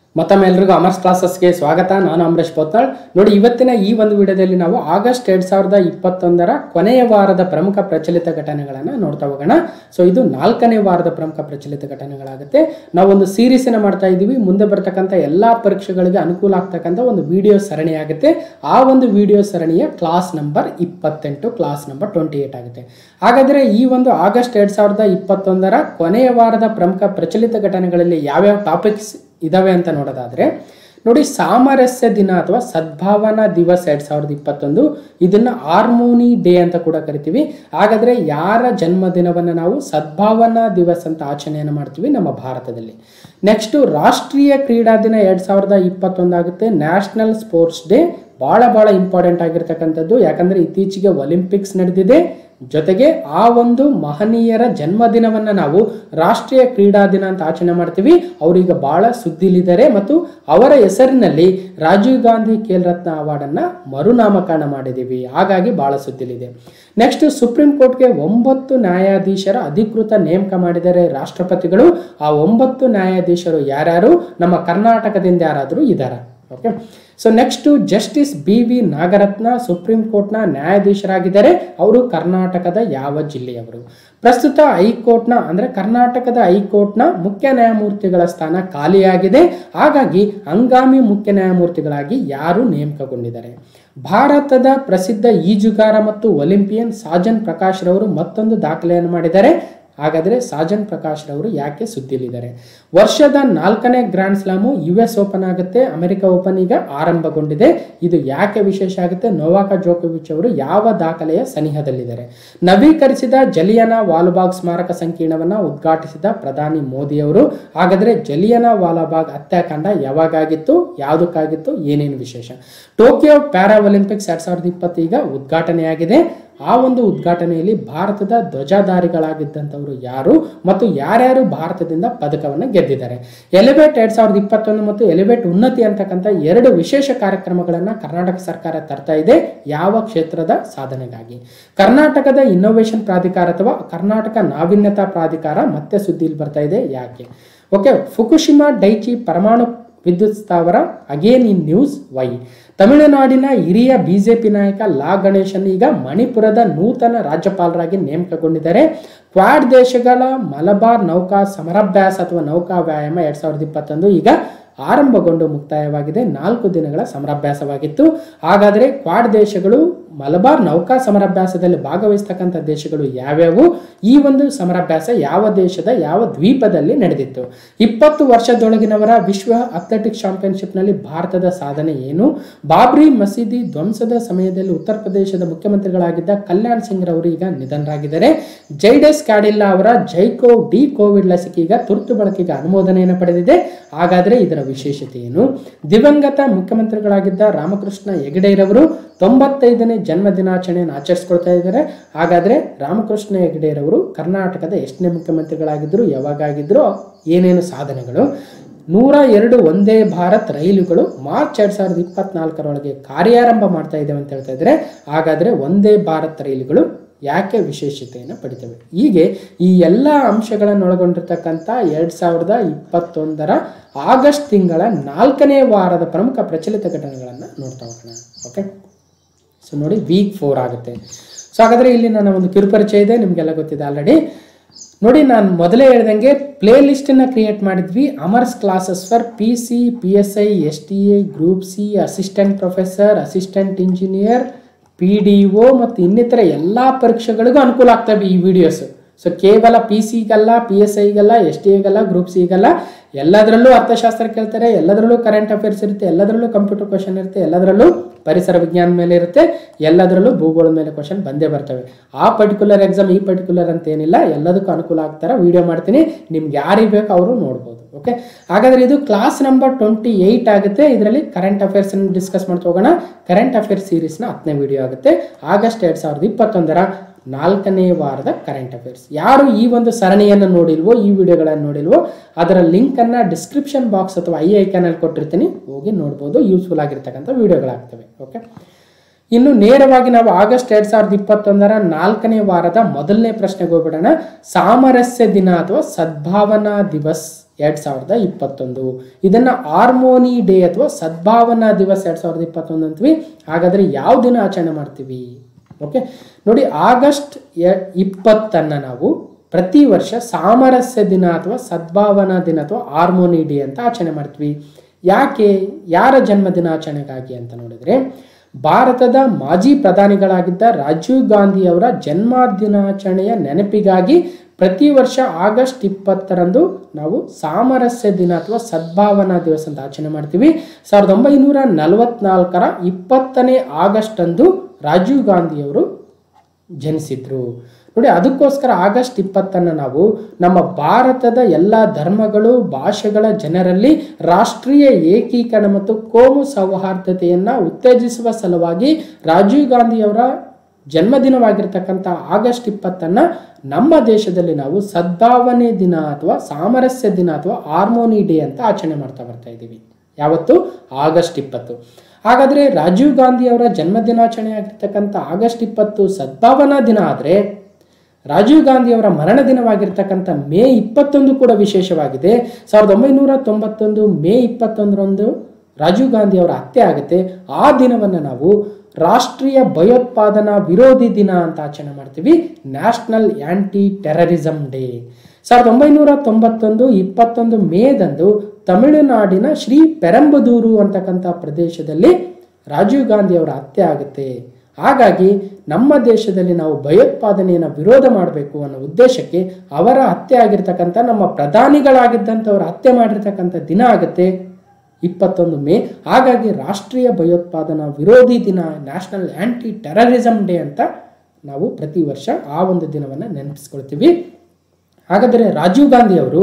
ಮತ್ತೊಮ್ಮೆ ಎಲ್ರಿಗೂ ಅಮರ್ಸ್ ಕ್ಲಾಸಸ್ಗೆ ಸ್ವಾಗತ ನಾನು ಅಮರೇಶ್ ಪೋತಾಳ್ ನೋಡಿ ಇವತ್ತಿನ ಈ ಒಂದು ವಿಡಿಯೋದಲ್ಲಿ ನಾವು ಆಗಸ್ಟ್ ಎರಡ್ ಸಾವಿರದ ಇಪ್ಪತ್ತೊಂದರ ಕೊನೆಯ ವಾರದ ಪ್ರಮುಖ ಪ್ರಚಲಿತ ಘಟನೆಗಳನ್ನು ನೋಡ್ತಾ ಹೋಗೋಣ ಸೊ ಇದು ನಾಲ್ಕನೇ ವಾರದ ಪ್ರಮುಖ ಪ್ರಚಲಿತ ಘಟನೆಗಳಾಗುತ್ತೆ ನಾವು ಒಂದು ಸೀರೀಸಿನ ಮಾಡ್ತಾ ಇದ್ದೀವಿ ಮುಂದೆ ಬರ್ತಕ್ಕಂಥ ಎಲ್ಲಾ ಪರೀಕ್ಷೆಗಳಿಗೆ ಅನುಕೂಲ ಆಗ್ತಕ್ಕಂಥ ಒಂದು ವಿಡಿಯೋ ಸರಣಿ ಆಗುತ್ತೆ ಆ ಒಂದು ವಿಡಿಯೋ ಸರಣಿಯ ಕ್ಲಾಸ್ ನಂಬರ್ ಇಪ್ಪತ್ತೆಂಟು ಕ್ಲಾಸ್ ನಂಬರ್ ಟ್ವೆಂಟಿ ಏಟ್ ಆಗುತ್ತೆ ಹಾಗಾದ್ರೆ ಈ ಒಂದು ಆಗಸ್ಟ್ ಎರಡ್ ಸಾವಿರದ ಇಪ್ಪತ್ತೊಂದರ ಕೊನೆಯ ವಾರದ ಪ್ರಮುಖ ಪ್ರಚಲಿತ ಘಟನೆಗಳಲ್ಲಿ ಯಾವ್ಯಾವ ಟಾಪಿಕ್ಸ್ ಇದಾವೆ ಅಂತ ನೋಡೋದಾದ್ರೆ ನೋಡಿ ಸಾಮರಸ್ಯ ದಿನ ಅಥವಾ ಸದ್ಭಾವನಾ ದಿವಸ್ ಎರಡ್ ಸಾವಿರದ ಇಪ್ಪತ್ತೊಂದು ಇದನ್ನ ಹಾರ್ಮೋನಿ ಡೇ ಅಂತ ಕೂಡ ಕರಿತೀವಿ ಹಾಗಾದ್ರೆ ಯಾರ ಜನ್ಮದಿನವನ್ನು ನಾವು ಸದ್ಭಾವನಾ ದಿವಸ್ ಅಂತ ಆಚರಣೆಯನ್ನು ಮಾಡ್ತೀವಿ ನಮ್ಮ ಭಾರತದಲ್ಲಿ ನೆಕ್ಸ್ಟ್ ರಾಷ್ಟ್ರೀಯ ಕ್ರೀಡಾ ದಿನ ಎರಡ್ ಸಾವಿರದ ಇಪ್ಪತ್ತೊಂದಾಗುತ್ತೆ ನ್ಯಾಷನಲ್ ಸ್ಪೋರ್ಟ್ಸ್ ಡೇ ಬಹಳ ಬಹಳ ಇಂಪಾರ್ಟೆಂಟ್ ಆಗಿರ್ತಕ್ಕಂಥದ್ದು ಯಾಕಂದ್ರೆ ಇತ್ತೀಚೆಗೆ ಒಲಿಂಪಿಕ್ಸ್ ನಡೆದಿದೆ ಜೊತೆಗೆ ಆ ಒಂದು ಮಹನೀಯರ ಜನ್ಮದಿನವನ್ನ ನಾವು ರಾಷ್ಟ್ರೀಯ ಕ್ರೀಡಾ ದಿನ ಅಂತ ಆಚರಣೆ ಮಾಡ್ತೀವಿ ಅವರೀಗ ಬಹಳ ಸುದ್ದಿಲಿದ್ದಾರೆ ಮತ್ತು ಅವರ ಹೆಸರಿನಲ್ಲಿ ರಾಜೀವ್ ಗಾಂಧಿ ಖೇಲ್ ರತ್ನ ಅವಾರ್ಡ್ ಅನ್ನ ಮರುನಾಮಕರಣ ಮಾಡಿದ್ದೀವಿ ಹಾಗಾಗಿ ಬಹಳ ಸುದ್ದಿಲಿದೆ ನೆಕ್ಸ್ಟ್ ಸುಪ್ರೀಂ ಕೋರ್ಟ್ಗೆ ಒಂಬತ್ತು ನ್ಯಾಯಾಧೀಶರ ಅಧಿಕೃತ ನೇಮಕ ಮಾಡಿದ್ದಾರೆ ರಾಷ್ಟ್ರಪತಿಗಳು ಆ ಒಂಬತ್ತು ನ್ಯಾಯಾಧೀಶರು ಯಾರ್ಯಾರು ನಮ್ಮ ಕರ್ನಾಟಕದಿಂದ ಯಾರಾದರೂ ಇದ್ದಾರೆ okay so next justice B V Nagaratna supreme ಕೋರ್ಟ್ನ ನ್ಯಾಯಾಧೀಶರಾಗಿದ್ದಾರೆ ಅವರು ಕರ್ನಾಟಕದ ಯಾವ ಜಿಲ್ಲೆಯವರು ಪ್ರಸ್ತುತ ಹೈಕೋರ್ಟ್ನ ಅಂದ್ರೆ ಕರ್ನಾಟಕದ ಹೈಕೋರ್ಟ್ನ ಮುಖ್ಯ ನ್ಯಾಯಮೂರ್ತಿಗಳ ಸ್ಥಾನ ಖಾಲಿಯಾಗಿದೆ ಹಾಗಾಗಿ ಹಂಗಾಮಿ ಮುಖ್ಯ ನ್ಯಾಯಮೂರ್ತಿಗಳಾಗಿ ಯಾರು ನೇಮಕಗೊಂಡಿದ್ದಾರೆ ಭಾರತದ ಪ್ರಸಿದ್ಧ ಈಜುಗಾರ ಮತ್ತು ಒಲಿಂಪಿಯನ್ ಸಾಜನ್ ಪ್ರಕಾಶ್ ರವರು ಮತ್ತೊಂದು ದಾಖಲೆಯನ್ನು ಮಾಡಿದ್ದಾರೆ ಹಾಗಾದ್ರೆ ಸಾಜನ್ ಪ್ರಕಾಶ್ ರವರು ಯಾಕೆ ಸುದ್ದಿಲಿದ್ದಾರೆ ವರ್ಷದ ನಾಲ್ಕನೇ grand slam U S open ಆಗುತ್ತೆ ಅಮೆರಿಕ ಓಪನ್ ಈಗ ಆರಂಭಗೊಂಡಿದೆ ಇದು ಯಾಕೆ ವಿಶೇಷ ಆಗುತ್ತೆ ನೋವಾಕ ಜೋಕೋವಿಚ್ ಅವರು ಯಾವ ದಾಖಲೆಯ ಸನಿಹದಲ್ಲಿದ್ದಾರೆ ನವೀಕರಿಸಿದ ಜಲಿಯನ ವಾಲ್ಬಾಗ್ ಸ್ಮಾರಕ ಸಂಕೀರ್ಣವನ್ನ ಉದ್ಘಾಟಿಸಿದ ಪ್ರಧಾನಿ ಮೋದಿ ಅವರು ಹಾಗಾದ್ರೆ ಜಲಿಯನ ವಾಲಾಬಾಗ್ ಹತ್ಯಾಕಾಂಡ ಯಾವಾಗಾಗಿತ್ತು ಯಾವುದಕ್ಕಾಗಿತ್ತು ಏನೇನು ವಿಶೇಷ ಟೋಕಿಯೋ ಪ್ಯಾರಾ ಒಲಿಂಪಿಕ್ಸ್ ಎರಡ್ ಸಾವಿರದ ಇಪ್ಪತ್ತು ಈಗ ಉದ್ಘಾಟನೆಯಾಗಿದೆ ಆ ಒಂದು ಉದ್ಘಾಟನೆಯಲ್ಲಿ ಭಾರತದ ಧ್ವಜಧಾರಿಗಳಾಗಿದ್ದಂಥವರು ಯಾರು ಮತ್ತು ಯಾರ್ಯಾರು ಭಾರತದಿಂದ ಪದಕವನ್ನು ಗೆದ್ದಿದ್ದಾರೆ ಎಲಿವೇಟ್ ಎರಡ್ ಸಾವಿರದ ಇಪ್ಪತ್ತೊಂದು ಮತ್ತು ಎಲಿವೇಟ್ ಉನ್ನತಿ ಅಂತಕ್ಕಂಥ ಎರಡು ವಿಶೇಷ ಕಾರ್ಯಕ್ರಮಗಳನ್ನು ಕರ್ನಾಟಕ ಸರ್ಕಾರ ತರ್ತಾ ಇದೆ ಯಾವ ಕ್ಷೇತ್ರದ ಸಾಧನೆಗಾಗಿ ಕರ್ನಾಟಕದ ಇನ್ನೋವೇಷನ್ ಪ್ರಾಧಿಕಾರ ಅಥವಾ ಕರ್ನಾಟಕ ನಾವೀನ್ಯತಾ ಪ್ರಾಧಿಕಾರ ಮತ್ತೆ ಸುದ್ದಿಯಲ್ಲಿ ಬರ್ತಾ ಇದೆ ಯಾಕೆ ಓಕೆ ಫುಕುಶಿಮಾ ಡೈಚಿ ಪರಮಾಣು ವಿದ್ಯುತ್ ಸ್ಥಾವರ ಅಗೇನ್ ಇನ್ ನ್ಯೂಸ್ ವೈ ತಮಿಳುನಾಡಿನ ಹಿರಿಯ ಬಿಜೆಪಿ ನಾಯಕ ಲಾ ಗಣೇಶನ್ ಈಗ ಮಣಿಪುರದ ನೂತನ ರಾಜ್ಯಪಾಲರಾಗಿ ನೇಮಕಗೊಂಡಿದ್ದಾರೆ ಕ್ವಾಡ್ ದೇಶಗಳ ಮಲಬಾರ್ ನೌಕಾ ಸಮರಾಭ್ಯಾಸ ಅಥವಾ ನೌಕಾ ವ್ಯಾಯಾಮ ಎರಡ್ ಸಾವಿರದ ಇಪ್ಪತ್ತೊಂದು ಈಗ ಆರಂಭಗೊಂಡು ಮುಕ್ತಾಯವಾಗಿದೆ ನಾಲ್ಕು ದಿನಗಳ ಸಮರಾಭ್ಯಾಸವಾಗಿತ್ತು ಹಾಗಾದರೆ ಕ್ವಾಡ್ ದೇಶಗಳು ಮಲಬಾರ್ ನೌಕಾ ಸಮರಾಭ್ಯಾಸದಲ್ಲಿ ಭಾಗವಹಿಸ್ತಕ್ಕಂಥ ದೇಶಗಳು ಯಾವ್ಯಾವು ಈ ಒಂದು ಸಮರಾಭ್ಯಾಸ ಯಾವ ದೇಶದ ಯಾವ ದ್ವೀಪದಲ್ಲಿ ನಡೆದಿತ್ತು ಇಪ್ಪತ್ತು ವರ್ಷದೊಳಗಿನವರ ವಿಶ್ವ ಅಥ್ಲೆಟಿಕ್ಸ್ ಚಾಂಪಿಯನ್ಶಿಪ್ನಲ್ಲಿ ಭಾರತದ ಸಾಧನೆ ಏನು ಬಾಬ್ರಿ ಮಸೀದಿ ಧ್ವಂಸದ ಸಮಯದಲ್ಲಿ ಉತ್ತರ ಪ್ರದೇಶದ ಮುಖ್ಯಮಂತ್ರಿಗಳಾಗಿದ್ದ ಕಲ್ಯಾಣ್ ಸಿಂಗ್ ರವರು ಈಗ ನಿಧನರಾಗಿದ್ದಾರೆ ಜೈಡಸ್ ಕ್ಯಾಡಿಲ್ಲಾ ಅವರ ಜೈಕೋ ಡಿ ಕೋವಿಡ್ ಲಸಿಕೆ ಈಗ ತುರ್ತು ಬಳಕೆಗೆ ಅನುಮೋದನೆಯನ್ನು ಪಡೆದಿದೆ ಹಾಗಾದ್ರೆ ಇದರ ವಿಶೇಷತೆ ಏನು ದಿವಂಗತ ಮುಖ್ಯಮಂತ್ರಿಗಳಾಗಿದ್ದ ರಾಮಕೃಷ್ಣ ಹೆಗಡೆರವರು ತೊಂಬತ್ತೈದನೇ ಜನ್ಮ ದಿನಾಚರಣೆಯನ್ನು ಆಚರಿಸ್ಕೊಳ್ತಾ ಇದ್ದಾರೆ ಹಾಗಾದ್ರೆ ರಾಮಕೃಷ್ಣ ಹೆಗಡೆರವರು ಕರ್ನಾಟಕದ ಎಷ್ಟನೇ ಮುಖ್ಯಮಂತ್ರಿಗಳಾಗಿದ್ದರು ಯಾವಾಗಾಗಿದ್ರು ಏನೇನು ಸಾಧನೆಗಳು ನೂರ ಎರಡು ಒಂದೇ ಭಾರತ್ ರೈಲುಗಳು ಮಾರ್ಚ್ ಎರಡ್ ಸಾವಿರದ ಇಪ್ಪತ್ನಾಲ್ಕರೊಳಗೆ ಕಾರ್ಯಾರಂಭ ಮಾಡ್ತಾ ಇದ್ದೇವೆ ಅಂತ ಹೇಳ್ತಾ ಇದ್ದಾರೆ ಹಾಗಾದ್ರೆ ಒಂದೇ ಭಾರತ್ ರೈಲುಗಳು ಯಾಕೆ ವಿಶೇಷತೆಯನ್ನು ಪಡಿತವೆ ಹೀಗೆ ಈ ಎಲ್ಲ ಅಂಶಗಳನ್ನು ಒಳಗೊಂಡಿರ್ತಕ್ಕಂಥ ಎರಡ್ ಸಾವಿರದ ಇಪ್ಪತ್ತೊಂದರ ಆಗಸ್ಟ್ ತಿಂಗಳ ನಾಲ್ಕನೇ ವಾರದ ಪ್ರಮುಖ ಪ್ರಚಲಿತ ಘಟನೆಗಳನ್ನು ನೋಡ್ತಾ ಹೋಗೋಣ ಓಕೆ ಸೊ ನೋಡಿ ವೀಕ್ ಫೋರ್ ಆಗುತ್ತೆ ಸೊ ಹಾಗಾದ್ರೆ ಇಲ್ಲಿ ನನ್ನ ಒಂದು ಕಿರುಪರಿಚಯ ಇದೆ ನಿಮಗೆಲ್ಲ ಗೊತ್ತಿದೆ ಆಲ್ರೆಡಿ ನೋಡಿ ನಾನು ಮೊದಲೇ ಹೇಳ್ದಂಗೆ ಪ್ಲೇ ಲಿಸ್ಟನ್ನು ಕ್ರಿಯೇಟ್ ಮಾಡಿದ್ವಿ Amar's classes for P C P S I S T A group C assistant professor assistant engineer P D O ಮತ್ತು ಇನ್ನಿತರ ಎಲ್ಲ ಪರೀಕ್ಷೆಗಳಿಗೂ ಅನುಕೂಲ ಆಗ್ತವೆ ಈ ವಿಡಿಯೋಸ್ ಸೊ ಕೇವಲ ಪಿ ಸಿಗಲ್ಲ ಪಿ ಎಸ್ ಐಗಲ್ಲ ಎಸ್ ಟಿ ಎಗಲ್ಲ ಗ್ರೂಪ್ ಸಿಗಲ್ಲ ಎಲ್ಲದರಲ್ಲೂ ಅರ್ಥಶಾಸ್ತ್ರ ಕೇಳ್ತಾರೆ ಎಲ್ಲದರಲ್ಲೂ ಕರೆಂಟ್ ಅಫೇರ್ಸ್ ಇರುತ್ತೆ ಎಲ್ಲದರಲ್ಲೂ ಕಂಪ್ಯೂಟರ್ ಕ್ವಶನ್ ಇರುತ್ತೆ ಎಲ್ಲದರಲ್ಲೂ ಪರಿಸರ ವಿಜ್ಞಾನ ಮೇಲೆ ಇರುತ್ತೆ ಎಲ್ಲದರಲ್ಲೂ ಭೂಗೋಳದ ಮೇಲೆ ಕ್ವಶನ್ ಬಂದೇ ಬರ್ತವೆ ಆ ಪರ್ಟಿಕ್ಯುಲರ್ ಎಕ್ಸಾಮ್ ಈ ಪರ್ಟಿಕ್ಯುಲರ್ ಅಂತ ಏನಿಲ್ಲ ಎಲ್ಲದಕ್ಕೂ ಅನುಕೂಲ ಆಗ್ತಾರೆ ವಿಡಿಯೋ ಮಾಡ್ತೀನಿ ನಿಮ್ಗೆ ಯಾರಿಗೆ ಬೇಕು ಅವರು ನೋಡ್ಬೋದು ಓಕೆ ಹಾಗಾದ್ರೆ ಇದು ಕ್ಲಾಸ್ ನಂಬರ್ ಟ್ವೆಂಟಿ ಏಯ್ಟ್ ಆಗುತ್ತೆ ಇದರಲ್ಲಿ ಕರೆಂಟ್ ಅಫೇರ್ಸ್ ಡಿಸ್ಕಸ್ ಮಾಡ್ತಾ ಹೋಗೋಣ ಕರೆಂಟ್ ಅಫೇರ್ಸ್ ಸೀರೀಸ್ನ ಹತ್ತನೇ ವಿಡಿಯೋ ಆಗುತ್ತೆ ಆಗಸ್ಟ್ ಎರಡ್ ಸಾವಿರದ ಇಪ್ಪತ್ತೊಂದರ ನಾಲ್ಕನೇ ವಾರದ ಕರೆಂಟ್ ಅಫೇರ್ಸ್ ಯಾರು ಈ ಒಂದು ಸರಣಿಯನ್ನು ನೋಡಿಲ್ವೋ ಈ ವಿಡಿಯೋಗಳನ್ನು ನೋಡಿಲ್ವೋ ಅದರ ಲಿಂಕನ್ನು ಡಿಸ್ಕ್ರಿಪ್ಷನ್ ಬಾಕ್ಸ್ ಅಥವಾ ಐ ಐಕನಲ್ಲಿ ಕೊಟ್ಟಿರ್ತೀನಿ ಹೋಗಿ ನೋಡ್ಬೋದು ಯೂಸ್ಫುಲ್ ಆಗಿರ್ತಕ್ಕಂಥ ವಿಡಿಯೋಗಳಾಗ್ತವೆ ಓಕೆ ಇನ್ನು ನೇರವಾಗಿ ನಾವು ಆಗಸ್ಟ್ ಎರಡ್ ಸಾವಿರದ ಇಪ್ಪತ್ತೊಂದರ ನಾಲ್ಕನೇ ವಾರದ ಮೊದಲನೇ ಪ್ರಶ್ನೆಗೆ ಹೋಗ್ಬಿಡೋಣ ಸಾಮರಸ್ಯ ದಿನ ಅಥವಾ ಸದ್ಭಾವನಾ ದಿವಸ್ ಎರಡ್ ಸಾವಿರದ ಇಪ್ಪತ್ತೊಂದು ಇದನ್ನ ಹಾರ್ಮೋನಿ ಡೇ ಅಥವಾ ಸದ್ಭಾವನಾ ದಿವಸ ಎರಡ್ ಸಾವಿರದ ಇಪ್ಪತ್ತೊಂದು ಅಂತೀವಿ ಹಾಗಾದ್ರೆ ಯಾವ ದಿನ ಆಚರಣೆ ಮಾಡ್ತೀವಿ ಓಕೆ ನೋಡಿ ಆಗಸ್ಟ್ ಎ- ಇಪ್ಪತ್ತನ್ನ ನಾವು ಪ್ರತಿ ವರ್ಷ ಸಾಮರಸ್ಯ ದಿನ ಅಥವಾ ಸದ್ಭಾವನಾ ದಿನ ಅಥವಾ ಹಾರ್ಮೋನಿ ಡೇ ಅಂತ ಆಚರಣೆ ಮಾಡ್ತೀವಿ ಯಾಕೆ ಯಾರ ಜನ್ಮ ದಿನಾಚರಣೆಗಾಗಿ ಅಂತ ನೋಡಿದ್ರೆ ಭಾರತದ ಮಾಜಿ ಪ್ರಧಾನಿಗಳಾಗಿದ್ದ ರಾಜೀವ್ ಗಾಂಧಿ ಅವರ ಜನ್ಮ ದಿನಾಚರಣೆಯ ನೆನಪಿಗಾಗಿ ಪ್ರತಿ ವರ್ಷ ಆಗಸ್ಟ್ ಇಪ್ಪತ್ತರಂದು ನಾವು ಸಾಮರಸ್ಯ ದಿನ ಅಥವಾ ಸದ್ಭಾವನಾ ದಿವಸ ಅಂತ ಆಚರಣೆ ಮಾಡ್ತೀವಿ ಸಾವಿರದ ಒಂಬೈನೂರ ನಲವತ್ನಾಲ್ಕರ ಇಪ್ಪತ್ತನೇ ಆಗಸ್ಟ್ ಅಂದು ರಾಜೀವ್ ಗಾಂಧಿಯವರು ಜನಿಸಿದ್ರು ನೋಡಿ ಅದಕ್ಕೋಸ್ಕರ ಆಗಸ್ಟ್ ಇಪ್ಪತ್ತನ್ನು ನಾವು ನಮ್ಮ ಭಾರತದ ಎಲ್ಲ ಧರ್ಮಗಳು ಭಾಷೆಗಳ ಜನರಲ್ಲಿ ರಾಷ್ಟ್ರೀಯ ಏಕೀಕರಣ ಮತ್ತು ಕೋಮು ಸೌಹಾರ್ದತೆಯನ್ನು ಉತ್ತೇಜಿಸುವ ಸಲುವಾಗಿ ರಾಜೀವ್ ಗಾಂಧಿಯವರ ಜನ್ಮದಿನವಾಗಿರ್ತಕ್ಕಂಥ ಆಗಸ್ಟ್ ಇಪ್ಪತ್ತನ್ನು ನಮ್ಮ ದೇಶದಲ್ಲಿ ನಾವು ಸದ್ಭಾವನೆ ದಿನ ಅಥವಾ ಸಾಮರಸ್ಯ ದಿನ ಅಥವಾ ಹಾರ್ಮೋನಿ ಡೇ ಅಂತ ಆಚರಣೆ ಮಾಡ್ತಾ ಬರ್ತಾ ಇದ್ದೀವಿ ಯಾವತ್ತು ಆಗಸ್ಟ್ ಇಪ್ಪತ್ತು ಹಾಗಾದರೆ ರಾಜೀವ್ ಗಾಂಧಿ ಅವರ ಜನ್ಮ ದಿನಾಚರಣೆ ಆಗಿರ್ತಕ್ಕಂಥ ಆಗಸ್ಟ್ ಇಪ್ಪತ್ತು ಸದ್ಭಾವನಾ ದಿನ ಆದರೆ ರಾಜೀವ್ ಗಾಂಧಿ ಅವರ ಮರಣ ದಿನವಾಗಿರ್ತಕ್ಕಂಥ ಮೇ ಇಪ್ಪತ್ತೊಂದು ಕೂಡ ವಿಶೇಷವಾಗಿದೆ ಸಾವಿರದ ಒಂಬೈನೂರ ತೊಂಬತ್ತೊಂದು ಮೇ ಇಪ್ಪತ್ತೊಂದರಂದು ರಾಜೀವ್ ಗಾಂಧಿ ಅವರ ಹತ್ಯೆ ಆಗುತ್ತೆ ಆ ದಿನವನ್ನು ನಾವು ರಾಷ್ಟ್ರೀಯ ಭಯೋತ್ಪಾದನಾ ವಿರೋಧಿ ದಿನ ಅಂತ ಆಚರಣೆ ಮಾಡ್ತೀವಿ ನ್ಯಾಷನಲ್ ಆಂಟಿ ಟೆರರಿಸಮ್ ಡೇ ಸಾವಿರದ ಒಂಬೈನೂರ ತೊಂಬತ್ತೊಂದು ಇಪ್ಪತ್ತೊಂದು ಮೇದಂದು ತಮಿಳುನಾಡಿನ ಶ್ರೀ ಪೆರಂಬದೂರು ಅಂತಕ್ಕಂಥ ಪ್ರದೇಶದಲ್ಲಿ ರಾಜೀವ್ ಗಾಂಧಿ ಅವರ ಹತ್ಯೆ ಆಗುತ್ತೆ ಹಾಗಾಗಿ ನಮ್ಮ ದೇಶದಲ್ಲಿ ನಾವು ಭಯೋತ್ಪಾದನೆಯನ್ನು ವಿರೋಧ ಮಾಡಬೇಕು ಅನ್ನೋ ಉದ್ದೇಶಕ್ಕೆ ಅವರ ಹತ್ಯೆ ಆಗಿರ್ತಕ್ಕಂಥ ನಮ್ಮ ಪ್ರಧಾನಿಗಳಾಗಿದ್ದಂಥವ್ರ ಹತ್ಯೆ ಮಾಡಿರ್ತಕ್ಕಂಥ ದಿನ ಆಗುತ್ತೆ ಇಪ್ಪತ್ತೊಂದು ಮೇ ಹಾಗಾಗಿ ರಾಷ್ಟ್ರೀಯ ಭಯೋತ್ಪಾದನಾ ವಿರೋಧಿ ದಿನ ನ್ಯಾಷನಲ್ ಆಂಟಿ ಟೆರರಿಸಮ್ ಡೇ ಅಂತ ನಾವು ಪ್ರತಿ ವರ್ಷ ಆ ಒಂದು ದಿನವನ್ನು ನೆನಪಿಸ್ಕೊಳ್ತೀವಿ ಹಾಗಾದರೆ ರಾಜೀವ್ ಗಾಂಧಿ ಅವರು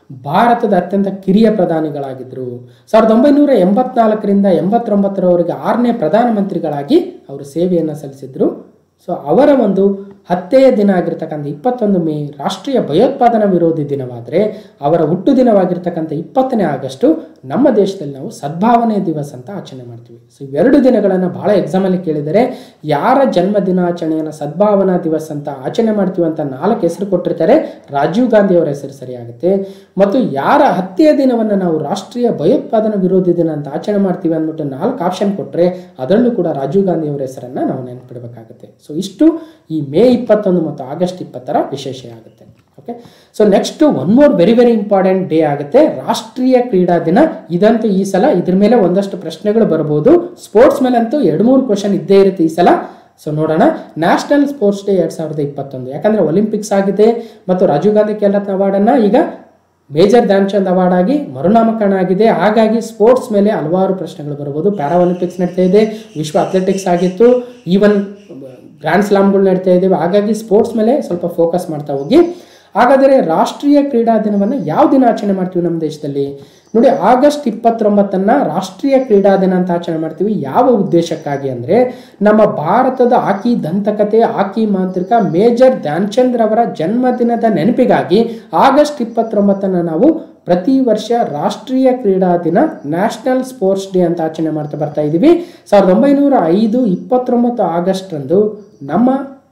ಭಾರತದ ಅತ್ಯಂತ ಕಿರಿಯ ಪ್ರಧಾನಿಗಳಾಗಿದ್ದರು ಸಾವಿರದ ಒಂಬೈನೂರ ಎಂಬತ್ನಾಲ್ಕರಿಂದ ಎಂಬತ್ತೊಂಬತ್ತರವರೆಗೆ ಆರನೇ ಪ್ರಧಾನಮಂತ್ರಿಗಳಾಗಿ ಅವರು ಸೇವೆಯನ್ನು ಸಲ್ಲಿಸಿದ್ರು ಸೊ ಅವರ ಒಂದು ಹತ್ಯೆಯ ದಿನ ಆಗಿರ್ತಕ್ಕಂಥ ಇಪ್ಪತ್ತೊಂದು ಮೇ ರಾಷ್ಟ್ರೀಯ ಭಯೋತ್ಪಾದನಾ ವಿರೋಧಿ ದಿನವಾದರೆ ಅವರ ಹುಟ್ಟು ದಿನವಾಗಿರ್ತಕ್ಕಂಥ ಇಪ್ಪತ್ತನೇ ಆಗಸ್ಟು ನಮ್ಮ ದೇಶದಲ್ಲಿ ನಾವು ಸದ್ಭಾವನೆ ದಿವಸ ಅಂತ ಆಚರಣೆ ಮಾಡ್ತೀವಿ ಸೊ ಇವೆರಡು ದಿನಗಳನ್ನು ಬಹಳ ಎಕ್ಸಾಮಲ್ಲಿ ಕೇಳಿದರೆ ಯಾರ ಜನ್ಮ ದಿನಾಚರಣೆಯನ್ನು ಸದ್ಭಾವನಾ ದಿವಸ ಅಂತ ಆಚರಣೆ ಮಾಡ್ತೀವಿ ಅಂತ ನಾಲ್ಕು ಹೆಸರು ಕೊಟ್ಟಿರ್ತಾರೆ ರಾಜೀವ್ ಗಾಂಧಿ ಅವರ ಹೆಸರು ಸರಿಯಾಗುತ್ತೆ ಮತ್ತು ಯಾರ ಹತ್ಯೆಯ ದಿನವನ್ನು ನಾವು ರಾಷ್ಟ್ರೀಯ ಭಯೋತ್ಪಾದನಾ ವಿರೋಧಿ ದಿನ ಅಂತ ಆಚರಣೆ ಮಾಡ್ತೀವಿ ಅಂದ್ಬಿಟ್ಟು ನಾಲ್ಕು ಆಪ್ಷನ್ ಕೊಟ್ಟರೆ ಅದರಲ್ಲೂ ಕೂಡ ರಾಜೀವ್ ಗಾಂಧಿ ಅವರ ಹೆಸರನ್ನು ನಾವು ನೆನಪಿಡಬೇಕಾಗುತ್ತೆ ಸೊ ಇಷ್ಟು ಈ ಮೇ ಇಪ್ಪತ್ತೊಂದು ಮತ್ತು ಆಗಸ್ಟ್ ಇಪ್ಪತ್ತರ ವಿಶೇಷ ಆಗುತ್ತೆ okay so next one more very very important day ಆಗುತ್ತೆ ರಾಷ್ಟ್ರೀಯ ಕ್ರೀಡಾ ದಿನ ಇದಂತೂ ಈ ಸಲ ಇದ್ರ ಮೇಲೆ ಒಂದಷ್ಟು ಪ್ರಶ್ನೆಗಳು ಬರಬಹುದು ಸ್ಪೋರ್ಟ್ಸ್ ಮೇಲೆ ಅಂತೂ ಎರಡು ಮೂರು ಕ್ವಶನ್ ಇದ್ದೇ ಇರುತ್ತೆ ಈ ಸಲ ಸೊ ನೋಡೋಣ ನ್ಯಾಷನಲ್ ಸ್ಪೋರ್ಟ್ಸ್ ಡೇ ಎರಡು ಸಾವಿರದ ಇಪ್ಪತ್ತೊಂದು ಯಾಕಂದ್ರೆ ಒಲಿಂಪಿಕ್ಸ್ ಆಗಿದೆ ಮತ್ತು ರಾಜೀವ್ ಗಾಂಧಿ ಖೇಲ್ ರತ್ನ ಅವಾರ್ಡನ್ನು ಈಗ ಮೇಜರ್ ಧ್ಯಾನ್ಚಂದ್ ಅವಾರ್ಡ್ ಆಗಿ ಮರುನಾಮಕರಣ ಆಗಿದೆ ಹಾಗಾಗಿ ಸ್ಪೋರ್ಟ್ಸ್ ಮೇಲೆ ಹಲವಾರು ಪ್ರಶ್ನೆಗಳು ಬರ್ಬೋದು ಪ್ಯಾರಾ ಒಲಿಂಪಿಕ್ಸ್ ನಡೀತಾ ಇದೆ ವಿಶ್ವ ಅಥ್ಲೆಟಿಕ್ಸ್ ಆಗಿತ್ತು ಈವನ್ ಗ್ರ್ಯಾಂಡ್ ಸ್ಲಾಮ್ಗಳು ನಡೀತಾ ಇದ್ದೇವೆ ಹಾಗಾಗಿ ಸ್ಪೋರ್ಟ್ಸ್ ಮೇಲೆ ಸ್ವಲ್ಪ ಫೋಕಸ್ ಮಾಡ್ತಾ ಹೋಗಿ ಹಾಗಾದರೆ ರಾಷ್ಟ್ರೀಯ ಕ್ರೀಡಾ ದಿನವನ್ನು ಯಾವ ದಿನ ಆಚರಣೆ ಮಾಡ್ತೀವಿ ನಮ್ಮ ದೇಶದಲ್ಲಿ ನೋಡಿ ಆಗಸ್ಟ್ ಇಪ್ಪತ್ತೊಂಬತ್ತನ್ನ ರಾಷ್ಟ್ರೀಯ ಕ್ರೀಡಾ ದಿನ ಅಂತ ಆಚರಣೆ ಮಾಡ್ತೀವಿ ಯಾವ ಉದ್ದೇಶಕ್ಕಾಗಿ ಅಂದರೆ ನಮ್ಮ ಭಾರತದ ಹಾಕಿ ದಂತಕತೆ ಹಾಕಿ ಮಾಂತ್ರಿಕ ಮೇಜರ್ ಧ್ಯಾನ್ಚಂದ್ ರವರ ಜನ್ಮದಿನದ ನೆನಪಿಗಾಗಿ ಆಗಸ್ಟ್ ಇಪ್ಪತ್ತೊಂಬತ್ತನ್ನು ನಾವು ಪ್ರತಿ ವರ್ಷ ರಾಷ್ಟ್ರೀಯ ಕ್ರೀಡಾ ದಿನ ನ್ಯಾಷನಲ್ ಸ್ಪೋರ್ಟ್ಸ್ ಡೇ ಅಂತ ಆಚರಣೆ ಮಾಡ್ತಾ ಬರ್ತಾ ಇದ್ದೀವಿ ಸಾವಿರದ ಒಂಬೈನೂರ ಐದು ಇಪ್ಪತ್ತೊಂಬತ್ತು ಆಗಸ್ಟ್ರಂದು ನಮ್ಮ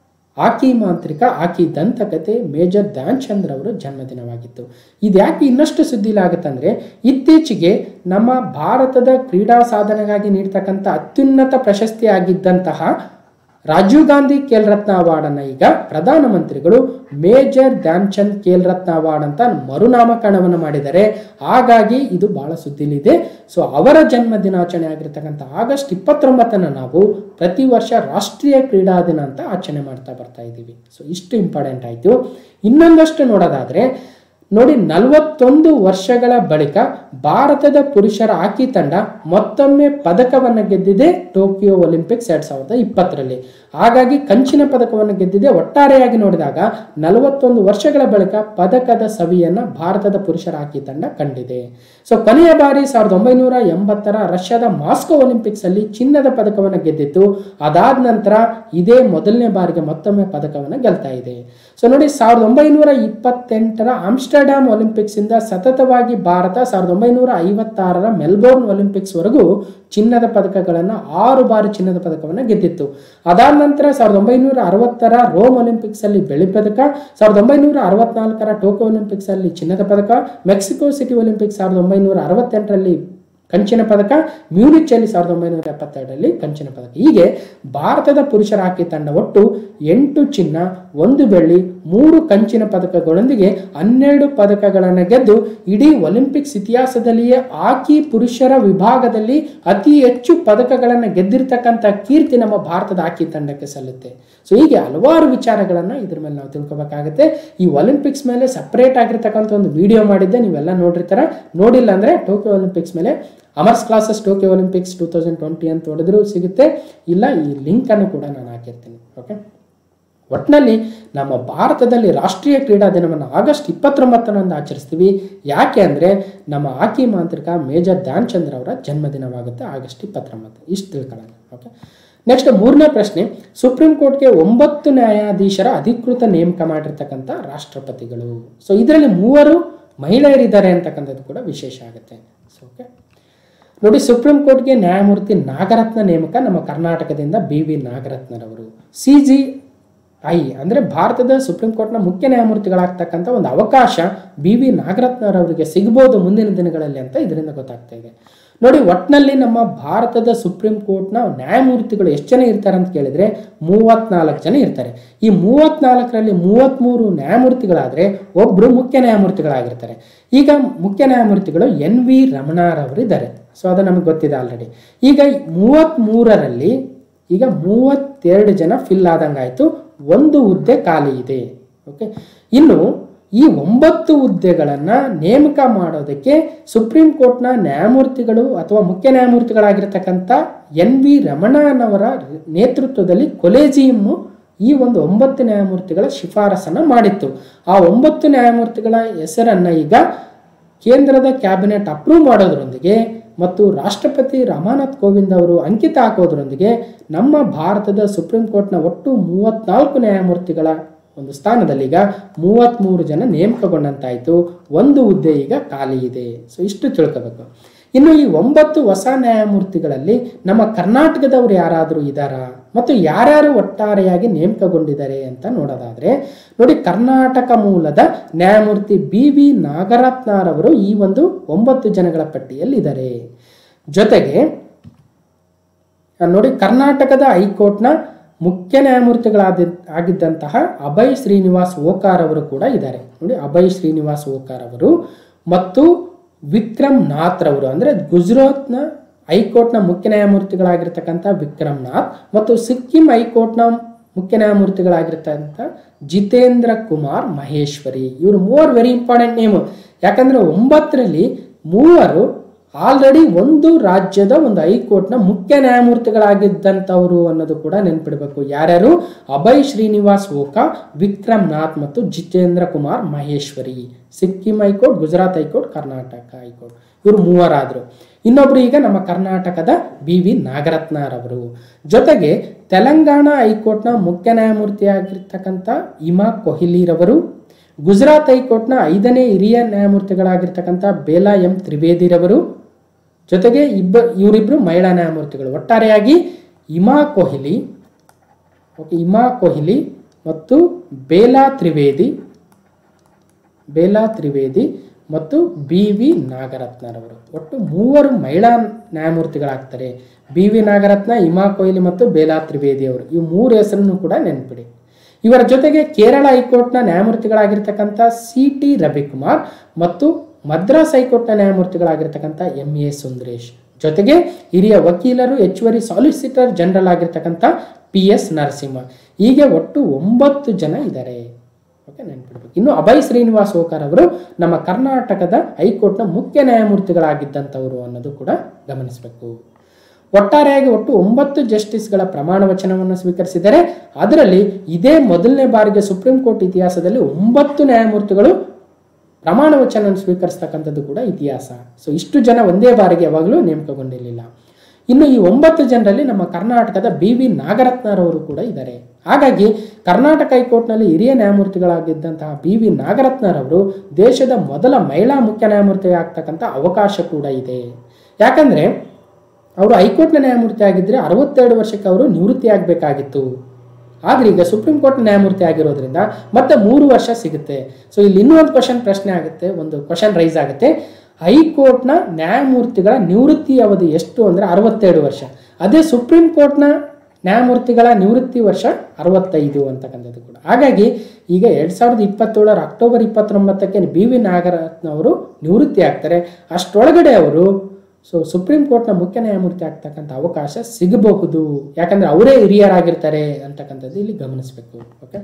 ಹಾಕಿ ಮಾಂತ್ರಿಕ ಹಾಕಿ ದಂತಕತೆ ಮೇಜರ್ ಧ್ಯಾನ್ ಚಂದ್ರ ಅವರ ಜನ್ಮದಿನವಾಗಿತ್ತು ಇದ್ಯಾಕೆ ಇನ್ನಷ್ಟು ಸುದ್ದಿಲಾಗುತ್ತಂದ್ರೆ ಇತ್ತೀಚೆಗೆ ನಮ್ಮ ಭಾರತದ ಕ್ರೀಡಾ ಸಾಧನೆಗಾಗಿ ನೀಡ್ತಕ್ಕಂಥ ಅತ್ಯುನ್ನತ ಪ್ರಶಸ್ತಿ ಆಗಿದ್ದಂತಹ ರಾಜೀವ್ ಗಾಂಧಿ ಖೇಲ್ ರತ್ನ ಅವಾರ್ಡ್ ಅನ್ನ ಈಗ ಪ್ರಧಾನಮಂತ್ರಿಗಳು ಮೇಜರ್ ಧ್ಯಾನ್ ಚಂದ್ ಖೇಲ್ ರತ್ನ ಅವಾರ್ಡ್ ಅಂತ ಮರುನಾಮಕರಣವನ್ನು ಮಾಡಿದ್ದಾರೆ ಹಾಗಾಗಿ ಇದು ಬಹಳ ಸುದ್ದಿಲಿದೆ ಸೊ ಅವರ ಜನ್ಮ ದಿನಾಚರಣೆ ಆಗಿರ್ತಕ್ಕಂಥ ಆಗಸ್ಟ್ ಇಪ್ಪತ್ತೊಂಬತ್ತನ್ನು ನಾವು ಪ್ರತಿ ವರ್ಷ ರಾಷ್ಟ್ರೀಯ ಕ್ರೀಡಾ ದಿನ ಅಂತ ಆಚರಣೆ ಮಾಡ್ತಾ ಬರ್ತಾ ಇದ್ದೀವಿ ಸೊ ಇಷ್ಟು ಇಂಪಾರ್ಟೆಂಟ್ ಆಯಿತು ಇನ್ನೊಂದಷ್ಟು ನೋಡೋದಾದ್ರೆ ನೋಡಿ ನಲವತ್ತೊಂದು ವರ್ಷಗಳ ಬಳಿಕ ಭಾರತದ ಪುರುಷರ ಹಾಕಿ ತಂಡ ಮತ್ತೊಮ್ಮೆ ಪದಕವನ್ನು ಗೆದ್ದಿದೆ ಟೋಕಿಯೋ ಒಲಿಂಪಿಕ್ಸ್ ಎರಡ್ ಸಾವಿರದ ಇಪ್ಪತ್ತರಲ್ಲಿ ಹಾಗಾಗಿ ಕಂಚಿನ ಪದಕವನ್ನು ಗೆದ್ದಿದೆ ಒಟ್ಟಾರೆಯಾಗಿ ನೋಡಿದಾಗ ನಲವತ್ತೊಂದು ವರ್ಷಗಳ ಬಳಿಕ ಪದಕದ ಸವಿಯನ್ನ ಭಾರತದ ಪುರುಷರ ಹಾಕಿ ತಂಡ ಕಂಡಿದೆ ಸೊ ಕೊನೆಯ ಬಾರಿ ಸಾವಿರದ ಒಂಬೈನೂರ ಎಂಬತ್ತರ ರಷ್ಯಾದ ಮಾಸ್ಕೋ ಒಲಿಂಪಿಕ್ಸ್ ಅಲ್ಲಿ ಚಿನ್ನದ ಪದಕವನ್ನು ಗೆದ್ದಿತ್ತು ಅದಾದ ನಂತರ ಇದೇ ಮೊದಲನೇ ಬಾರಿಗೆ ಮತ್ತೊಮ್ಮೆ ಪದಕವನ್ನು ಗೆಲ್ತಾ ಇದೆ ಸೊ ನೋಡಿ ಸಾವಿರದ ಒಂಬೈನೂರ ಇಪ್ಪತ್ತೆಂಟರ ಆಮ್ಸ್ಟರ್ ಆಮ್ಸ್ಟರ್ಡ್ಯಾಮ್ ಒಲಿಂಪಿಕ್ಸ್ ಇಂದ ಸತತವಾಗಿ ಭಾರತ ಸಾವಿರದ ಒಂಬೈನೂರ ಐವತ್ತಾರರ ಮೆಲ್ಬೋರ್ನ್ ಒಲಿಂಪಿಕ್ಸ್ ವರೆಗೂ ಚಿನ್ನದ ಪದಕಗಳನ್ನು ಆರು ಬಾರಿ ಚಿನ್ನದ ಪದಕವನ್ನು ಗೆದ್ದಿತ್ತು ಅದಾದ ನಂತರ ಸಾವಿರದ ಒಂಬೈನೂರ ಅರವತ್ತರ ರೋಮ್ ಒಲಿಂಪಿಕ್ಸ್ ಅಲ್ಲಿ ಬೆಳ್ಳಿ ಪದಕ ಸಾವಿರದ ಒಂಬೈನೂರ ಅರವತ್ನಾಲ್ಕರ ಟೋಕಿಯೋ ಒಲಿಂಪಿಕ್ಸ್ ಅಲ್ಲಿ ಚಿನ್ನದ ಪದಕ ಮೆಕ್ಸಿಕೋ ಸಿಟಿ ಒಲಿಂಪಿಕ್ಸ್ ಸಾವಿರದ ಒಂಬೈನೂರ ಅರವತ್ತೆಂಟರಲ್ಲಿ ಕಂಚಿನ ಪದಕ ಮ್ಯೂನಿಚ್ ಅಲ್ಲಿ ಸಾವಿರದ ಒಂಬೈನೂರ ಎಪ್ಪತ್ತೆರಡರಲ್ಲಿ ಕಂಚಿನ ಪದಕ ಹೀಗೆ ಭಾರತದ ಪುರುಷರ ಹಾಕಿ ತಂಡ ಒಟ್ಟು ಎಂಟು ಚಿನ್ನ ಒಂದು ಬೆಳ್ಳಿ ಮೂರು ಕಂಚಿನ ಪದಕಗಳೊಂದಿಗೆ ಹನ್ನೆರಡು ಪದಕಗಳನ್ನು ಗೆದ್ದು ಇಡೀ ಒಲಿಂಪಿಕ್ಸ್ ಇತಿಹಾಸದಲ್ಲಿಯೇ ಹಾಕಿ ಪುರುಷರ ವಿಭಾಗದಲ್ಲಿ ಅತಿ ಹೆಚ್ಚು ಪದಕಗಳನ್ನು ಗೆದ್ದಿರ್ತಕ್ಕಂಥ ಕೀರ್ತಿ ನಮ್ಮ ಭಾರತದ ಹಾಕಿ ತಂಡಕ್ಕೆ ಸಲ್ಲುತ್ತೆ ಸೊ ಹೀಗೆ ಹಲವಾರು ವಿಚಾರಗಳನ್ನು ಇದ್ರ ಮೇಲೆ ನಾವು ತಿಳ್ಕೊಬೇಕಾಗುತ್ತೆ ಈ ಒಲಿಂಪಿಕ್ಸ್ ಮೇಲೆ ಸಪ್ರೇಟ್ ಆಗಿರ್ತಕ್ಕಂಥ ಒಂದು ವಿಡಿಯೋ ಮಾಡಿದ್ದೆ ನೀವೆಲ್ಲ ನೋಡಿರ್ತಾರ ನೋಡಿಲ್ಲ ಅಂದರೆ ಟೋಕಿಯೋ ಒಲಿಂಪಿಕ್ಸ್ ಮೇಲೆ Amar's classes Tokyo Olympics two thousand twenty ಅಂತ ಹೊಡೆದ್ರೂ ಸಿಗುತ್ತೆ ಇಲ್ಲ ಈ ಲಿಂಕನ್ನು ಕೂಡ ನಾನು ಹಾಕಿರ್ತೀನಿ ಓಕೆ ಒಟ್ಟಿನಲ್ಲಿ ನಮ್ಮ ಭಾರತದಲ್ಲಿ ರಾಷ್ಟ್ರೀಯ ಕ್ರೀಡಾ ದಿನವನ್ನು ಆಗಸ್ಟ್ ಇಪ್ಪತ್ತೊಂಬತ್ತರಂದು ಆಚರಿಸ್ತೀವಿ ಯಾಕೆ ಅಂದರೆ ನಮ್ಮ ಹಾಕಿ ಮಾಂತ್ರಿಕ ಮೇಜರ್ ಧ್ಯಾನ್ ಚಂದ್ರ ಅವರ ಜನ್ಮದಿನವಾಗುತ್ತೆ ಆಗಸ್ಟ್ ಇಪ್ಪತ್ತೊಂಬತ್ತು ಇಷ್ಟು ತಿಳ್ಕೊಳ್ಳೋಣ ಓಕೆ ನೆಕ್ಸ್ಟ್ ಮೂರನೇ ಪ್ರಶ್ನೆ ಸುಪ್ರೀಂ ಕೋರ್ಟ್ಗೆ ಒಂಬತ್ತು ನ್ಯಾಯಾಧೀಶರ ಅಧಿಕೃತ ನೇಮಕ ಮಾಡಿರ್ತಕ್ಕಂಥ ರಾಷ್ಟ್ರಪತಿಗಳು ಸೊ ಇದರಲ್ಲಿ ಮೂವರು ಮಹಿಳೆಯರಿದ್ದಾರೆ ಅಂತಕ್ಕಂಥದ್ದು ಕೂಡ ವಿಶೇಷ ಆಗುತ್ತೆ ಸೊ ಓಕೆ ನೋಡಿ ಸುಪ್ರೀಂ ಕೋರ್ಟ್ಗೆ ನ್ಯಾಯಮೂರ್ತಿ ನಾಗರತ್ನ ನೇಮಕ ನಮ್ಮ ಕರ್ನಾಟಕದಿಂದ ಬಿ ವಿ ನಾಗರತ್ನರವರು ಸಿ ಜಿ ಐ ಅಂದರೆ ಭಾರತದ ಸುಪ್ರೀಂ ಕೋರ್ಟ್ನ ಮುಖ್ಯ ನ್ಯಾಯಮೂರ್ತಿಗಳಾಗ್ತಕ್ಕಂಥ ಒಂದು ಅವಕಾಶ ಬಿ ವಿ ನಾಗರತ್ನರವರಿಗೆ ಸಿಗ್ಬೋದು ಮುಂದಿನ ದಿನಗಳಲ್ಲಿ ಅಂತ ಇದರಿಂದ ಗೊತ್ತಾಗ್ತಾ ಇದೆ ನೋಡಿ ಒಟ್ಟಿನಲ್ಲಿ ನಮ್ಮ ಭಾರತದ ಸುಪ್ರೀಂ ಕೋರ್ಟ್ನ ನ್ಯಾಯಮೂರ್ತಿಗಳು ಎಷ್ಟು ಜನ ಇರ್ತಾರೆ ಅಂತ ಕೇಳಿದ್ರೆ ಮೂವತ್ನಾಲ್ಕು ಜನ ಇರ್ತಾರೆ ಈ ಮೂವತ್ನಾಲ್ಕರಲ್ಲಿ ಮೂವತ್ತ್ಮೂರು ನ್ಯಾಯಮೂರ್ತಿಗಳಾದರೆ ಒಬ್ಬರು ಮುಖ್ಯ ನ್ಯಾಯಮೂರ್ತಿಗಳಾಗಿರ್ತಾರೆ ಈಗ ಮುಖ್ಯ ನ್ಯಾಯಮೂರ್ತಿಗಳು ಎನ್ ವಿ ರಮಣಾರವರು ಇದ್ದಾರೆ ಸೊ ಅದು ನಮಗೆ ಗೊತ್ತಿದೆ ಆಲ್ರೆಡಿ ಈಗ ಮೂವತ್ತ್ಮೂರರಲ್ಲಿ ಈಗ ಮೂವತ್ತೆರಡು ಜನ ಫಿಲ್ ಆದಂಗಾಯ್ತು ಒಂದು ಹುದ್ದೆ ಖಾಲಿ ಇದೆ ಓಕೆ ಇನ್ನು ಈ ಒಂಬತ್ತು ಹುದ್ದೆಗಳನ್ನು ನೇಮಕ ಮಾಡೋದಕ್ಕೆ ಸುಪ್ರೀಂ ಕೋರ್ಟ್ನ ನ್ಯಾಯಮೂರ್ತಿಗಳು ಅಥವಾ ಮುಖ್ಯ ನ್ಯಾಯಮೂರ್ತಿಗಳಾಗಿರ್ತಕ್ಕಂಥ ಎನ್ ವಿ ರಮಣನವರ ನೇತೃತ್ವದಲ್ಲಿ ಕೊಲೇಜಿಯಮ್ಮು ಈ ಒಂದು ಒಂಬತ್ತು ನ್ಯಾಯಮೂರ್ತಿಗಳ ಶಿಫಾರಸನ್ನು ಮಾಡಿತ್ತು ಆ ಒಂಬತ್ತು ನ್ಯಾಯಮೂರ್ತಿಗಳ ಹೆಸರನ್ನು ಈಗ ಕೇಂದ್ರದ ಕ್ಯಾಬಿನೆಟ್ ಅಪ್ರೂವ್ ಮಾಡೋದ್ರೊಂದಿಗೆ ಮತ್ತು ರಾಷ್ಟ್ರಪತಿ ರಾಮನಾಥ್ ಕೋವಿಂದ್ ಅವರು ಅಂಕಿತ ಹಾಕೋದ್ರೊಂದಿಗೆ ನಮ್ಮ ಭಾರತದ ಸುಪ್ರೀಂ ಕೋರ್ಟ್ನ ಒಟ್ಟು ಮೂವತ್ನಾಲ್ಕು ನ್ಯಾಯಮೂರ್ತಿಗಳ ಒಂದು ಸ್ಥಾನದಲ್ಲಿ ಈಗ ಮೂವತ್ತ್ಮೂರು ಜನ ನೇಮಕಗೊಂಡಂತಾಯಿತು ಒಂದು ಹುದ್ದೆ ಈಗ ಖಾಲಿ ಇದೆ ಸೊ ಇಷ್ಟು ತಿಳ್ಕೋಬೇಕು ಇನ್ನು ಈ ಒಂಬತ್ತು ಹೊಸ ನ್ಯಾಯಮೂರ್ತಿಗಳಲ್ಲಿ ನಮ್ಮ ಕರ್ನಾಟಕದವರು ಯಾರಾದರೂ ಇದ್ದಾರಾ ಮತ್ತು ಯಾರ್ಯಾರು ಒಟ್ಟಾರೆಯಾಗಿ ನೇಮಕಗೊಂಡಿದ್ದಾರೆ ಅಂತ ನೋಡೋದಾದ್ರೆ ನೋಡಿ ಕರ್ನಾಟಕ ಮೂಲದ ನ್ಯಾಯಮೂರ್ತಿ ಬಿ ವಿ ನಾಗರತ್ನರವರು ಈ ಒಂದು ಒಂಬತ್ತು ಜನಗಳ ಪಟ್ಟಿಯಲ್ಲಿದ್ದಾರೆ ಜೊತೆಗೆ ನೋಡಿ ಕರ್ನಾಟಕದ ಹೈಕೋರ್ಟ್ನ ಮುಖ್ಯ ನ್ಯಾಯಮೂರ್ತಿಗಳಾದ ಆಗಿದ್ದಂತಹ ಅಭಯ್ ಶ್ರೀನಿವಾಸ್ ಓಕಾರ್ ಅವರು ಕೂಡ ಇದ್ದಾರೆ ನೋಡಿ ಅಭಯ್ ಶ್ರೀನಿವಾಸ್ ಓಕಾರ್ ಅವರು ಮತ್ತು ವಿಕ್ರಮ್ ನಾಥ್ ರವರು ಅಂದರೆ ಗುಜರಾತ್ನ ಹೈಕೋರ್ಟ್ನ ಮುಖ್ಯ ನ್ಯಾಯಮೂರ್ತಿಗಳಾಗಿರ್ತಕ್ಕಂಥ ವಿಕ್ರಮ್ ನಾಥ್ ಮತ್ತು ಸಿಕ್ಕಿಂ ಹೈಕೋರ್ಟ್ನ ಮುಖ್ಯ ನ್ಯಾಯಮೂರ್ತಿಗಳಾಗಿರ್ತಕ್ಕಂಥ ಜಿತೇಂದ್ರ ಕುಮಾರ್ ಮಹೇಶ್ವರಿ ಇವರು ಮೂವರು ವೆರಿ ಇಂಪಾರ್ಟೆಂಟ್ ನೇಮು ಯಾಕಂದ್ರೆ ಒಂಬತ್ತರಲ್ಲಿ ಮೂವರು ಆಲ್ರೆಡಿ ಒಂದು ರಾಜ್ಯದ ಒಂದು ಹೈಕೋರ್ಟ್ನ ಮುಖ್ಯ ನ್ಯಾಯಮೂರ್ತಿಗಳಾಗಿದ್ದಂಥವರು ಅನ್ನೋದು ಕೂಡ ನೆನ್ಪಿಡಬೇಕು ಯಾರ್ಯಾರು ಅಭಯ್ ಶ್ರೀನಿವಾಸ್ ಓಕಾ ವಿಕ್ರಮ್ ನಾಥ್ ಮತ್ತು Jitendra Kumar Maheshwari Sikkim high court Gujarat high court Karnataka high court ಇವರು ಮೂವರಾದರು ಇನ್ನೊಬ್ರು ಈಗ ನಮ್ಮ ಕರ್ನಾಟಕದ ಬಿ ವಿ ನಾಗರತ್ನರವರು ಜೊತೆಗೆ ತೆಲಂಗಾಣ ಹೈಕೋರ್ಟ್ನ ಮುಖ್ಯ ನ್ಯಾಯಮೂರ್ತಿಯಾಗಿರ್ತಕ್ಕಂಥ ಇಮಾ ಕೊಹ್ಲಿರವರು ಗುಜರಾತ್ ಹೈಕೋರ್ಟ್ನ ಐದನೇ ಹಿರಿಯ ನ್ಯಾಯಮೂರ್ತಿಗಳಾಗಿರ್ತಕ್ಕಂಥ ಬೇಲಾ ಎಂ ತ್ರಿವೇದಿರವರು ಜೊತೆಗೆ ಇಬ್ಬ ಇವರಿಬ್ಬರು ಮಹಿಳಾ ನ್ಯಾಯಮೂರ್ತಿಗಳು ಒಟ್ಟಾರೆಯಾಗಿ ಇಮಾ ಕೊಹ್ಲಿ ಓಕೆ ಇಮಾ ಕೊಹ್ಲಿ ಮತ್ತು ಬೇಲಾ ತ್ರಿವೇದಿ ಬೇಲಾ ತ್ರಿವೇದಿ ಮತ್ತು ಬಿ ವಿ ನಾಗರತ್ನರವರು ಒಟ್ಟು ಮೂವರು ಮಹಿಳಾ ನ್ಯಾಯಮೂರ್ತಿಗಳಾಗ್ತಾರೆ ಬಿ ವಿ ನಾಗರತ್ನ ಇಮಾ ಕೊಹ್ಲಿ ಮತ್ತು ಬೇಲಾ ತ್ರಿವೇದಿ ಅವರು ಈ ಮೂರು ಹೆಸರನ್ನು ಕೂಡ ನೆನ್ಪಿಡಿ ಇವರ ಜೊತೆಗೆ ಕೇರಳ ಹೈಕೋರ್ಟ್ನ ನ್ಯಾಯಮೂರ್ತಿಗಳಾಗಿರ್ತಕ್ಕಂಥ ಸಿ ಟಿ ರವಿಕುಮಾರ್ ಮತ್ತು ಮದ್ರಾಸ್ ಹೈಕೋರ್ಟ್ನ ನ್ಯಾಯಮೂರ್ತಿಗಳಾಗಿರ್ತಕ್ಕಂಥ ಎಂ ಎ ಸುಂದರೇಶ್ ಜೊತೆಗೆ ಹಿರಿಯ ವಕೀಲರು ಹೆಚ್ಚುವರಿ ಸಾಲಿಸಿಟರ್ ಜನರಲ್ ಆಗಿರ್ತಕ್ಕಂಥ ಪಿ ಎಸ್ ನರಸಿಂಹ ಹೀಗೆ ಒಟ್ಟು ಒಂಬತ್ತು ಜನ ಇದ್ದಾರೆ ಓಕೆ ನೆನ್ಪಿಡ್ಬೇಕು ಇನ್ನು ಅಭಯ್ ಶ್ರೀನಿವಾಸ್ ಓಕರ್ ಅವರು ನಮ್ಮ ಕರ್ನಾಟಕದ ಹೈಕೋರ್ಟ್ನ ಮುಖ್ಯ ನ್ಯಾಯಮೂರ್ತಿಗಳಾಗಿದ್ದಂಥವರು ಅನ್ನೋದು ಕೂಡ ಗಮನಿಸಬೇಕು ಒಟ್ಟಾರೆಯಾಗಿ ಒಟ್ಟು ಒಂಬತ್ತು ಜಸ್ಟಿಸ್ಗಳ ಪ್ರಮಾಣ ವಚನವನ್ನು ಸ್ವೀಕರಿಸಿದರೆ ಅದರಲ್ಲಿ ಇದೇ ಮೊದಲನೇ ಬಾರಿಗೆ ಸುಪ್ರೀಂ ಕೋರ್ಟ್ ಇತಿಹಾಸದಲ್ಲಿ ಒಂಬತ್ತು ನ್ಯಾಯಮೂರ್ತಿಗಳು ಪ್ರಮಾಣ ವಚನ ಸ್ವೀಕರಿಸ್ತಕ್ಕಂಥದ್ದು ಕೂಡ ಇತಿಹಾಸ ಸೊ ಇಷ್ಟು ಜನ ಒಂದೇ ಬಾರಿಗೆ ಯಾವಾಗಲೂ ನೇಮಕಗೊಂಡಿರಲಿಲ್ಲ ಇನ್ನು ಈ ಒಂಬತ್ತು ಜನರಲ್ಲಿ ನಮ್ಮ ಕರ್ನಾಟಕದ ಬಿ ವಿ ನಾಗರತ್ನರವರು ಕೂಡ ಇದ್ದಾರೆ ಹಾಗಾಗಿ ಕರ್ನಾಟಕ ಹೈಕೋರ್ಟ್ನಲ್ಲಿ ಹಿರಿಯ ನ್ಯಾಯಮೂರ್ತಿಗಳಾಗಿದ್ದಂತಹ ಬಿ ವಿ ನಾಗರತ್ನರವರು ದೇಶದ ಮೊದಲ ಮಹಿಳಾ ಮುಖ್ಯ ನ್ಯಾಯಮೂರ್ತಿ ಆಗ್ತಕ್ಕಂಥ ಅವಕಾಶ ಕೂಡ ಇದೆ ಯಾಕಂದ್ರೆ ಅವರು ಹೈಕೋರ್ಟ್ನ ನ್ಯಾಯಮೂರ್ತಿ ಆಗಿದ್ದರೆ ಅರವತ್ತೆರಡು ವರ್ಷಕ್ಕೆ ಅವರು ನಿವೃತ್ತಿ ಆಗಬೇಕಾಗಿತ್ತು ಆದ್ರೆ ಈಗ ಸುಪ್ರೀಂ ಕೋರ್ಟ್ ನ್ಯಾಯಮೂರ್ತಿ ಆಗಿರೋದ್ರಿಂದ ಮತ್ತೆ ಮೂರು ವರ್ಷ ಸಿಗುತ್ತೆ ಸೊ ಇಲ್ಲಿ ಇನ್ನೂ ಒಂದು ಕ್ವಶನ್ ಪ್ರಶ್ನೆ ಆಗುತ್ತೆ ಒಂದು ಕ್ವಶನ್ ರೈಸ್ ಆಗುತ್ತೆ ಹೈಕೋರ್ಟ್ನ ನ್ಯಾಯಮೂರ್ತಿಗಳ ನಿವೃತ್ತಿ ಅವಧಿ ಎಷ್ಟು ಅಂದರೆ ಅರವತ್ತೆರಡು ವರ್ಷ ಅದೇ ಸುಪ್ರೀಂ ಕೋರ್ಟ್ನ ನ್ಯಾಯಮೂರ್ತಿಗಳ ನಿವೃತ್ತಿ ವರ್ಷ ಅರವತ್ತೈದು ಅಂತಕ್ಕಂಥದ್ದು ಕೂಡ ಹಾಗಾಗಿ ಈಗ ಎರಡು ಸಾವಿರದ ಇಪ್ಪತ್ತೇಳರ ಅಕ್ಟೋಬರ್ ಇಪ್ಪತ್ತೊಂಬತ್ತಕ್ಕೆ ಬಿ ವಿ ನಾಗರತ್ನವರು ನಿವೃತ್ತಿ ಆಗ್ತಾರೆ ಅಷ್ಟರೊಳಗಡೆ ಅವರು ಸೊ ಸುಪ್ರೀಂ ಕೋರ್ಟ್ನ ಮುಖ್ಯ ನ್ಯಾಯಮೂರ್ತಿ ಆಗ್ತಕ್ಕಂಥ ಅವಕಾಶ ಸಿಗಬಹುದು ಯಾಕಂದ್ರೆ ಅವರೇ ಹಿರಿಯರಾಗಿರ್ತಾರೆ ಅಂತಕ್ಕಂಥದ್ದು ಇಲ್ಲಿ ಗಮನಿಸಬೇಕು ಓಕೆ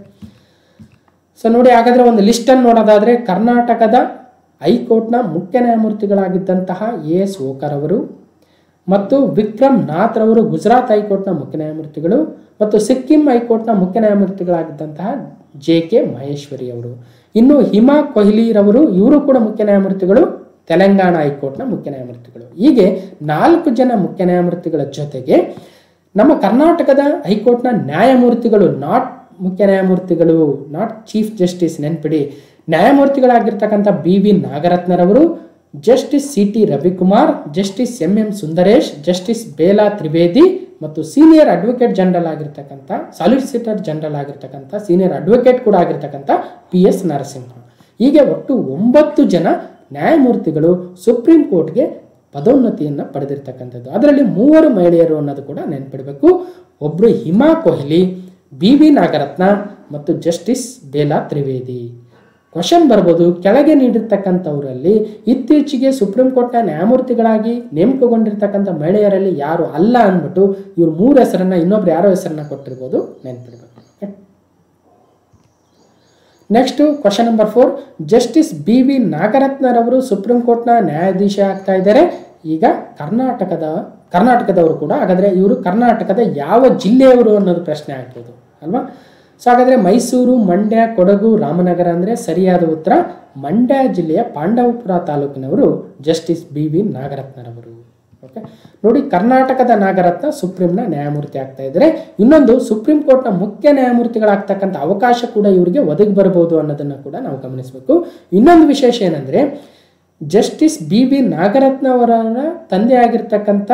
ಸೊ ನೋಡಿ ಹಾಗಾದ್ರೆ ಒಂದು ಲಿಸ್ಟನ್ನು ನೋಡೋದಾದ್ರೆ ಕರ್ನಾಟಕದ ಹೈಕೋರ್ಟ್ನ ಮುಖ್ಯ ನ್ಯಾಯಮೂರ್ತಿಗಳಾಗಿದ್ದಂತಹ ಎ ಎಸ್ ಓಕರ್ ಅವರು ಮತ್ತು ವಿಕ್ರಮ್ ನಾಥ್ ರವರು ಗುಜರಾತ್ ಹೈಕೋರ್ಟ್ನ ಮುಖ್ಯ ನ್ಯಾಯಮೂರ್ತಿಗಳು ಮತ್ತು ಸಿಕ್ಕಿಂ ಹೈಕೋರ್ಟ್ನ ಮುಖ್ಯ ನ್ಯಾಯಮೂರ್ತಿಗಳಾಗಿದ್ದಂತಹ ಜೆ ಕೆ ಮಹೇಶ್ವರಿ ಅವರು ಇನ್ನು ಹಿಮಾ ಕೊಹ್ಲಿರವರು ಇವರು ಕೂಡ ಮುಖ್ಯ ನ್ಯಾಯಮೂರ್ತಿಗಳು ತೆಲಂಗಾಣ ಹೈಕೋರ್ಟ್ನ ಮುಖ್ಯ ನ್ಯಾಯಮೂರ್ತಿಗಳು ಹೀಗೆ ನಾಲ್ಕು ಜನ ಮುಖ್ಯ ನ್ಯಾಯಮೂರ್ತಿಗಳ ಜೊತೆಗೆ ನಮ್ಮ ಕರ್ನಾಟಕದ ಹೈಕೋರ್ಟ್ನ ನ್ಯಾಯಮೂರ್ತಿಗಳು ನಾಟ್ ಮುಖ್ಯ ನ್ಯಾಯಮೂರ್ತಿಗಳು ನಾಟ್ ಚೀಫ್ ಜಸ್ಟಿಸ್ ನೆನ್ಪಿಡಿ ನ್ಯಾಯಮೂರ್ತಿಗಳಾಗಿರ್ತಕ್ಕಂಥ ಬಿ ವಿ ನಾಗರತ್ನರವರು justice C T Ravikumar justice M M Sundaresh justice Bela Trivedi ಮತ್ತು ಸೀನಿಯರ್ ಅಡ್ವೊಕೇಟ್ ಜನರಲ್ ಆಗಿರ್ತಕ್ಕಂಥ ಸಾಲಿಸಿಟರ್ ಜನರಲ್ ಆಗಿರ್ತಕ್ಕಂಥ ಸೀನಿಯರ್ ಅಡ್ವೊಕೇಟ್ ಕೂಡ ಆಗಿರ್ತಕ್ಕಂಥ ಪಿ ಎಸ್ ನರಸಿಂಹ ಹೀಗೆ ಒಟ್ಟು ಒಂಬತ್ತು ಜನ ನ್ಯಾಯಮೂರ್ತಿಗಳು ಸುಪ್ರೀಂ ಕೋರ್ಟ್ಗೆ ಪದೋನ್ನತಿಯನ್ನು ಪಡೆದಿರ್ತಕ್ಕಂಥದ್ದು ಅದರಲ್ಲಿ ಮೂವರು ಮಹಿಳೆಯರು ಅನ್ನೋದು ಕೂಡ ನೆನ್ಪಿಡಬೇಕು ಒಬ್ಬರು ಹಿಮಾ ಕೊಹ್ಲಿ ಬಿ ವಿ ನಾಗರತ್ನ ಮತ್ತು ಜಸ್ಟಿಸ್ ಬೇಲಾ ತ್ರಿವೇದಿ ಕ್ವಶನ್ ಬರ್ಬೋದು ಕೆಳಗೆ ನೀಡಿರ್ತಕ್ಕಂಥವರಲ್ಲಿ ಇತ್ತೀಚೆಗೆ ಸುಪ್ರೀಂ ಕೋರ್ಟ್ನ ನ್ಯಾಯಮೂರ್ತಿಗಳಾಗಿ ನೇಮಕಗೊಂಡಿರ್ತಕ್ಕಂಥ ಮಹಿಳೆಯರಲ್ಲಿ ಯಾರು ಅಲ್ಲ ಅಂದ್ಬಿಟ್ಟು ಇವ್ರು ಮೂರು ಹೆಸರನ್ನ ಇನ್ನೊಬ್ರು ಯಾರೋ ಹೆಸರನ್ನ ಕೊಟ್ಟಿರ್ಬೋದು ನೆನ್ಪಿಡ್ಬೇಕು okay next question number four justice B V ನಾಗರತ್ನರವರು ಸುಪ್ರೀಂ ಕೋರ್ಟ್ನ ನ್ಯಾಯಾಧೀಶ ಆಗ್ತಾ ಇದ್ದಾರೆ ಈಗ ಕರ್ನಾಟಕದ ಕರ್ನಾಟಕದವರು ಕೂಡ ಹಾಗಾದ್ರೆ ಇವರು ಕರ್ನಾಟಕದ ಯಾವ ಜಿಲ್ಲೆಯವರು ಅನ್ನೋದು ಪ್ರಶ್ನೆ ಆಗ್ಬೋದು ಅಲ್ವಾ ಸೊ ಹಾಗಾದ್ರೆ ಮೈಸೂರು ಮಂಡ್ಯ ಕೊಡಗು ರಾಮನಗರ ಅಂದರೆ ಸರಿಯಾದ ಉತ್ತರ ಮಂಡ್ಯ ಜಿಲ್ಲೆಯ ಪಾಂಡವಪುರ ತಾಲೂಕಿನವರು ಜಸ್ಟಿಸ್ ಬಿ ವಿ ನಾಗರತ್ನರವರು ಓಕೆ ನೋಡಿ ಕರ್ನಾಟಕದ ನಾಗರತ್ನ ಸುಪ್ರೀಂನ ನ್ಯಾಯಮೂರ್ತಿ ಆಗ್ತಾ ಇದ್ದಾರೆ ಇನ್ನೊಂದು ಸುಪ್ರೀಂ ಕೋರ್ಟ್ನ ಮುಖ್ಯ ನ್ಯಾಯಮೂರ್ತಿಗಳಾಗ್ತಕ್ಕಂಥ ಅವಕಾಶ ಕೂಡ ಇವರಿಗೆ ಒದಗಿ ಬರಬಹುದು ಅನ್ನೋದನ್ನ ಕೂಡ ನಾವು ಗಮನಿಸಬೇಕು ಇನ್ನೊಂದು ವಿಶೇಷ ಏನಂದ್ರೆ ಜಸ್ಟಿಸ್ ಬಿ ವಿ ನಾಗರತ್ನ ಅವರ ತಂದೆ ಆಗಿರ್ತಕ್ಕಂಥ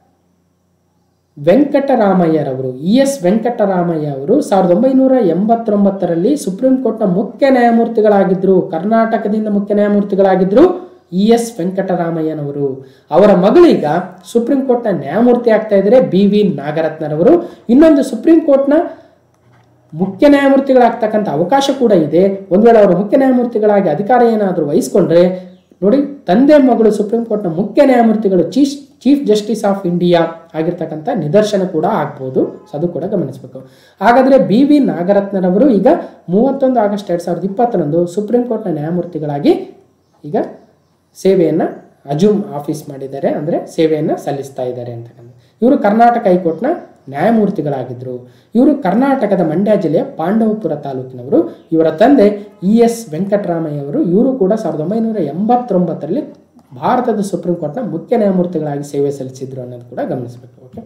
ವೆಂಕಟರಾಮಯ್ಯರವರು ಇ ಎಸ್ ವೆಂಕಟರಾಮಯ್ಯ ಅವರು ಸಾವಿರದ ಒಂಬೈನೂರ ಎಂಬತ್ತೊಂಬತ್ತರಲ್ಲಿ ಸುಪ್ರೀಂ ಕೋರ್ಟ್ನ ಮುಖ್ಯ ನ್ಯಾಯಮೂರ್ತಿಗಳಾಗಿದ್ದರು ಕರ್ನಾಟಕದಿಂದ ಮುಖ್ಯ ನ್ಯಾಯಮೂರ್ತಿಗಳಾಗಿದ್ದರು ಇ ಎಸ್ ವೆಂಕಟರಾಮಯ್ಯನವರು ಅವರ ಮಗಳೀಗ ಸುಪ್ರೀಂ ಕೋರ್ಟ್ನ ನ್ಯಾಯಮೂರ್ತಿ ಆಗ್ತಾ ಇದ್ದಾರೆ ಬಿ ವಿ ನಾಗರತ್ನರವರು ಇನ್ನೊಂದು ಸುಪ್ರೀಂ ಕೋರ್ಟ್ನ ಮುಖ್ಯ ನ್ಯಾಯಮೂರ್ತಿಗಳಾಗ್ತಕ್ಕಂಥ ಅವಕಾಶ ಕೂಡ ಇದೆ ಒಂದು ವೇಳೆ ಅವರು ಮುಖ್ಯ ನ್ಯಾಯಮೂರ್ತಿಗಳಾಗಿ ಅಧಿಕಾರ ಏನಾದರೂ ವಹಿಸ್ಕೊಂಡ್ರೆ ನೋಡಿ ತಂದೆ ಮಗಳು ಸುಪ್ರೀಂ ಕೋರ್ಟ್ನ ಮುಖ್ಯ ನ್ಯಾಯಮೂರ್ತಿಗಳು chief chief justice of India ಆಗಿರ್ತಕ್ಕಂಥ ನಿದರ್ಶನ ಕೂಡ ಆಗ್ಬೋದು ಸೊ ಅದು ಕೂಡ ಗಮನಿಸಬೇಕು ಹಾಗಾದ್ರೆ ಬಿ ವಿ ನಾಗರತ್ನರವರು ಈಗ ಮೂವತ್ತೊಂದು ಆಗಸ್ಟ್ ಎರಡ್ ಸಾವಿರದ ಇಪ್ಪತ್ತರಂದು ಸುಪ್ರೀಂ ಕೋರ್ಟ್ನ ನ್ಯಾಯಮೂರ್ತಿಗಳಾಗಿ ಈಗ ಸೇವೆಯನ್ನ ಅಜೂಮ್ ಆಫೀಸ್ ಮಾಡಿದ್ದಾರೆ ಅಂದ್ರೆ ಸೇವೆಯನ್ನ ಸಲ್ಲಿಸ್ತಾ ಇದ್ದಾರೆ ಅಂತಕ್ಕಂಥ ಇವರು ಕರ್ನಾಟಕ ಹೈಕೋರ್ಟ್ನ ನ್ಯಾಯಮೂರ್ತಿಗಳಾಗಿದ್ದರು ಇವರು ಕರ್ನಾಟಕದ ಮಂಡ್ಯ ಜಿಲ್ಲೆಯ ಪಾಂಡವಪುರ ತಾಲೂಕಿನವರು ಇವರ ತಂದೆ ಇ ಎಸ್ ವೆಂಕಟರಾಮಯ್ಯ ಅವರು ಇವರು ಕೂಡ ಸಾವಿರದ ಒಂಬೈನೂರ ಎಂಬತ್ತೊಂಬತ್ತರಲ್ಲಿ ಭಾರತದ ಸುಪ್ರೀಂ ಕೋರ್ಟ್ನ ಮುಖ್ಯ ನ್ಯಾಯಮೂರ್ತಿಗಳಾಗಿ ಸೇವೆ ಸಲ್ಲಿಸಿದ್ರು ಅನ್ನೋದು ಕೂಡ ಗಮನಿಸಬೇಕು ಓಕೆ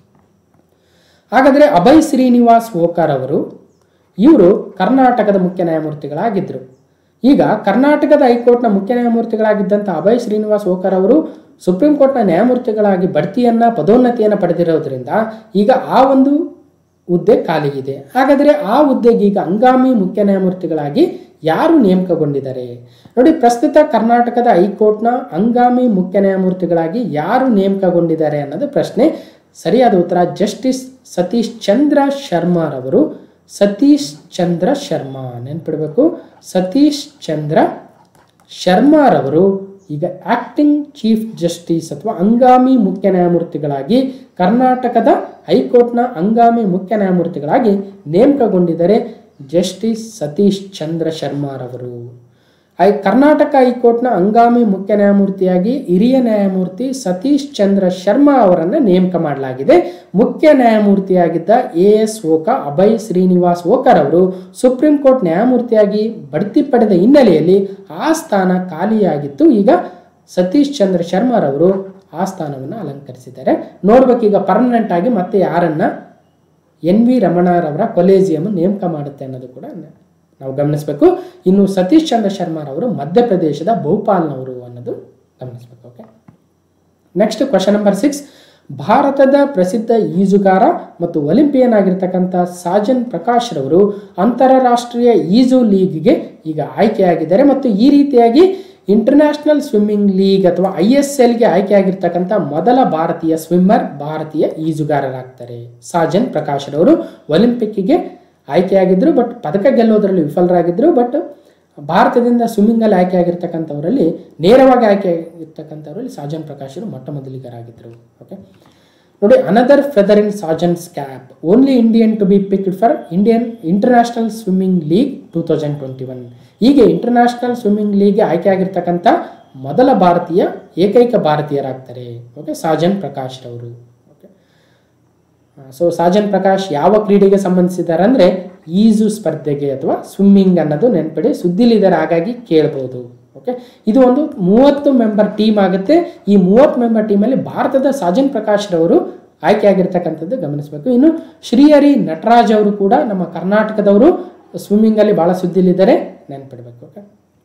ಹಾಗಾದರೆ ಅಭಯ್ ಶ್ರೀನಿವಾಸ್ ಓಕಾರ್ ಅವರು ಇವರು ಕರ್ನಾಟಕದ ಮುಖ್ಯ ನ್ಯಾಯಮೂರ್ತಿಗಳಾಗಿದ್ದರು ಈಗ ಕರ್ನಾಟಕದ ಹೈಕೋರ್ಟ್ನ ಮುಖ್ಯ ನ್ಯಾಯಮೂರ್ತಿಗಳಾಗಿದ್ದಂಥ ಅಭಯ್ ಶ್ರೀನಿವಾಸ್ ಓಕರ್ ಅವರು ಸುಪ್ರೀಂ ಕೋರ್ಟ್ನ ನ್ಯಾಯಮೂರ್ತಿಗಳಾಗಿ ಬಡ್ತಿಯನ್ನ ಪದೋನ್ನತಿಯನ್ನು ಪಡೆದಿರೋದ್ರಿಂದ ಈಗ ಆ ಒಂದು ಹುದ್ದೆ ಖಾಲಿ ಇದೆ ಹಾಗಾದರೆ ಆ ಹುದ್ದೆಗೆ ಈಗ ಹಂಗಾಮಿ ಮುಖ್ಯ ನ್ಯಾಯಮೂರ್ತಿಗಳಾಗಿ ಯಾರು ನೇಮಕಗೊಂಡಿದ್ದಾರೆ ನೋಡಿ ಪ್ರಸ್ತುತ ಕರ್ನಾಟಕದ ಹೈಕೋರ್ಟ್ನ ಹಂಗಾಮಿ ಮುಖ್ಯ ನ್ಯಾಯಮೂರ್ತಿಗಳಾಗಿ ಯಾರು ನೇಮಕಗೊಂಡಿದ್ದಾರೆ ಅನ್ನೋದು ಪ್ರಶ್ನೆ ಸರಿಯಾದ ಉತ್ತರ ಜಸ್ಟಿಸ್ ಸತೀಶ್ ಚಂದ್ರ ಶರ್ಮಾರವರು ಸತೀಶ್ ಚಂದ್ರ ಶರ್ಮಾ ನೆನ್ಪಿಡಬೇಕು ಸತೀಶ್ ಚಂದ್ರ ಶರ್ಮಾರವರು ಈಗ ಆಕ್ಟಿಂಗ್ ಚೀಫ್ ಜಸ್ಟಿಸ್ ಅಥವಾ ಹಂಗಾಮಿ ಮುಖ್ಯ ನ್ಯಾಯಮೂರ್ತಿಗಳಾಗಿ ಕರ್ನಾಟಕದ ಹೈಕೋರ್ಟ್ನ ಹಂಗಾಮಿ ಮುಖ್ಯ ನ್ಯಾಯಮೂರ್ತಿಗಳಾಗಿ ನೇಮಕಗೊಂಡಿದ್ದಾರೆ ಜಸ್ಟಿಸ್ ಸತೀಶ್ ಚಂದ್ರ ಶರ್ಮಾರವರು ಐ ಕರ್ನಾಟಕ ಹೈಕೋರ್ಟ್ನ ಹಂಗಾಮಿ ಮುಖ್ಯ ನ್ಯಾಯಮೂರ್ತಿಯಾಗಿ ಹಿರಿಯ ನ್ಯಾಯಮೂರ್ತಿ ಸತೀಶ್ ಚಂದ್ರ ಶರ್ಮಾ ಅವರನ್ನು ನೇಮಕ ಮಾಡಲಾಗಿದೆ ಮುಖ್ಯ ನ್ಯಾಯಮೂರ್ತಿಯಾಗಿದ್ದ ಎ ಎಸ್ ಓಕಾ ಅಭಯ್ ಶ್ರೀನಿವಾಸ್ ಓಕರ್ ಅವರು ಸುಪ್ರೀಂ ಕೋರ್ಟ್ ನ್ಯಾಯಮೂರ್ತಿಯಾಗಿ ಬಡ್ತಿ ಪಡೆದ ಹಿನ್ನೆಲೆಯಲ್ಲಿ ಆ ಸ್ಥಾನ ಖಾಲಿಯಾಗಿತ್ತು ಈಗ ಸತೀಶ್ ಚಂದ್ರ ಶರ್ಮಾರವರು ಆ ಸ್ಥಾನವನ್ನು ಅಲಂಕರಿಸಿದ್ದಾರೆ ನೋಡ್ಬೇಕು ಈಗ ಪರ್ಮನೆಂಟ್ ಆಗಿ ಮತ್ತೆ ಯಾರನ್ನ ಎನ್ ವಿ ರಮಣರವರ ಕೊಲೇಜಿಯಂ ನೇಮಕ ಮಾಡುತ್ತೆ ಅನ್ನೋದು ಕೂಡ ನಾವು ಗಮನಿಸಬೇಕು ಇನ್ನು ಸತೀಶ್ ಚಂದ್ರ ಶರ್ಮಾರವರು ಮಧ್ಯಪ್ರದೇಶದ ಭೋಪಾಲ್ನವರು ಅನ್ನೋದು ಗಮನಿಸಬೇಕು okay next question number six ಭಾರತದ ಪ್ರಸಿದ್ಧ ಈಜುಗಾರ ಮತ್ತು ಒಲಿಂಪಿಯನ್ ಆಗಿರ್ತಕ್ಕಂಥ ಸಾಜನ್ ಪ್ರಕಾಶ್ ರವರು ಅಂತಾರಾಷ್ಟ್ರೀಯ ಈಜು ಲೀಗ್ಗೆ ಈಗ ಆಯ್ಕೆಯಾಗಿದ್ದಾರೆ ಮತ್ತು ಈ ರೀತಿಯಾಗಿ ಇಂಟರ್ನ್ಯಾಷನಲ್ ಸ್ವಿಮ್ಮಿಂಗ್ ಲೀಗ್ ಅಥವಾ ಐ ಎಸ್ ಎಲ್ಗೆ ಆಯ್ಕೆಯಾಗಿರ್ತಕ್ಕಂಥ ಮೊದಲ ಭಾರತೀಯ ಸ್ವಿಮ್ಮರ್ ಭಾರತೀಯ ಈಜುಗಾರರಾಗ್ತಾರೆ ಸಾಜನ್ ಪ್ರಕಾಶ್ ರವರು ಒಲಿಂಪಿಕ್ಗೆ ಆಯ್ಕೆಯಾಗಿದ್ದರು ಬಟ್ ಪದಕ ಗೆಲ್ಲೋದ್ರಲ್ಲಿ ವಿಫಲರಾಗಿದ್ದರು ಬಟ್ ಭಾರತದಿಂದ ಸ್ವಿಮ್ಮಿಂಗಲ್ಲಿ ಆಯ್ಕೆ ಆಗಿರ್ತಕ್ಕಂಥವರಲ್ಲಿ ನೇರವಾಗಿ ಆಯ್ಕೆ ಆಗಿರ್ತಕ್ಕಂಥವರಲ್ಲಿ ಸಾಜನ್ ಪ್ರಕಾಶರು ಮೊಟ್ಟ ಮೊದಲಿಗರಾಗಿದ್ದರು ಓಕೆ ನೋಡಿ another feather in Sajan's cap only Indian to be picked for Indian international swimming league two thousand twenty one ಹೀಗೆ ಇಂಟರ್ನ್ಯಾಷನಲ್ ಸ್ವಿಮ್ಮಿಂಗ್ ಲೀಗ್ಗೆ ಆಯ್ಕೆ ಆಗಿರ್ತಕ್ಕಂಥ ಮೊದಲ ಭಾರತೀಯ ಏಕೈಕ ಭಾರತೀಯರಾಗ್ತಾರೆ ಓಕೆ ಸಾಜನ್ ಪ್ರಕಾಶ್ ರವರು ಓಕೆ ಸೊ ಸಾಜನ್ ಪ್ರಕಾಶ್ ಯಾವ ಕ್ರೀಡೆಗೆ ಸಂಬಂಧಿಸಿದ್ದಾರೆ ಅಂದರೆ ಈಜು ಸ್ಪರ್ಧೆಗೆ ಅಥವಾ ಸ್ವಿಮ್ಮಿಂಗ್ ಅನ್ನೋದು ನೆನ್ಪಿಡಿ ಸುದ್ದಿಲಿದ್ದಾರೆ ಹಾಗಾಗಿ ಕೇಳ್ಬೋದು ಓಕೆ ಇದು ಒಂದು ಮೂವತ್ತು ಮೆಂಬರ್ ಟೀಮ್ ಆಗುತ್ತೆ ಈ ಮೂವತ್ತು ಮೆಂಬರ್ ಟೀಮಲ್ಲಿ ಭಾರತದ ಸಾಜನ್ ಪ್ರಕಾಶ್ ರವರು ಆಯ್ಕೆ ಆಗಿರ್ತಕ್ಕಂಥದ್ದು ಗಮನಿಸಬೇಕು ಇನ್ನು ಶ್ರೀಹರಿ ನಟರಾಜ್ ಅವರು ಕೂಡ ನಮ್ಮ ಕರ್ನಾಟಕದವರು ಸ್ವಿಮ್ಮಿಂಗಲ್ಲಿ ಭಾಳ ಸುದ್ದಿಲಿದ್ದಾರೆ ನೆನ್ಪಿಡ್ಬೇಕು ಓಕೆ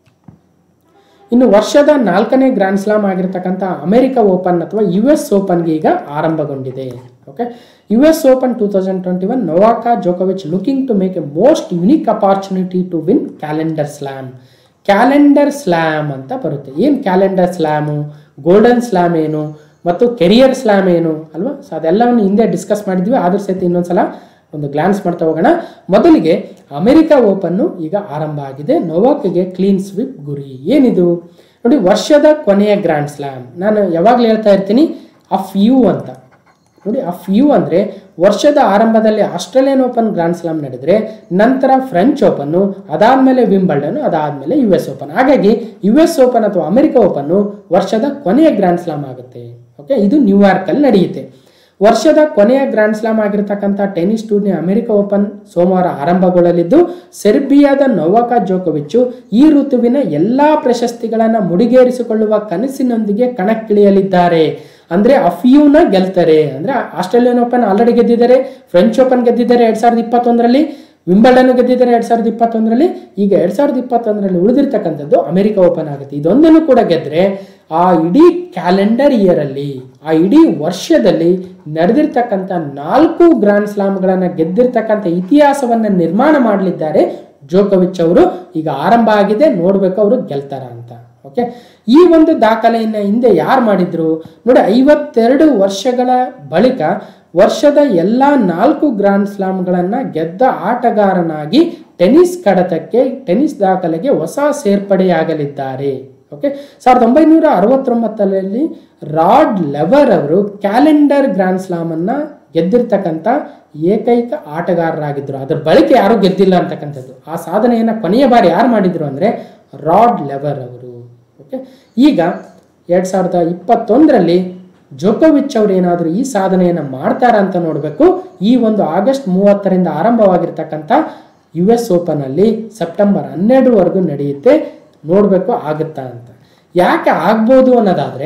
ಇನ್ನು ವರ್ಷದ ನಾಲ್ಕನೇ ಗ್ರ್ಯಾಂಡ್ ಸ್ಲಾಮ್ ಆಗಿರ್ತಕ್ಕಂಥ ಅಮೆರಿಕ ಓಪನ್ ಅಥವಾ ಯು ಎಸ್ ಓಪನ್ಗೆ ಈಗ ಆರಂಭಗೊಂಡಿದೆ okay U S open two thousand twenty one Novak ಜೋಕೋವಿಚ್ looking to make a most unique opportunity to win calendar slam calendar slam ಅಂತ ಬರುತ್ತೆ ಏನು ಕ್ಯಾಲೆಂಡರ್ ಸ್ಲ್ಯಾಮು ಗೋಲ್ಡನ್ ಸ್ಲ್ಯಾಮ್ ಏನು ಮತ್ತು ಕೆರಿಯರ್ ಸ್ಲ್ಯಾಮ್ ಏನು ಅಲ್ವಾ ಸೊ ಅದೆಲ್ಲವನ್ನು ಹಿಂದೆ ಡಿಸ್ಕಸ್ ಮಾಡಿದ್ವಿ ಆದ್ರೂ ಸಹಿತ ಇನ್ನೊಂದ್ಸಲ ಒಂದು ಗ್ಲಾನ್ಸ್ ಮಾಡ್ತಾ ಹೋಗೋಣ ಮೊದಲಿಗೆ ಅಮೆರಿಕ ಓಪನ್ನು ಈಗ ಆರಂಭ ಆಗಿದೆ ನೊವಾಕ್ಗೆ ಕ್ಲೀನ್ ಸ್ವೀಪ್ ಗುರಿ ಏನಿದು ನೋಡಿ ವರ್ಷದ ಕೊನೆಯ ಗ್ರ್ಯಾಂಡ್ ಸ್ಲಾಮ್ ನಾನು ಯಾವಾಗಲೂ ಹೇಳ್ತಾ ಇರ್ತೀನಿ ಅಫ್ ಯು ಅಂತ ನೋಡಿ ಅಫ್ ಯು ಅಂದರೆ ವರ್ಷದ ಆರಂಭದಲ್ಲಿ ಆಸ್ಟ್ರೇಲಿಯನ್ ಓಪನ್ ಗ್ರ್ಯಾಂಡ್ ಸ್ಲಾಮ್ ನಡೆದರೆ ನಂತರ ಫ್ರೆಂಚ್ ಓಪನ್ನು ಅದಾದಮೇಲೆ ವಿಂಬಲ್ಡನ್ ಅದಾದಮೇಲೆ ಯು ಎಸ್ ಓಪನ್ ಹಾಗಾಗಿ ಯು ಎಸ್ ಓಪನ್ ಅಥವಾ ಅಮೆರಿಕ ಓಪನ್ನು ವರ್ಷದ ಕೊನೆಯ ಗ್ರ್ಯಾಂಡ್ ಸ್ಲಾಮ್ ಆಗುತ್ತೆ ಓಕೆ ಇದು ನ್ಯೂಯಾರ್ಕಲ್ಲಿ ನಡೆಯುತ್ತೆ ವರ್ಷದ ಕೊನೆಯ ಗ್ರ್ಯಾಂಡ್ ಸ್ಲಾಮ್ ಆಗಿರ್ತಕ್ಕಂಥ ಟೆನ್ನಿಸ್ ಟೂರ್ನಿ ಅಮೆರಿಕ ಓಪನ್ ಸೋಮವಾರ ಆರಂಭಗೊಳ್ಳಲಿದ್ದು ಸೆರ್ಬಿಯಾದ ನೊವಾಕಾ ಜೋಕೋವಿಚ್ಚು ಈ ಋತುವಿನ ಎಲ್ಲಾ ಪ್ರಶಸ್ತಿಗಳನ್ನು ಮುಡಿಗೇರಿಸಿಕೊಳ್ಳುವ ಕನಸಿನೊಂದಿಗೆ ಕಣಕ್ಕಿಳಿಯಲಿದ್ದಾರೆ ಅಂದ್ರೆ ಅಫಿಯೂನ ಗೆಲ್ತಾರೆ ಅಂದ್ರೆ ಆಸ್ಟ್ರೇಲಿಯನ್ ಓಪನ್ ಆಲ್ರೆಡಿ ಗೆದ್ದಿದ್ದಾರೆ ಫ್ರೆಂಚ್ ಓಪನ್ ಗೆದ್ದಿದ್ದಾರೆ ಎರಡ್ ಸಾವಿರದ ಇಪ್ಪತ್ತೊಂದರಲ್ಲಿ ವಿಂಬಲ್ಡನ್ ಗೆದ್ದಿದ್ದಾರೆ ಎರಡ್ ಸಾವಿರದ ಇಪ್ಪತ್ತೊಂದರಲ್ಲಿ ಈಗ ಎರಡ್ ಸಾವಿರದ ಇಪ್ಪತ್ತೊಂದರಲ್ಲಿ ಉಳಿದಿರ್ತಕ್ಕಂಥದ್ದು ಅಮೆರಿಕ ಓಪನ್ ಆಗುತ್ತೆ ಇದೊಂದನ್ನು ಕೂಡ ಗೆದ್ರೆ ಆ ಇಡೀ ಕ್ಯಾಲೆಂಡರ್ ಇಯರ್ ಅಲ್ಲಿ ಆ ಇಡೀ ವರ್ಷದಲ್ಲಿ ನಡೆದಿರ್ತಕ್ಕಂಥ ನಾಲ್ಕು ಗ್ರ್ಯಾಂಡ್ ಸ್ಲಾಮ್ಗಳನ್ನು ಗೆದ್ದಿರ್ತಕ್ಕಂಥ ಇತಿಹಾಸವನ್ನ ನಿರ್ಮಾಣ ಮಾಡಲಿದ್ದಾರೆ ಜೋಕೋವಿಚ್ ಅವರು ಈಗ ಆರಂಭ ಆಗಿದೆ ನೋಡ್ಬೇಕು ಅವರು ಗೆಲ್ತಾರ ಅಂತ ಓಕೆ ಈ ಒಂದು ದಾಖಲೆಯನ್ನ ಹಿಂದೆ ಯಾರು ಮಾಡಿದ್ರು ನೋಡಿ ಐವತ್ತೆರಡು ವರ್ಷಗಳ ಬಳಿಕ ವರ್ಷದ ಎಲ್ಲ ನಾಲ್ಕು ಗ್ರ್ಯಾಂಡ್ ಸ್ಲಾಮ್ಗಳನ್ನು ಗೆದ್ದ ಆಟಗಾರನಾಗಿ ಟೆನ್ನಿಸ್ ಕಡತಕ್ಕೆ ಟೆನ್ನಿಸ್ ದಾಖಲೆಗೆ ಹೊಸ ಸೇರ್ಪಡೆಯಾಗಲಿದ್ದಾರೆ ಓಕೆ ಸಾವಿರದ ಒಂಬೈನೂರ ಅರವತ್ತೊಂಬತ್ತರಲ್ಲಿ ರಾಡ್ ಲೆವರ್ ಅವರು ಕ್ಯಾಲೆಂಡರ್ ಗ್ರ್ಯಾಂಡ್ ಸ್ಲಾಮ್ ಅನ್ನ ಗೆದ್ದಿರ್ತಕ್ಕಂಥ ಏಕೈಕ ಆಟಗಾರರಾಗಿದ್ದರು ಅದ್ರ ಬಳಿಕ ಯಾರು ಗೆದ್ದಿಲ್ಲ ಅಂತಕ್ಕಂಥದ್ದು ಆ ಸಾಧನೆಯನ್ನ ಕೊನೆಯ ಬಾರಿ ಯಾರು ಮಾಡಿದ್ರು ಅಂದ್ರೆ ರಾಡ್ ಲೆವರ್ ಅವರು ಓಕೆ ಈಗ ಎರಡ್ ಸಾವಿರದ ಇಪ್ಪತ್ತೊಂದರಲ್ಲಿ ಜೋಕೋವಿಚ್ ಅವರು ಏನಾದರೂ ಈ ಸಾಧನೆಯನ್ನು ಮಾಡ್ತಾರ ಅಂತ ನೋಡಬೇಕು ಈ ಒಂದು ಆಗಸ್ಟ್ ಮೂವತ್ತರಿಂದ ಆರಂಭವಾಗಿರ್ತಕ್ಕಂಥ ಯು ಎಸ್ ಓಪನ್ ಅಲ್ಲಿ ಸೆಪ್ಟೆಂಬರ್ ಹನ್ನೆರಡರವರೆಗೂ ನಡೆಯುತ್ತೆ ನೋಡಬೇಕು ಆಗುತ್ತಾ ಅಂತ ಯಾಕೆ ಆಗ್ಬೋದು ಅನ್ನೋದಾದ್ರೆ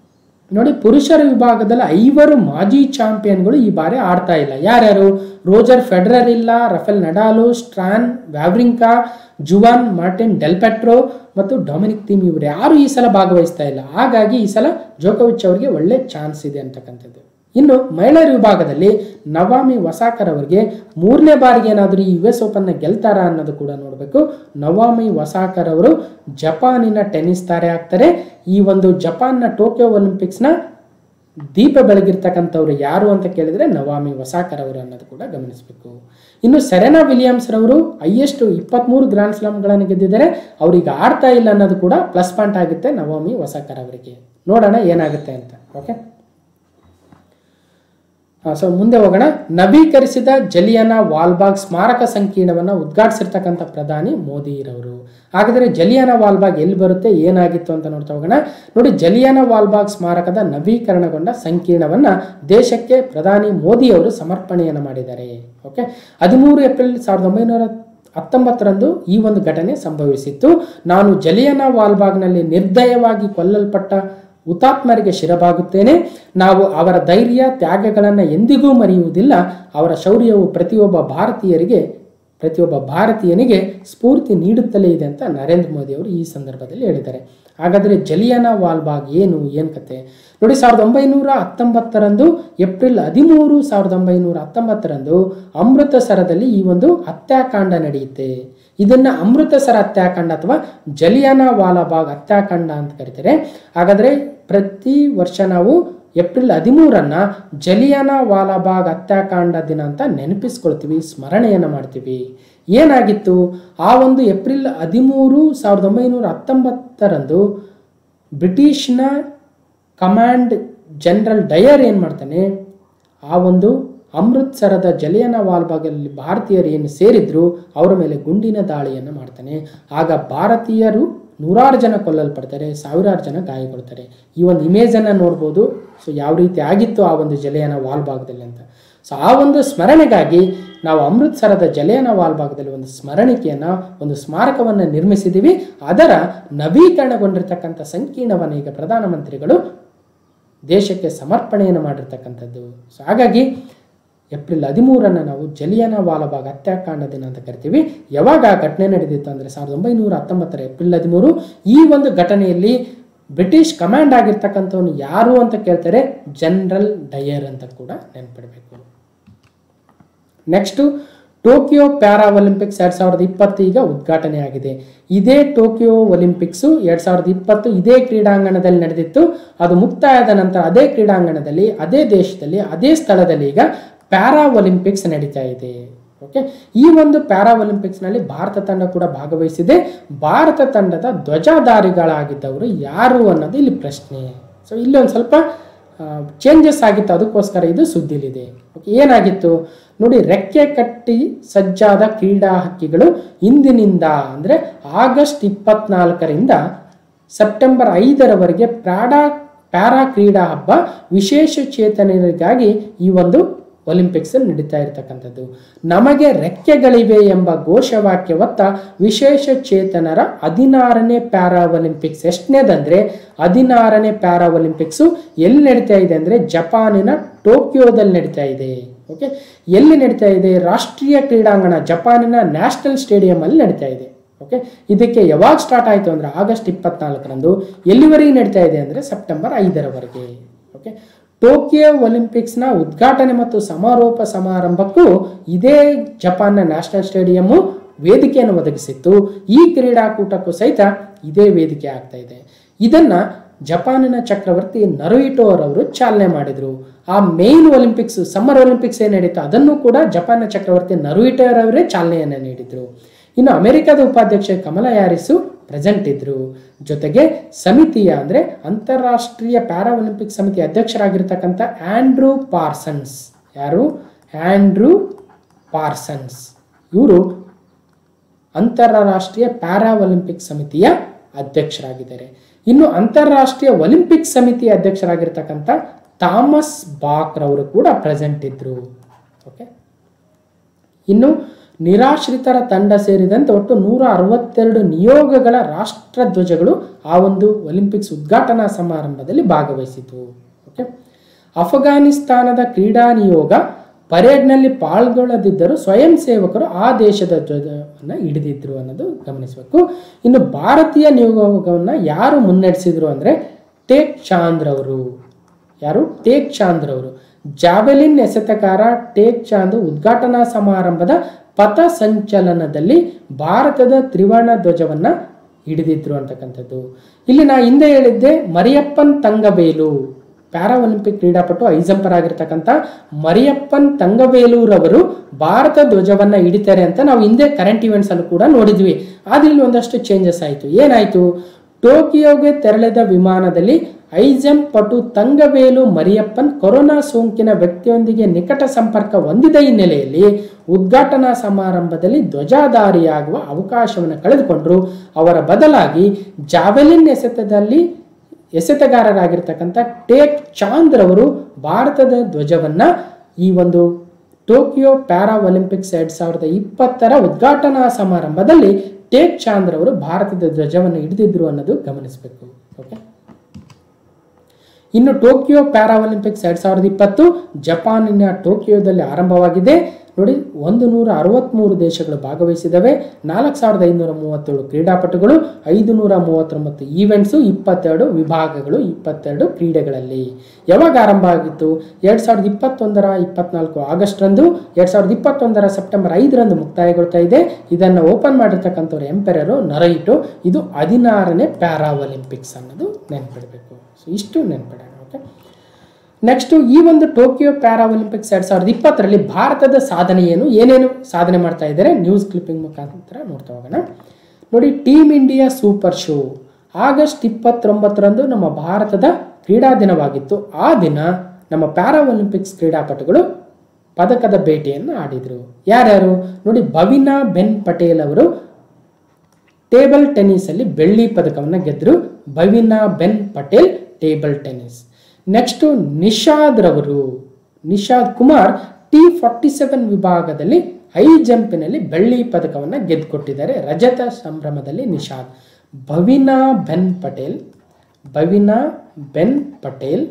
ನೋಡಿ ಪುರುಷರ ವಿಭಾಗದಲ್ಲಿ ಐವರು ಮಾಜಿ ಚಾಂಪಿಯನ್ಗಳು ಈ ಬಾರಿ ಆಡ್ತಾ ಇಲ್ಲ ಯಾರ್ಯಾರು ರೋಜರ್ ಫೆಡರರ್ ಇಲ್ಲ Rafael Nadal Stan Wawrinka Juan Martin del Potro ಮತ್ತು ಡೊಮಿನಿಕ್ ಥೀಮ್ ಇವರು ಯಾರು ಈ ಸಲ ಭಾಗವಹಿಸ್ತಾ ಇಲ್ಲ ಹಾಗಾಗಿ ಈ ಸಲ ಜೋಕೋವಿಚ್ ಅವರಿಗೆ ಒಳ್ಳೆ ಚಾನ್ಸ್ ಇದೆ ಅಂತಕ್ಕಂಥದ್ದು ಇನ್ನು ಮಹಿಳೆಯರ ವಿಭಾಗದಲ್ಲಿ ನವಾಮಿ ವಸಾಕರ್ ಅವರಿಗೆ ಮೂರನೇ ಬಾರಿಗೆ ಏನಾದರೂ ಈ ಯು ಎಸ್ ಓಪನ್ನ ಗೆಲ್ತಾರಾ ಅನ್ನೋದು ಕೂಡ ನೋಡಬೇಕು ನವಾಮಿ ವಸಾಕರ್ ಅವರು ಜಪಾನಿನ ಟೆನ್ನಿಸ್ ತಾರೆ ಆಗ್ತಾರೆ ಈ ಒಂದು ಜಪಾನ್ನ ಟೋಕಿಯೋ ಒಲಿಂಪಿಕ್ಸ್ನ ದೀಪ ಬೆಳಗಿರ್ತಕ್ಕಂಥವ್ರು ಯಾರು ಅಂತ ಕೇಳಿದ್ರೆ ನವಾಮಿ ವಸಾಕರ್ ಅವರು ಅನ್ನೋದು ಕೂಡ ಗಮನಿಸಬೇಕು ಇನ್ನು ಸೆರೆನಾ ವಿಲಿಯಮ್ಸ್ ರವರು ಹೈಯೆಸ್ಟ್ ಇಪ್ಪತ್ಮೂರು ಗ್ರ್ಯಾಂಡ್ ಸ್ಲಾಮ್ಗಳನ್ನು ಗೆದ್ದಿದ್ದಾರೆ ಅವ್ರಿಗೆ ಆಡ್ತಾ ಇಲ್ಲ ಅನ್ನೋದು ಕೂಡ ಪ್ಲಸ್ ಪಾಯಿಂಟ್ ಆಗುತ್ತೆ ನವಾಮಿ ವಸಾಕರ್ ಅವರಿಗೆ ನೋಡೋಣ ಏನಾಗುತ್ತೆ ಅಂತ ಓಕೆ ಸೊ ಮುಂದೆ ಹೋಗೋಣ ನವೀಕರಿಸಿದ ಜಲಿಯನ ವಾಲ್ಬಾಗ್ ಸ್ಮಾರಕ ಸಂಕೀರ್ಣವನ್ನು ಉದ್ಘಾಟಿಸಿರ್ತಕ್ಕಂಥ ಪ್ರಧಾನಿ ಮೋದಿರವರು ಹಾಗಾದರೆ ಜಲಿಯನ ವಾಲ್ಬಾಗ್ ಎಲ್ಲಿ ಬರುತ್ತೆ ಏನಾಗಿತ್ತು ಅಂತ ನೋಡ್ತಾ ಹೋಗೋಣ ನೋಡಿ ಜಲಿಯನ ವಾಲ್ಬಾಗ್ ಸ್ಮಾರಕದ ನವೀಕರಣಗೊಂಡ ಸಂಕೀರ್ಣವನ್ನ ದೇಶಕ್ಕೆ ಪ್ರಧಾನಿ ಮೋದಿ ಅವರು ಸಮರ್ಪಣೆಯನ್ನು ಮಾಡಿದ್ದಾರೆ ಓಕೆ ಹದಿಮೂರು ಏಪ್ರಿಲ್ ಸಾವಿರದ ಒಂಬೈನೂರ ಹತ್ತೊಂಬತ್ತರಂದು ಈ ಒಂದು ಘಟನೆ ಸಂಭವಿಸಿತ್ತು ನಾನು ಜಲಿಯನ ವಾಲ್ಬಾಗ್ನಲ್ಲಿ ನಿರ್ದಯವಾಗಿ ಕೊಲ್ಲಲ್ಪಟ್ಟ ಹುತಾತ್ಮರಿಗೆ ಶಿರಬಾಗುತ್ತೇನೆ ನಾವು ಅವರ ಧೈರ್ಯ ತ್ಯಾಗಗಳನ್ನು ಎಂದಿಗೂ ಮರೆಯುವುದಿಲ್ಲ ಅವರ ಶೌರ್ಯವು ಪ್ರತಿಯೊಬ್ಬ ಭಾರತೀಯರಿಗೆ ಪ್ರತಿಯೊಬ್ಬ ಭಾರತೀಯನಿಗೆ ಸ್ಫೂರ್ತಿ ನೀಡುತ್ತಲೇ ಇದೆ ಅಂತ ನರೇಂದ್ರ ಮೋದಿ ಅವರು ಈ ಸಂದರ್ಭದಲ್ಲಿ ಹೇಳಿದ್ದಾರೆ ಹಾಗಾದರೆ ಜಲಿಯನ ವಾಲ್ಬಾಗ್ ಏನು ಏನು ಕತೆ ನೋಡಿ ಸಾವಿರದ ಒಂಬೈನೂರ ಹತ್ತೊಂಬತ್ತರಂದು ಏಪ್ರಿಲ್ ಹದಿಮೂರು ಸಾವಿರದ ಒಂಬೈನೂರ ಹತ್ತೊಂಬತ್ತರಂದು ಅಮೃತಸರದಲ್ಲಿ ಈ ಒಂದು ಹತ್ಯಾಕಾಂಡ ನಡೆಯುತ್ತೆ ಇದನ್ನ ಅಮೃತಸರ ಹತ್ಯಾಕಾಂಡ ಅಥವಾ ಜಲಿಯನ ವಾಲಾಬಾಗ್ ಹತ್ಯಾಕಾಂಡ ಅಂತ ಕರೀತಾರೆ ಹಾಗಾದರೆ ಪ್ರತಿ ವರ್ಷ ನಾವು ಏಪ್ರಿಲ್ ಹದಿಮೂರನ್ನ ಜಲಿಯನ ವಾಲಾಬಾಗ್ ಹತ್ಯಾಕಾಂಡ ದಿನ ಅಂತ ನೆನಪಿಸ್ಕೊಳ್ತೀವಿ ಸ್ಮರಣೆಯನ್ನು ಮಾಡ್ತೀವಿ ಏನಾಗಿತ್ತು ಆ ಒಂದು ಏಪ್ರಿಲ್ ಹದಿಮೂರು ಸಾವಿರದ ಒಂಬೈನೂರ ಹತ್ತೊಂಬತ್ತರಂದು ಬ್ರಿಟಿಷ್ನ ಕಮಾಂಡ್ ಜನರಲ್ ಡಯರ್ ಏನು ಮಾಡ್ತಾನೆ ಆ ಒಂದು ಅಮೃತ್ಸರದ ಜಲಿಯನ ವಾಲ್ಬಾಗಲ್ಲಿ ಭಾರತೀಯರು ಏನು ಸೇರಿದ್ರು ಅವರ ಮೇಲೆ ಗುಂಡಿನ ದಾಳಿಯನ್ನು ಮಾಡ್ತಾನೆ ಆಗ ಭಾರತೀಯರು ನೂರಾರು ಜನ ಕೊಲ್ಲಲ್ಪಡ್ತಾರೆ ಸಾವಿರಾರು ಜನ ಗಾಯಗೊಳ್ತಾರೆ ಈ ಒಂದು ಇಮೇಜನ್ನು ನೋಡ್ಬೋದು ಸೊ ಯಾವ ರೀತಿ ಆಗಿತ್ತು ಆ ಒಂದು ಜಲಿಯನ ವಾಲ್ಬಾಗದಲ್ಲಿ ಅಂತ ಸೊ ಆ ಒಂದು ಸ್ಮರಣೆಗಾಗಿ ನಾವು ಅಮೃತ್ಸರದ ಜಲಿಯನ ವಾಲ್ಬಾಗದಲ್ಲಿ ಒಂದು ಸ್ಮರಣಿಕೆಯನ್ನು ಒಂದು ಸ್ಮಾರಕವನ್ನು ನಿರ್ಮಿಸಿದ್ದೀವಿ ಅದರ ನವೀಕರಣಗೊಂಡಿರ್ತಕ್ಕಂಥ ಸಂಕೀರ್ಣವನ್ನು ಈಗ ಪ್ರಧಾನಮಂತ್ರಿಗಳು ದೇಶಕ್ಕೆ ಸಮರ್ಪಣೆಯನ್ನು ಮಾಡಿರ್ತಕ್ಕಂಥದ್ದು ಸೊ ಹಾಗಾಗಿ ಏಪ್ರಿಲ್ ಹದಿಮೂರನ್ನು ನಾವು ಜಲಿಯನ ವಾಲಬಾಗ್ ಹತ್ಯಾಕಾಂಡ ದಿನ ಅಂತ ಕರಿತೀವಿ ಯಾವಾಗ ಆ ಘಟನೆ ನಡೆದಿತ್ತು ಅಂದರೆ ಸಾವಿರದ ಒಂಬೈನೂರ ಹತ್ತೊಂಬತ್ತರ ಏಪ್ರಿಲ್ ಹದಿಮೂರು ಈ ಒಂದು ಘಟನೆಯಲ್ಲಿ ಬ್ರಿಟಿಷ್ ಕಮಾಂಡ್ ಆಗಿರ್ತಕ್ಕಂಥವನು ಯಾರು ಅಂತ ಕೇಳ್ತಾರೆ ಜನರಲ್ ಡಯರ್ ಅಂತ ಕೂಡ ನೆನ್ಪಿಡಬೇಕು ನೆಕ್ಸ್ಟು ಟೋಕಿಯೋ ಪ್ಯಾರಾ ಒಲಿಂಪಿಕ್ಸ್ ಎರಡು ಸಾವಿರದ ಇಪ್ಪತ್ತು ಈಗ ಉದ್ಘಾಟನೆ ಆಗಿದೆ ಇದೇ ಟೋಕಿಯೋ ಒಲಿಂಪಿಕ್ಸು ಎರಡು ಸಾವಿರದ ಇಪ್ಪತ್ತು ಇದೇ ಕ್ರೀಡಾಂಗಣದಲ್ಲಿ ನಡೆದಿತ್ತು ಅದು ಮುಕ್ತಾಯದ ನಂತರ ಅದೇ ಕ್ರೀಡಾಂಗಣದಲ್ಲಿ ಅದೇ ದೇಶದಲ್ಲಿ ಅದೇ ಸ್ಥಳದಲ್ಲಿ ಈಗ ಪ್ಯಾರಾ ಒಲಿಂಪಿಕ್ಸ್ ನಡೀತಾ ಇದೆ ಓಕೆ ಈ ಒಂದು ಪ್ಯಾರಾ ಒಲಿಂಪಿಕ್ಸ್ನಲ್ಲಿ ಭಾರತ ತಂಡ ಕೂಡ ಭಾಗವಹಿಸಿದೆ ಭಾರತ ತಂಡದ ಧ್ವಜಾಧಾರಿಗಳಾಗಿದ್ದವರು ಯಾರು ಅನ್ನೋದು ಇಲ್ಲಿ ಪ್ರಶ್ನೆ ಸೊ ಇಲ್ಲಿ ಒಂದು ಸ್ವಲ್ಪ ಚೇಂಜಸ್ ಆಗಿತ್ತು ಅದಕ್ಕೋಸ್ಕರ ಇದು ಸುದ್ದಿಲಿದೆ ಓಕೆ ಏನಾಗಿತ್ತು ನೋಡಿ ರೆಕ್ಕೆ ಕಟ್ಟಿ ಸಜ್ಜಾದ ಕ್ರೀಡಾ ಹಕ್ಕಿಗಳು ಇಂದಿನಿಂದ ಅಂದರೆ ಆಗಸ್ಟ್ ಇಪ್ಪತ್ನಾಲ್ಕರಿಂದ ಸೆಪ್ಟೆಂಬರ್ ಐದರವರೆಗೆ ಪ್ಯಾಡಾ ಪ್ಯಾರಾ ಕ್ರೀಡಾ ಹಬ್ಬ ವಿಶೇಷ ಚೇತನರಿಗಾಗಿ ಈ ಒಂದು ಒಲಿಂಪಿಕ್ಸ್ ನಡೀತಾ ಇರತಕ್ಕಂಥದ್ದು ನಮಗೆ ರೆಕ್ಕೆಗಳಿವೆ ಎಂಬ ಘೋಷವಾಕ್ಯ ಹೊತ್ತ ವಿಶೇಷ ಚೇತನರ ಹದಿನಾರನೇ ಪ್ಯಾರಾ ಒಲಿಂಪಿಕ್ಸ್ ಎಷ್ಟನೇದಂದ್ರೆ ಹದಿನಾರನೇ ಪ್ಯಾರಾ ಒಲಿಂಪಿಕ್ಸು ಎಲ್ಲಿ ನಡೀತಾ ಇದೆ ಅಂದರೆ ಜಪಾನಿನ ಟೋಕಿಯೋದಲ್ಲಿ ನಡೀತಾ ಇದೆ ಓಕೆ ಎಲ್ಲಿ ನಡೀತಾ ಇದೆ ರಾಷ್ಟ್ರೀಯ ಕ್ರೀಡಾಂಗಣ ಜಪಾನಿನ ನ್ಯಾಷನಲ್ ಸ್ಟೇಡಿಯಂ ಅಲ್ಲಿ ನಡೀತಾ ಇದೆ ಓಕೆ ಇದಕ್ಕೆ ಯಾವಾಗ ಸ್ಟಾರ್ಟ್ ಆಯಿತು ಅಂದರೆ ಆಗಸ್ಟ್ ಇಪ್ಪತ್ನಾಲ್ಕರಂದು ಎಲ್ಲಿವರೆಗೆ ನಡೀತಾ ಇದೆ ಅಂದರೆ ಸೆಪ್ಟೆಂಬರ್ ಐದರವರೆಗೆ ಓಕೆ ಟೋಕಿಯೋ ಒಲಿಂಪಿಕ್ಸ್ನ ಉದ್ಘಾಟನೆ ಮತ್ತು ಸಮಾರೋಪ ಸಮಾರಂಭಕ್ಕೂ ಇದೇ ಜಪಾನ್ನ ನ್ಯಾಷನಲ್ ಸ್ಟೇಡಿಯಮ್ಮು ವೇದಿಕೆಯನ್ನು ಒದಗಿಸಿತ್ತು ಈ ಕ್ರೀಡಾಕೂಟಕ್ಕೂ ಸಹಿತ ಇದೇ ವೇದಿಕೆ ಆಗ್ತಾ ಇದೆ ಇದನ್ನ ಜಪಾನಿನ ಚಕ್ರವರ್ತಿ ನರುಹಿಟೋ ಅವರು ಚಾಲನೆ ಮಾಡಿದ್ರು ಆ ಮೇನ್ ಒಲಿಂಪಿಕ್ಸ್ ಸಮ್ಮರ್ ಒಲಿಂಪಿಕ್ಸ್ ಏನು ನಡೀತು ಅದನ್ನು ಕೂಡ ಜಪಾನ್ನ ಚಕ್ರವರ್ತಿ ನರುಹಿಟೋ ಅವರೇ ಚಾಲನೆಯನ್ನು ನೀಡಿದ್ರು ಇನ್ನು ಅಮೆರಿಕದ ಉಪಾಧ್ಯಕ್ಷ ಕಮಲಾ ಹ್ಯಾರಿಸು ಪ್ರೆಸೆಂಟ್ ಇದ್ರು ಜೊತೆಗೆ ಸಮಿತಿಯ ಅಂದರೆ ಅಂತಾರಾಷ್ಟ್ರೀಯ ಪ್ಯಾರಾ ಒಲಿಂಪಿಕ್ ಸಮಿತಿ ಅಧ್ಯಕ್ಷರಾಗಿರ್ತಕ್ಕಂಥ ಆಂಡ್ರೂ ಪಾರ್ಸನ್ಸ್ ಯಾರು ಆಂಡ್ರೂ ಪಾರ್ಸನ್ಸ್ ಇವರು ಅಂತಾರಾಷ್ಟ್ರೀಯ ಪ್ಯಾರಾ ಒಲಿಂಪಿಕ್ ಸಮಿತಿಯ ಅಧ್ಯಕ್ಷರಾಗಿದ್ದಾರೆ ಇನ್ನು ಅಂತಾರಾಷ್ಟ್ರೀಯ ಒಲಿಂಪಿಕ್ ಸಮಿತಿಯ ಅಧ್ಯಕ್ಷರಾಗಿರ್ತಕ್ಕಂಥ ಥಾಮಸ್ ಬಾಕ್ರವರು ಕೂಡ ಪ್ರೆಸೆಂಟ್ ಇದ್ರು ಓಕೆ ಇನ್ನು ನಿರಾಶ್ರಿತರ ತಂಡ ಸೇರಿದಂತೆ ಒಟ್ಟು ನೂರ ಅರವತ್ತೆರಡು ನಿಯೋಗಗಳ ರಾಷ್ಟ್ರ ಧ್ವಜಗಳು ಆ ಒಂದು ಒಲಿಂಪಿಕ್ಸ್ ಉದ್ಘಾಟನಾ ಸಮಾರಂಭದಲ್ಲಿ ಭಾಗವಹಿಸಿತು ಓಕೆ ಅಫಘಾನಿಸ್ತಾನದ ಕ್ರೀಡಾ ನಿಯೋಗ ಪರೇಡ್ನಲ್ಲಿ ಪಾಲ್ಗೊಳ್ಳದಿದ್ದರೂ ಸ್ವಯಂ ಸೇವಕರು ಆ ದೇಶದ ಧ್ವಜವನ್ನು ಹಿಡಿದಿದ್ರು ಅನ್ನೋದು ಗಮನಿಸಬೇಕು ಇನ್ನು ಭಾರತೀಯ ನಿಯೋಗವನ್ನು ಯಾರು ಮುನ್ನಡೆಸಿದ್ರು ಅಂದರೆ ಟೇಕ್ ಚಾಂದ್ ಅವರು ಯಾರು ಟೇಕ್ ಚಾಂದ್ ಅವರು ಜಾವೆಲಿನ್ ಎಸೆತಗಾರ ಟೇಕ್ ಚಾಂದ್ ಉದ್ಘಾಟನಾ ಸಮಾರಂಭದ ಪಥ ಸಂಚಲನದಲ್ಲಿ ಭಾರತದ ತ್ರಿವರ್ಣ ಧ್ವಜವನ್ನ ಹಿಡಿದಿದ್ರು ಅಂತಕ್ಕಂಥದ್ದು ಇಲ್ಲಿ ನಾ ಹಿಂದೆ ಹೇಳಿದ್ದೆ ಮರಿಯಪ್ಪನ್ ತಂಗಬೇಲು ಪ್ಯಾರಾ ಒಲಿಂಪಿಕ್ ಕ್ರೀಡಾಪಟು ಐಜಂಪರ್ ಆಗಿರ್ತಕ್ಕಂಥ ಮರಿಯಪ್ಪನ್ ತಂಗಬೇಲೂರವರು ಭಾರತ ಧ್ವಜವನ್ನ ಹಿಡಿತಾರೆ ಅಂತ ನಾವು ಹಿಂದೆ ಕರೆಂಟ್ ಇವೆಂಟ್ಸ್ ಅನ್ನು ಕೂಡ ನೋಡಿದ್ವಿ ಆದ್ರೆ ಇಲ್ಲಿ ಒಂದಷ್ಟು ಚೇಂಜಸ್ ಆಯಿತು ಏನಾಯಿತು ಟೋಕಿಯೋಗೆ ತೆರಳಿದ ವಿಮಾನದಲ್ಲಿ ಐಜಂ ಪಟು ತಂಗವೇಲು ಮರಿಯಪ್ಪನ್ ಕೊರೋನಾ ಸೋಂಕಿನ ವ್ಯಕ್ತಿಯೊಂದಿಗೆ ನಿಕಟ ಸಂಪರ್ಕ ಹೊಂದಿದ ಹಿನ್ನೆಲೆಯಲ್ಲಿ ಉದ್ಘಾಟನಾ ಸಮಾರಂಭದಲ್ಲಿ ಧ್ವಜಾಧಾರಿಯಾಗುವ ಅವಕಾಶವನ್ನು ಕಳೆದುಕೊಂಡರು ಅವರ ಬದಲಾಗಿ ಜಾವೆಲಿನ್ ಎಸೆತದಲ್ಲಿ ಎಸೆತಗಾರರಾಗಿರ್ತಕ್ಕಂಥ ಟೇಕ್ ಚಾಂದ್ರವರು ಭಾರತದ ಧ್ವಜವನ್ನ ಈ ಒಂದು ಟೋಕಿಯೋ ಪ್ಯಾರಾ ಒಲಿಂಪಿಕ್ಸ್ ಎರಡ್ ಸಾವಿರದ ಇಪ್ಪತ್ತರ ಉದ್ಘಾಟನಾ ಸಮಾರಂಭದಲ್ಲಿ ಟೇಕ್ ಚಾಂದ್ರವರು ಭಾರತದ ಧ್ವಜವನ್ನು ಹಿಡಿದಿದ್ರು ಅನ್ನೋದು ಗಮನಿಸಬೇಕು ಓಕೆ ಇನ್ನು ಟೋಕಿಯೋ ಪ್ಯಾರಾ ಒಲಿಂಪಿಕ್ಸ್ ಎರಡ್ ಸಾವಿರದ ಇಪ್ಪತ್ತು ಜಪಾನಿನ ಟೋಕಿಯೋದಲ್ಲಿ ಆರಂಭವಾಗಿದೆ ನೋಡಿ ಒಂದು ನೂರ ಅರವತ್ತ್ಮೂರು ದೇಶಗಳು ಭಾಗವಹಿಸಿದವೆ ನಾಲ್ಕು ಸಾವಿರದ ಐನೂರ ಮೂವತ್ತೇಳು ಕ್ರೀಡಾಪಟುಗಳು ಐದು ನೂರ ಮೂವತ್ತೊಂಬತ್ತು ಈವೆಂಟ್ಸು ಇಪ್ಪತ್ತೆರಡು ವಿಭಾಗಗಳು ಇಪ್ಪತ್ತೆರಡು ಕ್ರೀಡೆಗಳಲ್ಲಿ ಯಾವಾಗ ಆರಂಭ ಆಗಿತ್ತು ಎರಡು ಸಾವಿರದ ಇಪ್ಪತ್ತೊಂದರ ಇಪ್ಪತ್ನಾಲ್ಕು ಆಗಸ್ಟ್ರಂದು ಎರಡು ಸಾವಿರದ ಇಪ್ಪತ್ತೊಂದರ ಸೆಪ್ಟೆಂಬರ್ ಐದರಂದು ಮುಕ್ತಾಯಗೊಳ್ತಾ ಇದೆ ಇದನ್ನು ಓಪನ್ ಮಾಡಿರ್ತಕ್ಕಂಥವ್ರು ಎಂಪೆರರು ನರೈಟು ಇದು ಹದಿನಾರನೇ ಪ್ಯಾರಾ ಒಲಿಂಪಿಕ್ಸ್ ಅನ್ನೋದು ನೆನ್ಪಿಡಬೇಕು ಸೊ ಇಷ್ಟು ನೆನ್ಪಿಡೋಣ ಓಕೆ ನೆಕ್ಸ್ಟ್ ಈ ಒಂದು ಟೋಕಿಯೋ ಪ್ಯಾರಾ ಒಲಿಂಪಿಕ್ಸ್ ಎರಡ್ ಸಾವಿರದ ಇಪ್ಪತ್ತರಲ್ಲಿ ಭಾರತದ ಸಾಧನೆ ಏನು ಏನೇನು ಸಾಧನೆ ಮಾಡ್ತಾ ಇದ್ದಾರೆ ನ್ಯೂಸ್ ಕ್ಲಿಪ್ಪಿಂಗ್ ಮುಖಾಂತರ ನೋಡ್ತಾ ಹೋಗೋಣ ನೋಡಿ team India super show August ಇಪ್ಪತ್ತೊಂಬತ್ತರಂದು ನಮ್ಮ ಭಾರತದ ಕ್ರೀಡಾ ದಿನವಾಗಿತ್ತು ಆ ದಿನ ನಮ್ಮ ಪ್ಯಾರಾ ಒಲಿಂಪಿಕ್ಸ್ ಕ್ರೀಡಾಪಟುಗಳು ಪದಕದ ಬೇಟೆಯನ್ನು ಆಡಿದರು ಯಾರ್ಯಾರು ನೋಡಿ ಭವಿನಾ ಬೆನ್ ಪಟೇಲ್ ಅವರು ಟೇಬಲ್ ಟೆನ್ನಿಸಲ್ಲಿ ಬೆಳ್ಳಿ ಪದಕವನ್ನು ಗೆದ್ದರು Bhavina Ben Patel table tennis next Nishad ರವರು Nishad Kumar T forty seven ವಿಭಾಗದಲ್ಲಿ ಹೈ ಜಂಪಿನಲ್ಲಿ ಬೆಳ್ಳಿ ಪದಕವನ್ನು ಗೆದ್ದುಕೊಟ್ಟಿದ್ದಾರೆ ರಜತ ಸಂಭ್ರಮದಲ್ಲಿ ನಿಷಾದ್ ಭವಿನಾ ಬೆನ್ ಪಟೇಲ್ ಭವಿನಾ ಬೆನ್ ಪಟೇಲ್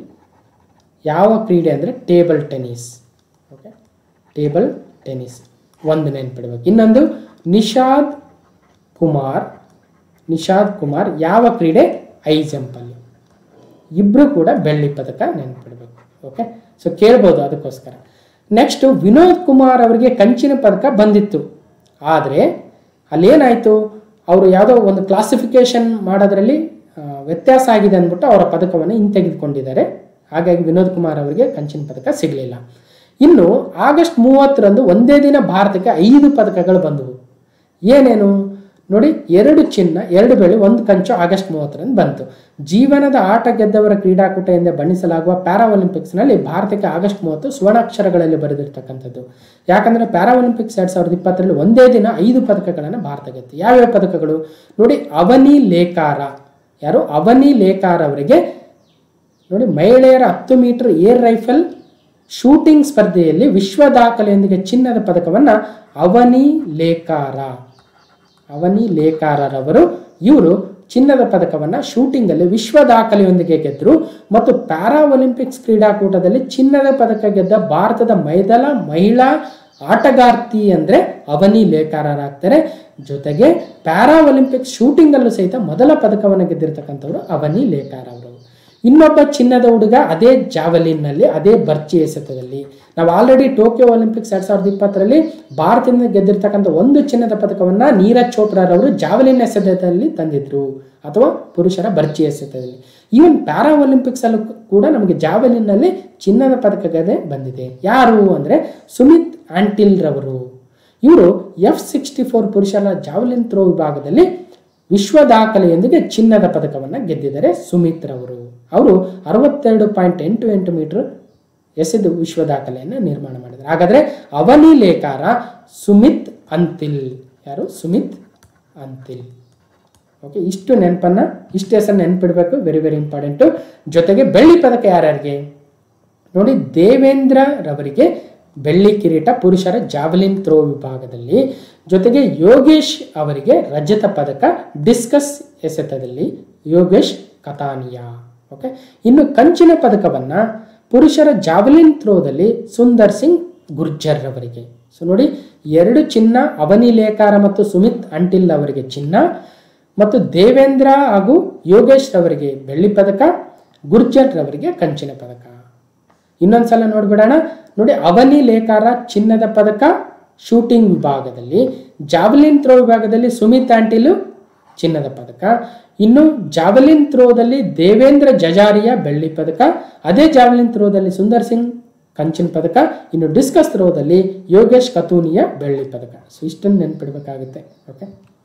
ಯಾವ ಕ್ರೀಡೆ ಅಂದರೆ table tennis okay table tennis ಒಂದು ನೆನ್ಪಿಡ್ಬೇಕು ಇನ್ನೊಂದು ನಿಷಾದ್ ಕುಮಾರ್ ನಿಷಾದ್ ಕುಮಾರ್ ಯಾವ ಕ್ರೀಡೆ ಐ ಜಂಪಲ್ಲಿ ಇಬ್ಬರು ಕೂಡ ಬೆಳ್ಳಿ ಪದಕ ನೆನ್ಪಿಡ್ಬೇಕು ಓಕೆ ಸೊ ಕೇಳ್ಬೋದು ಅದಕ್ಕೋಸ್ಕರ ನೆಕ್ಸ್ಟ್ ವಿನೋದ್ ಕುಮಾರ್ ಅವರಿಗೆ ಕಂಚಿನ ಪದಕ ಬಂದಿತ್ತು ಆದರೆ ಅಲ್ಲೇನಾಯಿತು ಅವರು ಯಾವುದೋ ಒಂದು ಕ್ಲಾಸಿಫಿಕೇಶನ್ ಮಾಡೋದ್ರಲ್ಲಿ ಆ, ವ್ಯತ್ಯಾಸ ಆಗಿದೆ ಅಂದ್ಬಿಟ್ಟು ಅವರ ಪದಕವನ್ನು ಹಿಂತೆಗೆದುಕೊಂಡಿದ್ದಾರೆ ಹಾಗಾಗಿ ವಿನೋದ್ ಕುಮಾರ್ ಅವರಿಗೆ ಕಂಚಿನ ಪದಕ ಸಿಗಲಿಲ್ಲ ಇನ್ನು ಆಗಸ್ಟ್ ಮೂವತ್ತರಂದು ಒಂದೇ ದಿನ ಭಾರತಕ್ಕೆ ಐದು ಪದಕಗಳು ಬಂದವು ಏನೇನು ನೋಡಿ ಎರಡು ಚಿನ್ನ ಎರಡು ಬೆಳ್ಳಿ ಒಂದು ಕಂಚು ಆಗಸ್ಟ್ ಮೂವತ್ತರಂದು ಬಂತು ಜೀವನದ ಆಟ ಗೆದ್ದವರ ಕ್ರೀಡಾಕೂಟ ಎಂದೇ ಬಣ್ಣಿಸಲಾಗುವ ಪ್ಯಾರಾ ಒಲಿಂಪಿಕ್ಸ್ನಲ್ಲಿ ಭಾರತಕ್ಕೆ ಆಗಸ್ಟ್ ಮೂವತ್ತು ಸುವರ್ಣಾಕ್ಷರಗಳಲ್ಲಿ ಬರೆದಿರ್ತಕ್ಕಂಥದ್ದು ಯಾಕಂದರೆ ಪ್ಯಾರಾ ಒಲಿಂಪಿಕ್ಸ್ ಎರಡು ಸಾವಿರದ ಇಪ್ಪತ್ತರಲ್ಲಿ ಒಂದೇ ದಿನ ಐದು ಪದಕಗಳನ್ನು ಭಾರತ ಗೆದ್ದು ಯಾವ್ಯಾವ ಪದಕಗಳು ನೋಡಿ ಅವನಿ ಲೇಕಾರ ಯಾರು ಅವನಿ ಲೇಕಾರ ಅವರಿಗೆ ನೋಡಿ ಮಹಿಳೆಯರ ಹತ್ತು ಮೀಟರ್ ಏರ್ ರೈಫಲ್ ಶೂಟಿಂಗ್ ಸ್ಪರ್ಧೆಯಲ್ಲಿ ವಿಶ್ವ ದಾಖಲೆಯೊಂದಿಗೆ ಚಿನ್ನದ ಪದಕವನ್ನು ಅವನಿ ಲೇಕಾರ ಅವನಿ ಲೇಕಾರರವರು ಇವರು ಚಿನ್ನದ ಪದಕವನ್ನು ಶೂಟಿಂಗಲ್ಲಿ ವಿಶ್ವ ದಾಖಲೆಯೊಂದಿಗೆ ಗೆದ್ದರು ಮತ್ತು ಪ್ಯಾರಾ ಒಲಿಂಪಿಕ್ಸ್ ಕ್ರೀಡಾಕೂಟದಲ್ಲಿ ಚಿನ್ನದ ಪದಕ ಗೆದ್ದ ಭಾರತದ ಮೊದಲ ಮಹಿಳಾ ಆಟಗಾರ್ತಿ ಅಂದರೆ ಅವನಿ ಲೇಖಾರರಾಗ್ತಾರೆ ಜೊತೆಗೆ ಪ್ಯಾರಾ ಒಲಿಂಪಿಕ್ಸ್ ಶೂಟಿಂಗಲ್ಲೂ ಸಹಿತ ಮೊದಲ ಪದಕವನ್ನು ಗೆದ್ದಿರ್ತಕ್ಕಂಥವ್ರು ಅವನಿ ಲೇಖಾರ ಅವರು ಇನ್ನೊಬ್ಬ ಚಿನ್ನದ ಹುಡುಗ ಅದೇ ಜಾವೆಲಿನ್ನಲ್ಲಿ ಅದೇ ಬರ್ಚಿ ಎಸೆತದಲ್ಲಿ ನಾವು ಆಲ್ರೆಡಿ ಟೋಕಿಯೋ ಒಲಿಂಪಿಕ್ಸ್ ಎರಡ್ ಸಾವಿರದ ಇಪ್ಪತ್ತರಲ್ಲಿ ಭಾರತದಿಂದ ಗೆದ್ದಿರ್ತಕ್ಕಂಥ ಒಂದು ಚಿನ್ನದ ಪದಕವನ್ನು ನೀರಜ್ ಚೋಪ್ರಾರವರು ಜಾವೆಲಿನ್ ಎಸೆತದಲ್ಲಿ ತಂದಿದ್ರು ಅಥವಾ ಪುರುಷರ ಬರ್ಚಿ ಎಸೆತದಲ್ಲಿ ಈವನ್ ಪ್ಯಾರಾ ಒಲಿಂಪಿಕ್ಸ್ ಅಲ್ಲೂ ಕೂಡ ನಮಗೆ ಜಾವೆಲಿನ್ನಲ್ಲಿ ಚಿನ್ನದ ಪದಕ ಗೆದೆ ಬಂದಿದೆ ಯಾರು ಅಂದರೆ ಸುಮಿತ್ ಆಂಟಿಲ್ ರವರು ಇವರು ಎಫ್ ಸಿಕ್ಸ್ಟಿ ಫೋರ್ ಪುರುಷರ ಜಾವೆಲಿನ್ ಥ್ರೋ ವಿಭಾಗದಲ್ಲಿ ವಿಶ್ವ ದಾಖಲೆಯೊಂದಿಗೆ ಚಿನ್ನದ ಪದಕವನ್ನು ಗೆದ್ದಿದ್ದಾರೆ ಸುಮಿತ್ ರವರು ಅವರು ಅರವತ್ತೆರಡು ಪಾಯಿಂಟ್ ಎಂಟು ಎಂಟು ಮೀಟರ್ ಎಸೆದು ವಿಶ್ವ ದಾಖಲೆಯನ್ನು ನಿರ್ಮಾಣ ಮಾಡಿದ್ದಾರೆ ಹಾಗಾದರೆ ಅವನಿ ಲೇಖಾರ ಸುಮಿತ್ ಅಂತಿಲ್ ಯಾರು ಸುಮಿತ್ ಅಂತಿಲ್ ಓಕೆ ಇಷ್ಟು ನೆನಪನ್ನು ಇಷ್ಟು ಹೆಸರು ನೆನ್ಪಿಡ್ಬೇಕು ವೆರಿ ವೆರಿ ಇಂಪಾರ್ಟೆಂಟು ಜೊತೆಗೆ ಬೆಳ್ಳಿ ಪದಕ ಯಾರ್ಯಾರಿಗೆ ನೋಡಿ ದೇವೇಂದ್ರ ರವರಿಗೆ ಬೆಳ್ಳಿ ಕಿರೀಟ ಪುರುಷರ ಜಾವೆಲಿನ್ ಥ್ರೋ ವಿಭಾಗದಲ್ಲಿ ಜೊತೆಗೆ ಯೋಗೇಶ್ ಅವರಿಗೆ ರಜತ ಪದಕ ಡಿಸ್ಕಸ್ ಎಸೆತದಲ್ಲಿ ಯೋಗೇಶ್ ಕತಾನಿಯಾ ಓಕೆ ಇನ್ನು ಕಂಚಿನ ಪದಕವನ್ನ ಪುರುಷರ ಜಾವೆಲಿನ್ ಥ್ರೋದಲ್ಲಿ ಸುಂದರ್ ಸಿಂಗ್ ಗುರ್ಜರ್ ಅವರಿಗೆ ಸೊ ನೋಡಿ ಎರಡು ಚಿನ್ನ ಅವನಿ ಲೇಖಾರ ಮತ್ತು ಸುಮಿತ್ ಅಂಟಿಲ್ ಅವರಿಗೆ ಚಿನ್ನ ಮತ್ತು ದೇವೇಂದ್ರ ಹಾಗೂ ಯೋಗೇಶ್ ರವರಿಗೆ ಬೆಳ್ಳಿ ಪದಕ ಗುರ್ಜರ್ ರವರಿಗೆ ಕಂಚಿನ ಪದಕ ಇನ್ನೊಂದ್ಸಲ ನೋಡ್ಬಿಡೋಣ ನೋಡಿ ಅವನಿ ಲೇಖಾರ ಚಿನ್ನದ ಪದಕ ಶೂಟಿಂಗ್ ವಿಭಾಗದಲ್ಲಿ ಜಾವೆಲಿನ್ ಥ್ರೋ ವಿಭಾಗದಲ್ಲಿ ಸುಮಿತ್ ಆಂಟಿಲು ಚಿನ್ನದ ಪದಕ ಇನ್ನು ಜಾವೆಲಿನ್ ಥ್ರೋದಲ್ಲಿ ದೇವೇಂದ್ರ ಜಜಾರಿಯ ಬೆಳ್ಳಿ ಪದಕ ಅದೇ ಜಾವೆಲಿನ್ ಥ್ರೋದಲ್ಲಿ ಸುಂದರ್ ಸಿಂಗ್ ಕಂಚಿನ ಪದಕ ಇನ್ನು ಡಿಸ್ಕಸ್ ಥ್ರೋದಲ್ಲಿ ಯೋಗೇಶ್ ಕತೂನಿಯ ಬೆಳ್ಳಿ ಪದಕ ಸೊ ಇಷ್ಟನ್ನು ನೆನ್ಪಿಡ್ಬೇಕಾಗುತ್ತೆ ಓಕೆ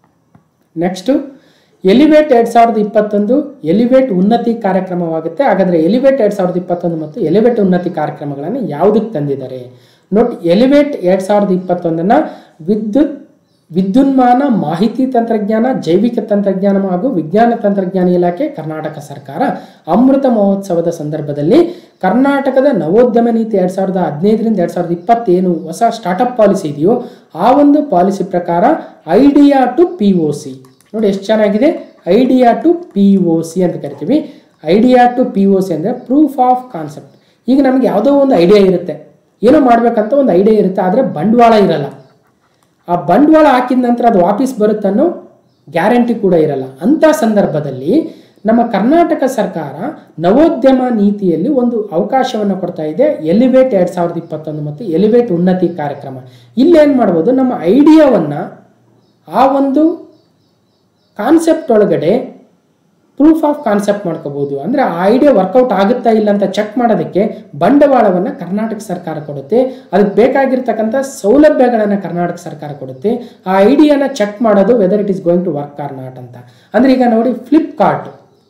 ನೆಕ್ಸ್ಟು ಎಲಿವೇಟ್ ಎರಡು ಸಾವಿರದ ಇಪ್ಪತ್ತೊಂದು ಎಲಿವೇಟ್ ಉನ್ನತಿ ಕಾರ್ಯಕ್ರಮವಾಗುತ್ತೆ ಹಾಗಾದರೆ ಎಲಿವೇಟ್ ಎರಡು ಸಾವಿರದ ಇಪ್ಪತ್ತೊಂದು ಮತ್ತು ಎಲಿವೇಟ್ ಉನ್ನತಿ ಕಾರ್ಯಕ್ರಮಗಳನ್ನು ಯಾವುದಕ್ಕೆ ತಂದಿದ್ದಾರೆ ನೋಟ್ ಎಲಿವೇಟ್ ಎರಡು ಸಾವಿರದ ಇಪ್ಪತ್ತೊಂದನ್ನು ವಿದ್ಯುತ್ ವಿದ್ಯುನ್ಮಾನ ಮಾಹಿತಿ ತಂತ್ರಜ್ಞಾನ ಜೈವಿಕ ತಂತ್ರಜ್ಞಾನ ಹಾಗೂ ವಿಜ್ಞಾನ ತಂತ್ರಜ್ಞಾನ ಇಲಾಖೆ ಕರ್ನಾಟಕ ಸರ್ಕಾರ ಅಮೃತ ಮಹೋತ್ಸವದ ಸಂದರ್ಭದಲ್ಲಿ ಕರ್ನಾಟಕದ ನವೋದ್ಯಮ ನೀತಿ ಎರಡು ಸಾವಿರದ ಹದಿನೈದರಿಂದ ಎರಡು ಸಾವಿರದ ಇಪ್ಪತ್ತೇನು ಹೊಸ ಸ್ಟಾರ್ಟಪ್ ಪಾಲಿಸಿ ಇದೆಯೋ ಆ ಒಂದು ಪಾಲಿಸಿ ಪ್ರಕಾರ idea to P O C ನೋಡಿ ಎಷ್ಟು ಚೆನ್ನಾಗಿದೆ idea to P O C ಅಂತ ಕರಿತೀವಿ idea to P O C ಅಂದರೆ ಪ್ರೂಫ್ ಆಫ್ ಕಾನ್ಸೆಪ್ಟ್ ಈಗ ನಮಗೆ ಯಾವುದೋ ಒಂದು ಐಡಿಯಾ ಇರುತ್ತೆ ಏನೋ ಮಾಡ್ಬೇಕಂತ ಒಂದು ಐಡಿಯಾ ಇರುತ್ತೆ ಆದರೆ ಬಂಡವಾಳ ಇರಲ್ಲ ಆ ಬಂಡವಾಳ ಹಾಕಿದ ನಂತರ ಅದು ವಾಪಸ್ ಬರುತ್ತನ್ನೋ ಗ್ಯಾರಂಟಿ ಕೂಡ ಇರಲ್ಲ ಅಂಥ ಸಂದರ್ಭದಲ್ಲಿ ನಮ್ಮ ಕರ್ನಾಟಕ ಸರ್ಕಾರ ನವೋದ್ಯಮ ನೀತಿಯಲ್ಲಿ ಒಂದು ಅವಕಾಶವನ್ನು ಕೊಡ್ತಾ ಇದೆ ಎಲಿವೇಟ್ ಎರಡು ಸಾವಿರದ ಇಪ್ಪತ್ತೊಂದು ಮತ್ತು ಎಲಿವೇಟ್ ಉನ್ನತಿ ಕಾರ್ಯಕ್ರಮ ಇಲ್ಲೇನು ಮಾಡ್ಬೋದು ನಮ್ಮ ಐಡಿಯಾವನ್ನು ಆ ಒಂದು ಕಾನ್ಸೆಪ್ಟ್ ಒಳಗಡೆ ಪ್ರೂಫ್ ಆಫ್ ಕಾನ್ಸೆಪ್ಟ್ ಮಾಡ್ಕೋಬಹುದು ಅಂದರೆ ಆ ಐಡಿಯಾ ವರ್ಕೌಟ್ ಆಗುತ್ತಾ ಇಲ್ಲ ಅಂತ ಚೆಕ್ ಮಾಡೋದಕ್ಕೆ ಬಂಡವಾಳವನ್ನು ಕರ್ನಾಟಕ ಸರ್ಕಾರ ಕೊಡುತ್ತೆ ಅದಕ್ಕೆ ಬೇಕಾಗಿರ್ತಕ್ಕಂಥ ಸೌಲಭ್ಯಗಳನ್ನು ಕರ್ನಾಟಕ ಸರ್ಕಾರ ಕೊಡುತ್ತೆ ಆ ಐಡಿಯಾನ ಚೆಕ್ ಮಾಡೋದು whether it is going to work or not ಅಂತ ಅಂದರೆ ಈಗ ನೋಡಿ ಫ್ಲಿಪ್ಕಾರ್ಟ್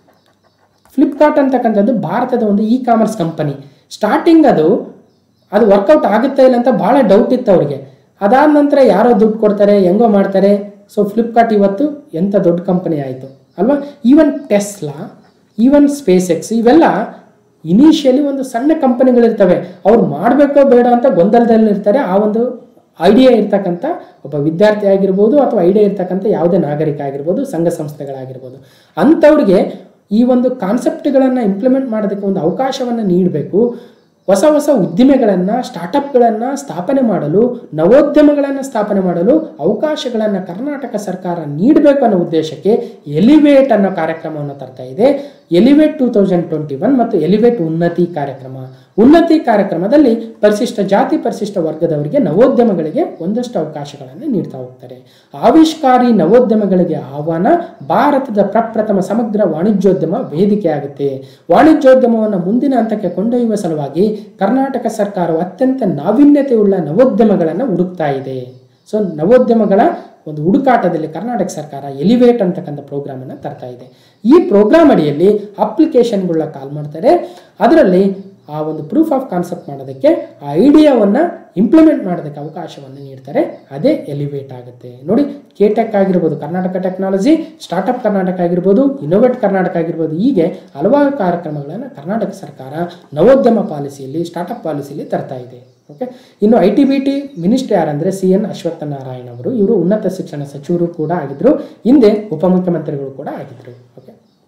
ಫ್ಲಿಪ್ಕಾರ್ಟ್ ಅಂತಕ್ಕಂಥದ್ದು ಭಾರತದ ಒಂದು ಇ ಕಾಮರ್ಸ್ ಕಂಪನಿ ಸ್ಟಾರ್ಟಿಂಗ್ ಅದು ಅದು ವರ್ಕೌಟ್ ಆಗುತ್ತಾ ಇಲ್ಲ ಅಂತ ಭಾಳ ಡೌಟ್ ಇತ್ತು ಅವ್ರಿಗೆ ಅದಾದ ನಂತರ ಯಾರೋ ದುಡ್ಡು ಕೊಡ್ತಾರೆ ಹೆಂಗೋ ಮಾಡ್ತಾರೆ ಸೊ ಫ್ಲಿಪ್ಕಾರ್ಟ್ ಇವತ್ತು ಎಂಥ ದೊಡ್ಡ ಕಂಪನಿ ಆಯಿತು ಅಲ್ವಾ even Tesla even SpaceX ಇವೆಲ್ಲ ಇನಿಷಿಯಲಿ ಒಂದು ಸಣ್ಣ ಕಂಪನಿಗಳಿರ್ತವೆ ಅವ್ರು ಮಾಡಬೇಕೋ ಬೇಡ ಅಂತ ಗೊಂದಲದಲ್ಲಿರ್ತಾರೆ ಆ ಒಂದು ಐಡಿಯಾ ಇರ್ತಕ್ಕಂಥ ಒಬ್ಬ ವಿದ್ಯಾರ್ಥಿ ಆಗಿರ್ಬೋದು ಅಥವಾ ಐಡಿಯಾ ಇರ್ತಕ್ಕಂಥ ಯಾವುದೇ ನಾಗರಿಕ ಆಗಿರ್ಬೋದು ಸಂಘ ಸಂಸ್ಥೆಗಳಾಗಿರ್ಬೋದು ಅಂಥವ್ರಿಗೆ ಈ ಒಂದು ಕಾನ್ಸೆಪ್ಟ್ಗಳನ್ನು ಇಂಪ್ಲಿಮೆಂಟ್ ಮಾಡೋದಕ್ಕೆ ಒಂದು ಅವಕಾಶವನ್ನು ನೀಡಬೇಕು ಹೊಸ ಹೊಸ ಉದ್ದಿಮೆಗಳನ್ನು ಸ್ಟಾರ್ಟಪ್ಗಳನ್ನು ಸ್ಥಾಪನೆ ಮಾಡಲು ನವೋದ್ಯಮಗಳನ್ನು ಸ್ಥಾಪನೆ ಮಾಡಲು ಅವಕಾಶಗಳನ್ನು ಕರ್ನಾಟಕ ಸರ್ಕಾರ ನೀಡಬೇಕು ಅನ್ನೋ ಉದ್ದೇಶಕ್ಕೆ ಎಲಿವೇಟ್ ಅನ್ನೋ ಕಾರ್ಯಕ್ರಮವನ್ನು ತರ್ತಾ ಇದೆ elevate two thousand twenty one ಮತ್ತು ಎಲಿವೇಟ್ ಉನ್ನತಿ ಕಾರ್ಯಕ್ರಮ ಉನ್ನತಿ ಕಾರ್ಯಕ್ರಮದಲ್ಲಿ ಪರಿಶಿಷ್ಟ ಜಾತಿ ಪರಿಶಿಷ್ಟ ವರ್ಗದವರಿಗೆ ನವೋದ್ಯಮಗಳಿಗೆ ಒಂದಷ್ಟು ಅವಕಾಶಗಳನ್ನು ನೀಡ್ತಾ ಹೋಗ್ತಾರೆ ಆವಿಷ್ಕಾರಿ ನವೋದ್ಯಮಗಳಿಗೆ ಆಹ್ವಾನ ಭಾರತದ ಪ್ರಪ್ರಥಮ ಸಮಗ್ರ ವಾಣಿಜ್ಯೋದ್ಯಮ ವೇದಿಕೆ ಆಗುತ್ತೆ ವಾಣಿಜ್ಯೋದ್ಯಮವನ್ನು ಮುಂದಿನ ಹಂತಕ್ಕೆ ಕೊಂಡೊಯ್ಯುವ ಸಲುವಾಗಿ ಕರ್ನಾಟಕ ಸರ್ಕಾರವು ಅತ್ಯಂತ ನಾವೀನ್ಯತೆಯುಳ್ಳ ನವೋದ್ಯಮಗಳನ್ನು ಹುಡುಕ್ತಾ ಇದೆ ಸೊ ನವೋದ್ಯಮಗಳ ಒಂದು ಹುಡುಕಾಟದಲ್ಲಿ ಕರ್ನಾಟಕ ಸರ್ಕಾರ ಎಲಿವೇಟ್ ಅಂತಕ್ಕಂಥ ಪ್ರೋಗ್ರಾಮನ್ನು ತರ್ತಾ ಇದೆ ಈ ಪ್ರೋಗ್ರಾಮ್ ಅಡಿಯಲ್ಲಿ ಅಪ್ಲಿಕೇಶನ್ಗಳನ್ನ ಕಾಲ್ ಮಾಡ್ತಾರೆ ಅದರಲ್ಲಿ ಆ ಒಂದು ಪ್ರೂಫ್ ಆಫ್ ಕಾನ್ಸೆಪ್ಟ್ ಮಾಡೋದಕ್ಕೆ ಆ ಐಡಿಯಾವನ್ನು ಇಂಪ್ಲಿಮೆಂಟ್ ಮಾಡೋದಕ್ಕೆ ಅವಕಾಶವನ್ನು ನೀಡ್ತಾರೆ ಅದೇ ಎಲಿವೇಟ್ ಆಗುತ್ತೆ ನೋಡಿ ಕೆಟೆಕ್ ಆಗಿರ್ಬೋದು ಕರ್ನಾಟಕ ಟೆಕ್ನಾಲಜಿ ಸ್ಟಾರ್ಟಪ್ ಕರ್ನಾಟಕ ಆಗಿರ್ಬೋದು ಇನ್ನೋವೇಟ್ ಕರ್ನಾಟಕ ಆಗಿರ್ಬೋದು ಹೀಗೆ ಹಲವಾರು ಕಾರ್ಯಕ್ರಮಗಳನ್ನು ಕರ್ನಾಟಕ ಸರ್ಕಾರ ನವೋದ್ಯಮ ಪಾಲಿಸಿಯಲ್ಲಿ ಸ್ಟಾರ್ಟಪ್ ಪಾಲಿಸಿಯಲ್ಲಿ ತರ್ತಾ ಇದೆ ಓಕೆ ಇನ್ನು I T B T minister ಯಾರಂದರೆ ಸಿ ಎನ್ ಅಶ್ವತ್ಥನಾರಾಯಣ ಅವರು ಇವರು ಉನ್ನತ ಶಿಕ್ಷಣ ಸಚಿವರು ಕೂಡ ಆಗಿದ್ದರು ಹಿಂದೆ ಉಪಮುಖ್ಯಮಂತ್ರಿಗಳು ಕೂಡ ಆಗಿದ್ದರು ಓಕೆ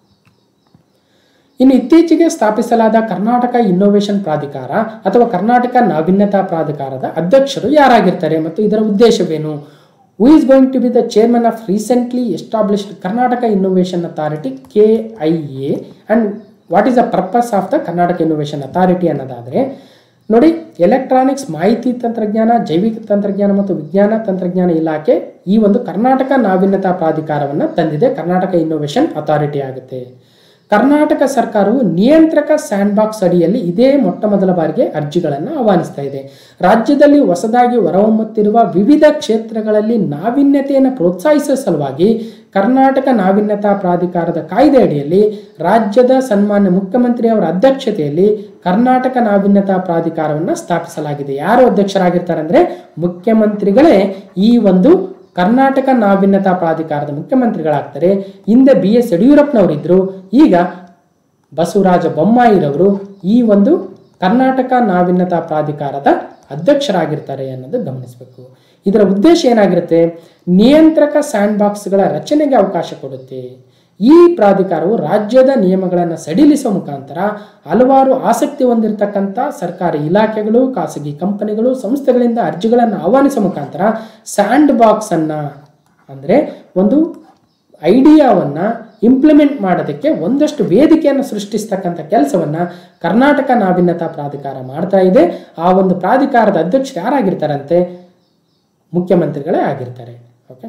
ಇನ್ನು ಇತ್ತೀಚೆಗೆ ಸ್ಥಾಪಿಸಲಾದ ಕರ್ನಾಟಕ ಇನ್ನೋವೇಷನ್ ಪ್ರಾಧಿಕಾರ ಅಥವಾ ಕರ್ನಾಟಕ ನಾವೀನ್ಯತಾ ಪ್ರಾಧಿಕಾರದ ಅಧ್ಯಕ್ಷರು ಯಾರಾಗಿರ್ತಾರೆ ಮತ್ತು ಇದರ ಉದ್ದೇಶವೇನು who is going to be the chairman of recently established Karnataka innovation authority K I A and what is the purpose of the Karnataka innovation authority ಅನ್ನೋದಾದರೆ ನೋಡಿ ಎಲೆಕ್ಟ್ರಾನಿಕ್ಸ್ ಮಾಹಿತಿ ತಂತ್ರಜ್ಞಾನ ಜೈವಿಕ ತಂತ್ರಜ್ಞಾನ ಮತ್ತು ವಿಜ್ಞಾನ ತಂತ್ರಜ್ಞಾನ ಇಲಾಖೆ ಈ ಒಂದು ಕರ್ನಾಟಕ ನಾವೀನ್ಯತಾ ಪ್ರಾಧಿಕಾರವನ್ನು ತಂದಿದೆ ಕರ್ನಾಟಕ ಇನ್ನೋವೇಷನ್ ಅಥಾರಿಟಿ ಆಗುತ್ತೆ ಕರ್ನಾಟಕ ಸರ್ಕಾರವು ನಿಯಂತ್ರಕ ಸ್ಯಾಂಡ್ ಬಾಕ್ಸ್ ಅಡಿಯಲ್ಲಿ ಇದೇ ಮೊಟ್ಟ ಮೊದಲ ಬಾರಿಗೆ ಅರ್ಜಿಗಳನ್ನು ಆಹ್ವಾನಿಸ್ತಾ ಇದೆ ರಾಜ್ಯದಲ್ಲಿ ಹೊಸದಾಗಿ ಹೊರಹೊಮ್ಮುತ್ತಿರುವ ವಿವಿಧ ಕ್ಷೇತ್ರಗಳಲ್ಲಿ ನಾವೀನ್ಯತೆಯನ್ನು ಪ್ರೋತ್ಸಾಹಿಸುವ ಸಲುವಾಗಿ ಕರ್ನಾಟಕ ನಾವೀನ್ಯತಾ ಪ್ರಾಧಿಕಾರದ ಕಾಯ್ದೆ ಅಡಿಯಲ್ಲಿ ರಾಜ್ಯದ ಸನ್ಮಾನ್ಯ ಮುಖ್ಯಮಂತ್ರಿ ಅವರ ಅಧ್ಯಕ್ಷತೆಯಲ್ಲಿ ಕರ್ನಾಟಕ ನಾವೀನ್ಯತಾ ಪ್ರಾಧಿಕಾರವನ್ನು ಸ್ಥಾಪಿಸಲಾಗಿದೆ ಯಾರು ಅಧ್ಯಕ್ಷರಾಗಿರ್ತಾರೆ ಅಂದರೆ ಮುಖ್ಯಮಂತ್ರಿಗಳೇ ಈ ಒಂದು ಕರ್ನಾಟಕ ನಾವೀನ್ಯತಾ ಪ್ರಾಧಿಕಾರದ ಮುಖ್ಯಮಂತ್ರಿಗಳಾಗ್ತಾರೆ ಹಿಂದೆ ಬಿ ಎಸ್ ಯಡಿಯೂರಪ್ಪನವರಿದ್ದರು ಈಗ ಬಸವರಾಜ ಬೊಮ್ಮಾಯಿರವರು ಈ ಒಂದು ಕರ್ನಾಟಕ ನಾವೀನ್ಯತಾ ಪ್ರಾಧಿಕಾರದ ಅಧ್ಯಕ್ಷರಾಗಿರ್ತಾರೆ ಅನ್ನೋದು ಗಮನಿಸಬೇಕು ಇದರ ಉದ್ದೇಶ ಏನಾಗಿರುತ್ತೆ ನಿಯಂತ್ರಕ ಸ್ಯಾಂಡ್ ಬಾಕ್ಸ್ಗಳ ರಚನೆಗೆ ಅವಕಾಶ ಕೊಡುತ್ತೆ ಈ ಪ್ರಾಧಿಕಾರವು ರಾಜ್ಯದ ನಿಯಮಗಳನ್ನು ಸಡಿಲಿಸುವ ಮುಖಾಂತರ ಹಲವಾರು ಆಸಕ್ತಿ ಹೊಂದಿರತಕ್ಕಂಥ ಸರ್ಕಾರಿ ಇಲಾಖೆಗಳು ಖಾಸಗಿ ಕಂಪನಿಗಳು ಸಂಸ್ಥೆಗಳಿಂದ ಅರ್ಜಿಗಳನ್ನು ಆಹ್ವಾನಿಸುವ ಮುಖಾಂತರ ಸ್ಯಾಂಡ್ ಬಾಕ್ಸನ್ನು ಅಂದರೆ ಒಂದು ಐಡಿಯಾವನ್ನು ಇಂಪ್ಲಿಮೆಂಟ್ ಮಾಡೋದಕ್ಕೆ ಒಂದಷ್ಟು ವೇದಿಕೆಯನ್ನು ಸೃಷ್ಟಿಸ್ತಕ್ಕಂಥ ಕೆಲಸವನ್ನು ಕರ್ನಾಟಕ ನಾವೀನ್ಯತಾ ಪ್ರಾಧಿಕಾರ ಮಾಡ್ತಾ ಇದೆ ಆ ಒಂದು ಪ್ರಾಧಿಕಾರದ ಅಧ್ಯಕ್ಷರು ಯಾರಾಗಿರ್ತಾರಂತೆ ಮುಖ್ಯಮಂತ್ರಿಗಳೇ ಆಗಿರ್ತಾರೆ ಓಕೆ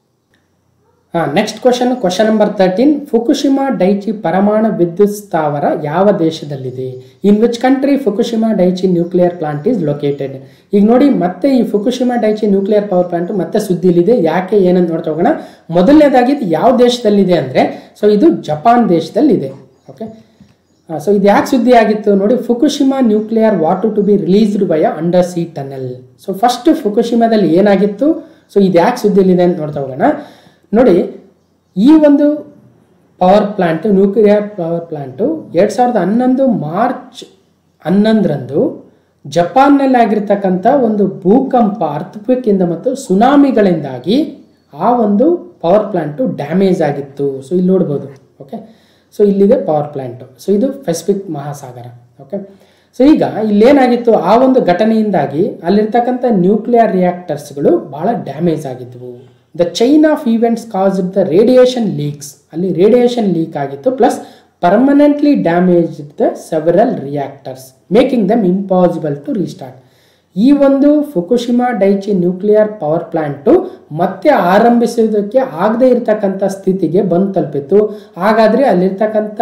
ಹಾಂ next question question number thirteen Fukushima Daiichi ಪರಮಾಣು ವಿದ್ಯುತ್ ಸ್ಥಾವರ ಯಾವ ದೇಶದಲ್ಲಿದೆ in which country Fukushima Daiichi nuclear plant is located ಈಗ ನೋಡಿ ಮತ್ತೆ ಈ Fukushima Daiichi nuclear power plant ಮತ್ತೆ ಸುದ್ದಿಲಿದೆ ಯಾಕೆ ಏನಂತ ನೋಡ್ತಾ ಹೋಗೋಣ ಮೊದಲನೇದಾಗಿ ಇದು ಯಾವ ದೇಶದಲ್ಲಿದೆ ಅಂದರೆ ಸೊ ಇದು ಜಪಾನ್ ದೇಶದಲ್ಲಿದೆ ಓಕೆ ಸೊ ಇದು ಯಾಕೆ ಸುದ್ದಿ ಆಗಿತ್ತು ನೋಡಿ Fukushima nuclear water to be released by under sea tunnel so first ಫುಕುಶಿಮಾದಲ್ಲಿ ಏನಾಗಿತ್ತು ಸೊ ಇದು ಯಾಕೆ ಸುದ್ದಿಲಿದೆ ಅಂತ ನೋಡ್ತಾ ಹೋಗೋಣ ನೋಡಿ ಈ ಒಂದು power plant nuclear power plant ಎರಡು ಸಾವಿರದ ಹನ್ನೊಂದು ಮಾರ್ಚ್ ಹನ್ನೊಂದರಂದು ಜಪಾನ್ನಲ್ಲಿ ಆಗಿರ್ತಕ್ಕಂಥ ಒಂದು ಭೂಕಂಪ ಅರ್ಥಕ್ವಿಕ್ಕಿಂದ ಮತ್ತು ಸುನಾಮಿಗಳಿಂದಾಗಿ ಆ ಒಂದು ಪವರ್ ಪ್ಲಾಂಟು ಡ್ಯಾಮೇಜ್ ಆಗಿತ್ತು ಸೊ ಇಲ್ಲಿ ನೋಡ್ಬೋದು ಓಕೆ ಸೊ ಇಲ್ಲಿದೆ ಪವರ್ ಪ್ಲ್ಯಾಂಟು ಸೊ ಇದು ಪೆಸಿಫಿಕ್ ಮಹಾಸಾಗರ ಓಕೆ ಸೊ ಈಗ ಇಲ್ಲೇನಾಗಿತ್ತು ಆ ಒಂದು ಘಟನೆಯಿಂದಾಗಿ ಅಲ್ಲಿರ್ತಕ್ಕಂಥ ನ್ಯೂಕ್ಲಿಯರ್ ರಿಯಾಕ್ಟರ್ಸ್ಗಳು ಭಾಳ ಡ್ಯಾಮೇಜ್ ಆಗಿದ್ವು the chain of events cause the radiation leaks ಅಲ್ಲಿ ರೇಡಿಯೇಷನ್ ಲೀಕ್ ಆಗಿತ್ತು plus permanently damage the several reactors making them impossible to restart ಈ ಒಂದು Fukushima Daiichi nuclear power plant ಮತ್ತೆ ಆರಂಭಿಸೋದಕ್ಕೆ ಆಗದೇ ಇರತಕ್ಕಂಥ ಸ್ಥಿತಿಗೆ ಬಂದು ತಲುಪಿತ್ತು ಹಾಗಾದರೆ ಅಲ್ಲಿರ್ತಕ್ಕಂಥ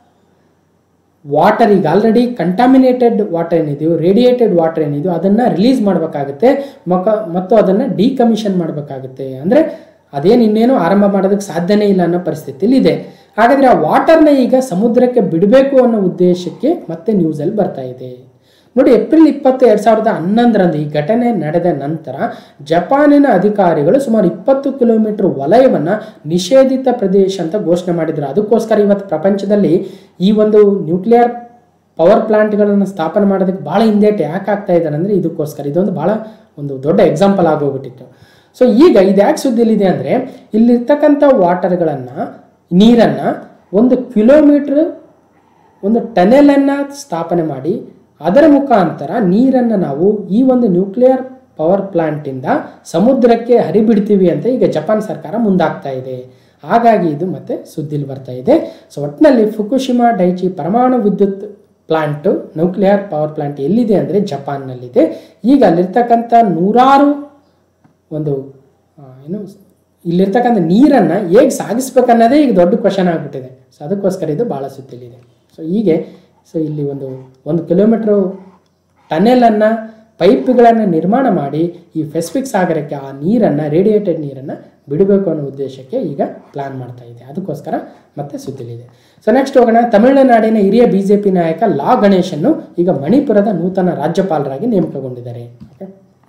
ವಾಟರ್ ಈಗ ಆಲ್ರೆಡಿ ಕಂಟಾಮಿನೇಟೆಡ್ ವಾಟರ್ ಏನಿದೆಯೋ ರೇಡಿಯೇಟೆಡ್ ವಾಟರ್ ಏನಿದೆಯೋ ಅದನ್ನು ರಿಲೀಸ್ ಮಾಡಬೇಕಾಗುತ್ತೆ ಮಕ ಮತ್ತು ಅದನ್ನು ಡಿಕಮಿಷನ್ ಮಾಡಬೇಕಾಗುತ್ತೆ ಅಂದರೆ ಅದೇನು ಇನ್ನೇನು ಆರಂಭ ಮಾಡೋದಕ್ಕೆ ಸಾಧ್ಯನೇ ಇಲ್ಲ ಅನ್ನೋ ಪರಿಸ್ಥಿತಿಲಿ ಇದೆ ಹಾಗಾದರೆ ಆ ವಾಟರ್ನ ಈಗ ಸಮುದ್ರಕ್ಕೆ ಬಿಡಬೇಕು ಅನ್ನೋ ಉದ್ದೇಶಕ್ಕೆ ಮತ್ತೆ ನ್ಯೂಸಲ್ಲಿ ಬರ್ತಾ ಇದೆ ನೋಡಿ ಏಪ್ರಿಲ್ ಇಪ್ಪತ್ತು ಎರಡು ಸಾವಿರದ ಹನ್ನೊಂದರಂದು ಈ ಘಟನೆ ನಡೆದ ನಂತರ ಜಪಾನಿನ ಅಧಿಕಾರಿಗಳು ಸುಮಾರು ಇಪ್ಪತ್ತು ಕಿಲೋಮೀಟರ್ ವಲಯವನ್ನು ನಿಷೇಧಿತ ಪ್ರದೇಶ ಅಂತ ಘೋಷಣೆ ಮಾಡಿದರು ಅದಕ್ಕೋಸ್ಕರ ಇವತ್ತು ಪ್ರಪಂಚದಲ್ಲಿ ಈ ಒಂದು ನ್ಯೂಕ್ಲಿಯರ್ ಪವರ್ ಪ್ಲಾಂಟ್ಗಳನ್ನು ಸ್ಥಾಪನೆ ಮಾಡೋದಕ್ಕೆ ಭಾಳ ಹಿಂದೇಟು ಯಾಕೆ ಆಗ್ತಾ ಇದ್ದಾರೆ ಅಂದರೆ ಇದಕ್ಕೋಸ್ಕರ ಇದೊಂದು ಭಾಳ ಒಂದು ದೊಡ್ಡ ಎಕ್ಸಾಂಪಲ್ ಆಗೋಗ್ಬಿಟ್ಟಿತ್ತು ಸೊ ಈಗ ಇದು ಯಾಕೆ ಸುದ್ದಿಲಿದೆ ಅಂದರೆ ಇಲ್ಲಿರ್ತಕ್ಕಂಥ ವಾಟರ್ಗಳನ್ನು ನೀರನ್ನು ಒಂದು ಕಿಲೋಮೀಟ್ರ್ ಒಂದು ಟನೆಲನ್ನು ಸ್ಥಾಪನೆ ಮಾಡಿ ಅದರ ಮುಖಾಂತರ ನೀರನ್ನು ನಾವು ಈ ಒಂದು ನ್ಯೂಕ್ಲಿಯರ್ ಪವರ್ ಪ್ಲಾಂಟಿಂದ ಸಮುದ್ರಕ್ಕೆ ಹರಿಬಿಡ್ತೀವಿ ಅಂತ ಈಗ ಜಪಾನ್ ಸರ್ಕಾರ ಮುಂದಾಗ್ತಾ ಇದೆ ಹಾಗಾಗಿ ಇದು ಮತ್ತೆ ಸುದ್ದಿಲಿ ಬರ್ತಾ ಇದೆ ಸೊ ಒಟ್ಟಿನಲ್ಲಿ ಫುಕುಶಿಮಾ ಡೈಚಿ ಪರಮಾಣು ವಿದ್ಯುತ್ ಪ್ಲಾಂಟು ನ್ಯೂಕ್ಲಿಯರ್ ಪವರ್ ಪ್ಲಾಂಟ್ ಎಲ್ಲಿದೆ ಅಂದರೆ ಜಪಾನ್ನಲ್ಲಿದೆ ಈಗ ಅಲ್ಲಿರ್ತಕ್ಕಂಥ ನೂರಾರು ಒಂದು ಆ, ಏನು ಇಲ್ಲಿರ್ತಕ್ಕಂಥ ನೀರನ್ನು ಹೇಗೆ ಸಾಗಿಸ್ಬೇಕನ್ನೋದೇ ಈಗ ದೊಡ್ಡ ಕ್ವಶನ್ ಆಗಿಬಿಟ್ಟಿದೆ ಸೊ ಅದಕ್ಕೋಸ್ಕರ ಇದು ಭಾಳ ಸುತ್ತಿಲಿದೆ ಸೊ ಹೀಗೆ ಸೊ ಇಲ್ಲಿ ಒಂದು ಒಂದು ಕಿಲೋಮೀಟ್ರು ಟನೆಲನ್ನು ಪೈಪ್ಗಳನ್ನು ನಿರ್ಮಾಣ ಮಾಡಿ ಈ ಪೆಸಿಫಿಕ್ ಸಾಗರಕ್ಕೆ ಆ ನೀರನ್ನು ರೇಡಿಯೇಟೆಡ್ ನೀರನ್ನು ಬಿಡಬೇಕು ಅನ್ನೋ ಉದ್ದೇಶಕ್ಕೆ ಈಗ ಪ್ಲಾನ್ ಮಾಡ್ತಾ ಇದೆ ಅದಕ್ಕೋಸ್ಕರ ಮತ್ತೆ ಸುದ್ದಿಲಿದೆ ಸೊ ನೆಕ್ಸ್ಟ್ ಹೋಗೋಣ ತಮಿಳುನಾಡಿನ ಹಿರಿಯ ಬಿ ಜೆ ಪಿ ನಾಯಕ ಲಾ ಗಣೇಶನ್ನು ಈಗ ಮಣಿಪುರದ ನೂತನ ರಾಜ್ಯಪಾಲರಾಗಿ ನೇಮಕಗೊಂಡಿದ್ದಾರೆ ಓಕೆ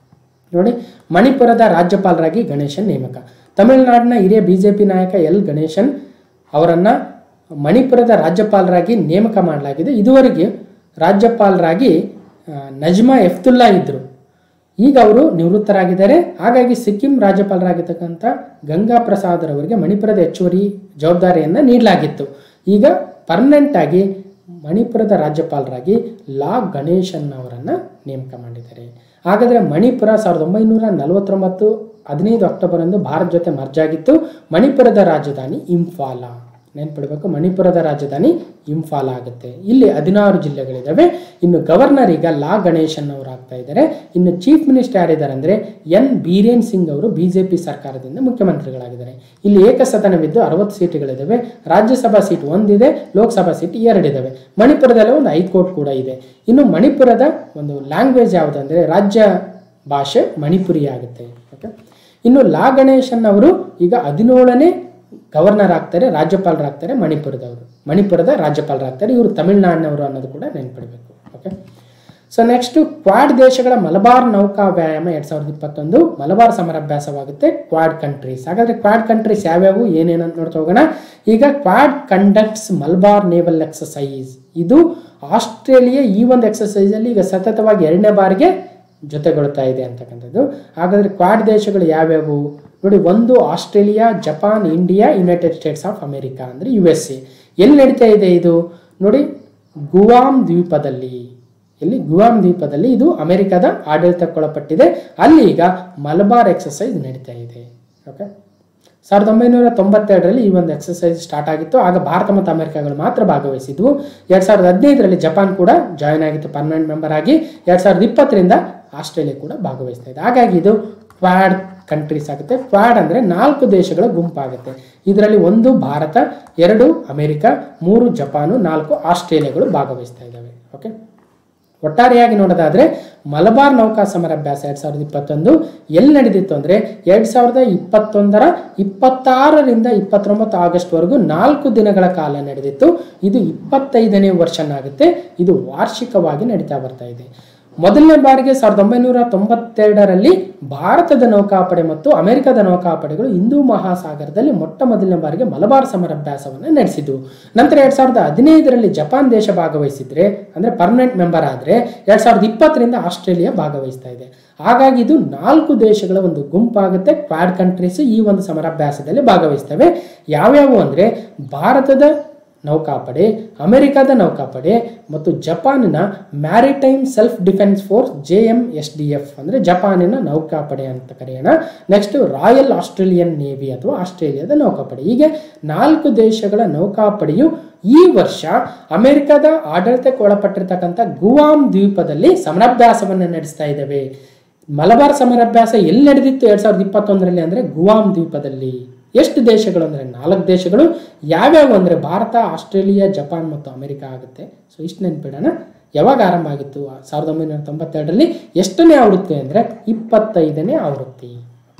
ನೋಡಿ ಮಣಿಪುರದ ರಾಜ್ಯಪಾಲರಾಗಿ ಗಣೇಶನ್ ನೇಮಕ ತಮಿಳುನಾಡಿನ ಹಿರಿಯ ಬಿಜೆಪಿ ನಾಯಕ ಎಲ್ ಗಣೇಶನ್ ಅವರನ್ನು ಮಣಿಪುರದ ರಾಜ್ಯಪಾಲರಾಗಿ ನೇಮಕ ಮಾಡಲಾಗಿದೆ ಇದುವರೆಗೆ ರಾಜ್ಯಪಾಲರಾಗಿ ಆ, ನಜ್ಮಾ ಎಫ್ತುಲ್ಲಾ ಇದ್ದರು ಈಗ ಅವರು ನಿವೃತ್ತರಾಗಿದ್ದಾರೆ ಹಾಗಾಗಿ ಸಿಕ್ಕಿಂ ರಾಜ್ಯಪಾಲರಾಗಿರ್ತಕ್ಕಂಥ ಗಂಗಾ ಪ್ರಸಾದರವರಿಗೆ ಮಣಿಪುರದ ಹೆಚ್ಚುವರಿ ಜವಾಬ್ದಾರಿಯನ್ನು ನೀಡಲಾಗಿತ್ತು ಈಗ ಪರ್ಮನೆಂಟ್ ಆಗಿ ಮಣಿಪುರದ ರಾಜ್ಯಪಾಲರಾಗಿ ಲಾ ಗಣೇಶನ್ ಅವರನ್ನು ನೇಮಕ ಮಾಡಿದ್ದಾರೆ ಹಾಗಾದರೆ ಮಣಿಪುರ ಸಾವಿರದ ಒಂಬೈನೂರ ನಲವತ್ತೊಂಬತ್ತು ಹದಿನೈದು ಅಕ್ಟೋಬರ್ ಭಾರತ ಜೊತೆ ಮರ್ಜ್ ಆಗಿತ್ತು ಮಣಿಪುರದ ರಾಜಧಾನಿ ಇಂಫಾಲ ನೆನ್ಪಿಡಬೇಕು ಮಣಿಪುರದ ರಾಜಧಾನಿ ಇಂಫಾಲ ಆಗುತ್ತೆ ಇಲ್ಲಿ ಹದಿನಾರು ಜಿಲ್ಲೆಗಳಿದ್ದಾವೆ ಇನ್ನು ಗವರ್ನರ್ ಈಗ ಲಾ ಗಣೇಶನ್ ಅವರು ಆಗ್ತಾ ಇದ್ದಾರೆ ಇನ್ನು ಚೀಫ್ ಮಿನಿಸ್ಟರ್ ಯಾರಿದ್ದಾರೆ ಅಂದರೆ ಎನ್ ಬೀರೇನ್ ಸಿಂಗ್ ಅವರು ಬಿ ಜೆ ಪಿ ಸರ್ಕಾರದಿಂದ ಮುಖ್ಯಮಂತ್ರಿಗಳಾಗಿದ್ದಾರೆ ಇಲ್ಲಿ ಏಕಸದನವಿದ್ದು ಅರವತ್ತು ಸೀಟುಗಳಿದ್ದಾವೆ ರಾಜ್ಯಸಭಾ ಸೀಟ್ ಒಂದಿದೆ ಲೋಕಸಭಾ ಸೀಟ್ ಎರಡಿದ್ದಾವೆ ಮಣಿಪುರದಲ್ಲಿ ಒಂದು ಐದು ಕೋಟ್ ಕೂಡ ಇದೆ ಇನ್ನು ಮಣಿಪುರದ ಒಂದು ಲ್ಯಾಂಗ್ವೇಜ್ ಯಾವುದಂದರೆ ರಾಜ್ಯ ಭಾಷೆ ಮಣಿಪುರಿ ಆಗುತ್ತೆ ಓಕೆ ಇನ್ನು ಲಾ ಗಣೇಶನ್ ಅವರು ಈಗ ಹದಿನೇಳನೇ ಗವರ್ನರ್ ಆಗ್ತಾರೆ ರಾಜ್ಯಪಾಲರಾಗ್ತಾರೆ ಮಣಿಪುರದವರು ಮಣಿಪುರದ ರಾಜ್ಯಪಾಲರಾಗ್ತಾರೆ ಇವರು ತಮಿಳುನಾಡಿನವರು ಅನ್ನೋದು ಕೂಡ ನೆನ್ಪಿಡಬೇಕು ಓಕೆ ಸೊ ನೆಕ್ಸ್ಟು ಕ್ವಾಡ್ ದೇಶಗಳ ಮಲಬಾರ್ ನೌಕಾ ವ್ಯಾಯಾಮ ಎರಡು ಸಾವಿರದ ಇಪ್ಪತ್ತೊಂದು ಮಲಬಾರ್ ಸಮರಾಭ್ಯಾಸವಾಗುತ್ತೆ ಕ್ವಾಡ್ ಕಂಟ್ರೀಸ್ ಹಾಗಾದರೆ ಕ್ವಾಡ್ ಕಂಟ್ರೀಸ್ ಯಾವ್ಯಾವು ಏನೇನಂತ ನೋಡ್ತಾ ಹೋಗೋಣ ಈಗ Quad conducts Malabar naval exercise ಇದು ಆಸ್ಟ್ರೇಲಿಯಾ ಈ ಒಂದು ಎಕ್ಸಸೈಸಲ್ಲಿ ಈಗ ಸತತವಾಗಿ ಎರಡನೇ ಬಾರಿಗೆ ಜೊತೆಗೊಳ್ತಾ ಇದೆ ಅಂತಕ್ಕಂಥದ್ದು ಹಾಗಾದರೆ ಕ್ವಾಡ್ ದೇಶಗಳು ಯಾವ್ಯಾವು ನೋಡಿ ಒಂದು Australia Japan India United States of America ಅಂದರೆ ಯು ಎಸ್ ಎ ಎಲ್ಲಿ ನಡೀತಾ ಇದೆ ಇದು ನೋಡಿ ಗುವಾಮ್ ದ್ವೀಪದಲ್ಲಿ ಎಲ್ಲಿ ಗುವಾಮ್ ದ್ವೀಪದಲ್ಲಿ ಇದು ಅಮೆರಿಕದ ಆಡಳಿತಕ್ಕೊಳಪಟ್ಟಿದೆ ಅಲ್ಲಿ ಈಗ ಮಲಬಾರ್ ಎಕ್ಸಸೈಸ್ ನಡೀತಾ ಇದೆ ಓಕೆ ಸಾವಿರದ ಒಂಬೈನೂರ ತೊಂಬತ್ತೆರಡರಲ್ಲಿ ಈ ಒಂದು ಎಕ್ಸಸೈಸ್ ಸ್ಟಾರ್ಟ್ ಆಗಿತ್ತು ಆಗ ಭಾರತ ಮತ್ತು ಅಮೆರಿಕಗಳು ಮಾತ್ರ ಭಾಗವಹಿಸಿದ್ವು ಎರಡು ಸಾವಿರದ ಹದಿನೈದರಲ್ಲಿ ಜಪಾನ್ ಕೂಡ ಜಾಯ್ನ್ ಆಗಿತ್ತು ಪರ್ಮನೆಂಟ್ ಮೆಂಬರ್ ಆಗಿ ಎರಡು ಸಾವಿರದ ಇಪ್ಪತ್ತರಿಂದ ಆಸ್ಟ್ರೇಲಿಯಾ ಕೂಡ ಭಾಗವಹಿಸ್ತಾ ಇದೆ ಹಾಗಾಗಿ ಇದು ಕ್ವಾಡ್ ಕಂಟ್ರೀಸ್ ಆಗುತ್ತೆ ಕ್ವಾಡ್ ಅಂದರೆ ನಾಲ್ಕು ದೇಶಗಳ ಗುಂಪಾಗುತ್ತೆ ಇದರಲ್ಲಿ ಒಂದು ಭಾರತ ಎರಡು ಅಮೆರಿಕ ಮೂರು ಜಪಾನು ನಾಲ್ಕು ಆಸ್ಟ್ರೇಲಿಯಾಗಳು ಭಾಗವಹಿಸ್ತಾ ಇದ್ದಾವೆ ಓಕೆ ಒಟ್ಟಾರೆಯಾಗಿ ನೋಡೋದಾದ್ರೆ ಮಲಬಾರ್ ನೌಕಾ ಸಮರಾಭ್ಯಾಸ ಎರಡು ಸಾವಿರದ ಇಪ್ಪತ್ತೊಂದು ಎಲ್ಲಿ ನಡೆದಿತ್ತು ಅಂದರೆ ಎರಡು ಸಾವಿರದ ಇಪ್ಪತ್ತೊಂದರ ಇಪ್ಪತ್ತಾರರಿಂದ ಇಪ್ಪತ್ತೊಂಬತ್ತು ಆಗಸ್ಟ್ವರೆಗೂ ನಾಲ್ಕು ದಿನಗಳ ಕಾಲ ನಡೆದಿತ್ತು ಇದು ಇಪ್ಪತ್ತೈದನೇ ವರ್ಷನಾಗುತ್ತೆ ಇದು ವಾರ್ಷಿಕವಾಗಿ ನಡೀತಾ ಬರ್ತಾ ಇದೆ ಮೊದಲನೇ ಬಾರಿಗೆ ಸಾವಿರದ ಒಂಬೈನೂರ ತೊಂಬತ್ತೆರಡರಲ್ಲಿ ಭಾರತದ ನೌಕಾಪಡೆ ಮತ್ತು ಅಮೆರಿಕದ ನೌಕಾಪಡೆಗಳು ಹಿಂದೂ ಮಹಾಸಾಗರದಲ್ಲಿ ಮೊಟ್ಟ ಮೊದಲನೇ ಬಾರಿಗೆ ಮಲಬಾರ್ ಸಮರಾಭ್ಯಾಸವನ್ನು ನಡೆಸಿದ್ವು ನಂತರ ಎರಡ್ ಸಾವಿರದ ಹದಿನೈದರಲ್ಲಿ ಜಪಾನ್ ದೇಶ ಭಾಗವಹಿಸಿದ್ರೆ ಅಂದ್ರೆ ಪರ್ಮನೆಂಟ್ ಮೆಂಬರ್ ಆದ್ರೆ ಎರಡ್ ಸಾವಿರದ ಇಪ್ಪತ್ತರಿಂದ ಆಸ್ಟ್ರೇಲಿಯಾ ಭಾಗವಹಿಸ್ತಾ ಇದೆ ಹಾಗಾಗಿ ಇದು ನಾಲ್ಕು ದೇಶಗಳ ಒಂದು ಗುಂಪಾಗುತ್ತೆ ಕ್ವಾಡ್ ಕಂಟ್ರೀಸ್ ಈ ಒಂದು ಸಮರಾಭ್ಯಾಸದಲ್ಲಿ ಭಾಗವಹಿಸ್ತವೆ ಯಾವ್ಯಾವು ಅಂದ್ರೆ ಭಾರತದ ನೌಕಾಪಡೆ ಅಮೆರಿಕದ ನೌಕಾಪಡೆ ಮತ್ತು ಜಪಾನಿನ maritime self defence force J M S D F ಅಂದರೆ ಜಪಾನಿನ ನೌಕಾಪಡೆ ಅಂತ ಕರೆಯೋಣ ನೆಕ್ಸ್ಟ್ ರಾಯಲ್ ಆಸ್ಟ್ರೇಲಿಯನ್ ನೇವಿ ಅಥವಾ ಆಸ್ಟ್ರೇಲಿಯಾದ ನೌಕಾಪಡೆ ಹೀಗೆ ನಾಲ್ಕು ದೇಶಗಳ ನೌಕಾಪಡೆಯು ಈ ವರ್ಷ ಅಮೆರಿಕದ ಆಡಳಿತಕ್ಕೆ ಒಳಪಟ್ಟಿರ್ತಕ್ಕಂಥ ಗುವಾಮ್ ದ್ವೀಪದಲ್ಲಿ ಸಮರಾಭ್ಯಾಸವನ್ನು ನಡೆಸ್ತಾ ಇದ್ದಾವೆ ಮಲಬಾರ್ ಸಮರಾಭ್ಯಾಸ ಎಲ್ಲಿ ನಡೆದಿತ್ತು ಎರಡ್ ಸಾವಿರದ ಇಪ್ಪತ್ತೊಂದರಲ್ಲಿ ಅಂದರೆ ಗುವಾಮ್ ದ್ವೀಪದಲ್ಲಿ ಎಷ್ಟು ದೇಶಗಳು ಅಂದರೆ ನಾಲ್ಕು ದೇಶಗಳು ಯಾವ್ಯಾವು ಅಂದರೆ ಭಾರತ ಆಸ್ಟ್ರೇಲಿಯಾ ಜಪಾನ್ ಮತ್ತು ಅಮೆರಿಕ ಆಗುತ್ತೆ ಸೊ ಇಷ್ಟು ನೆನ್ಪಿಡೋಣ ಯಾವಾಗ ಆರಂಭ ಆಗಿತ್ತು ಸಾವಿರದ ಒಂಬೈನೂರ ತೊಂಬತ್ತೆರಡರಲ್ಲಿ ಎಷ್ಟನೇ ಆವೃತ್ತಿ ಅಂದರೆ ಇಪ್ಪತ್ತೈದನೇ ಆವೃತ್ತಿ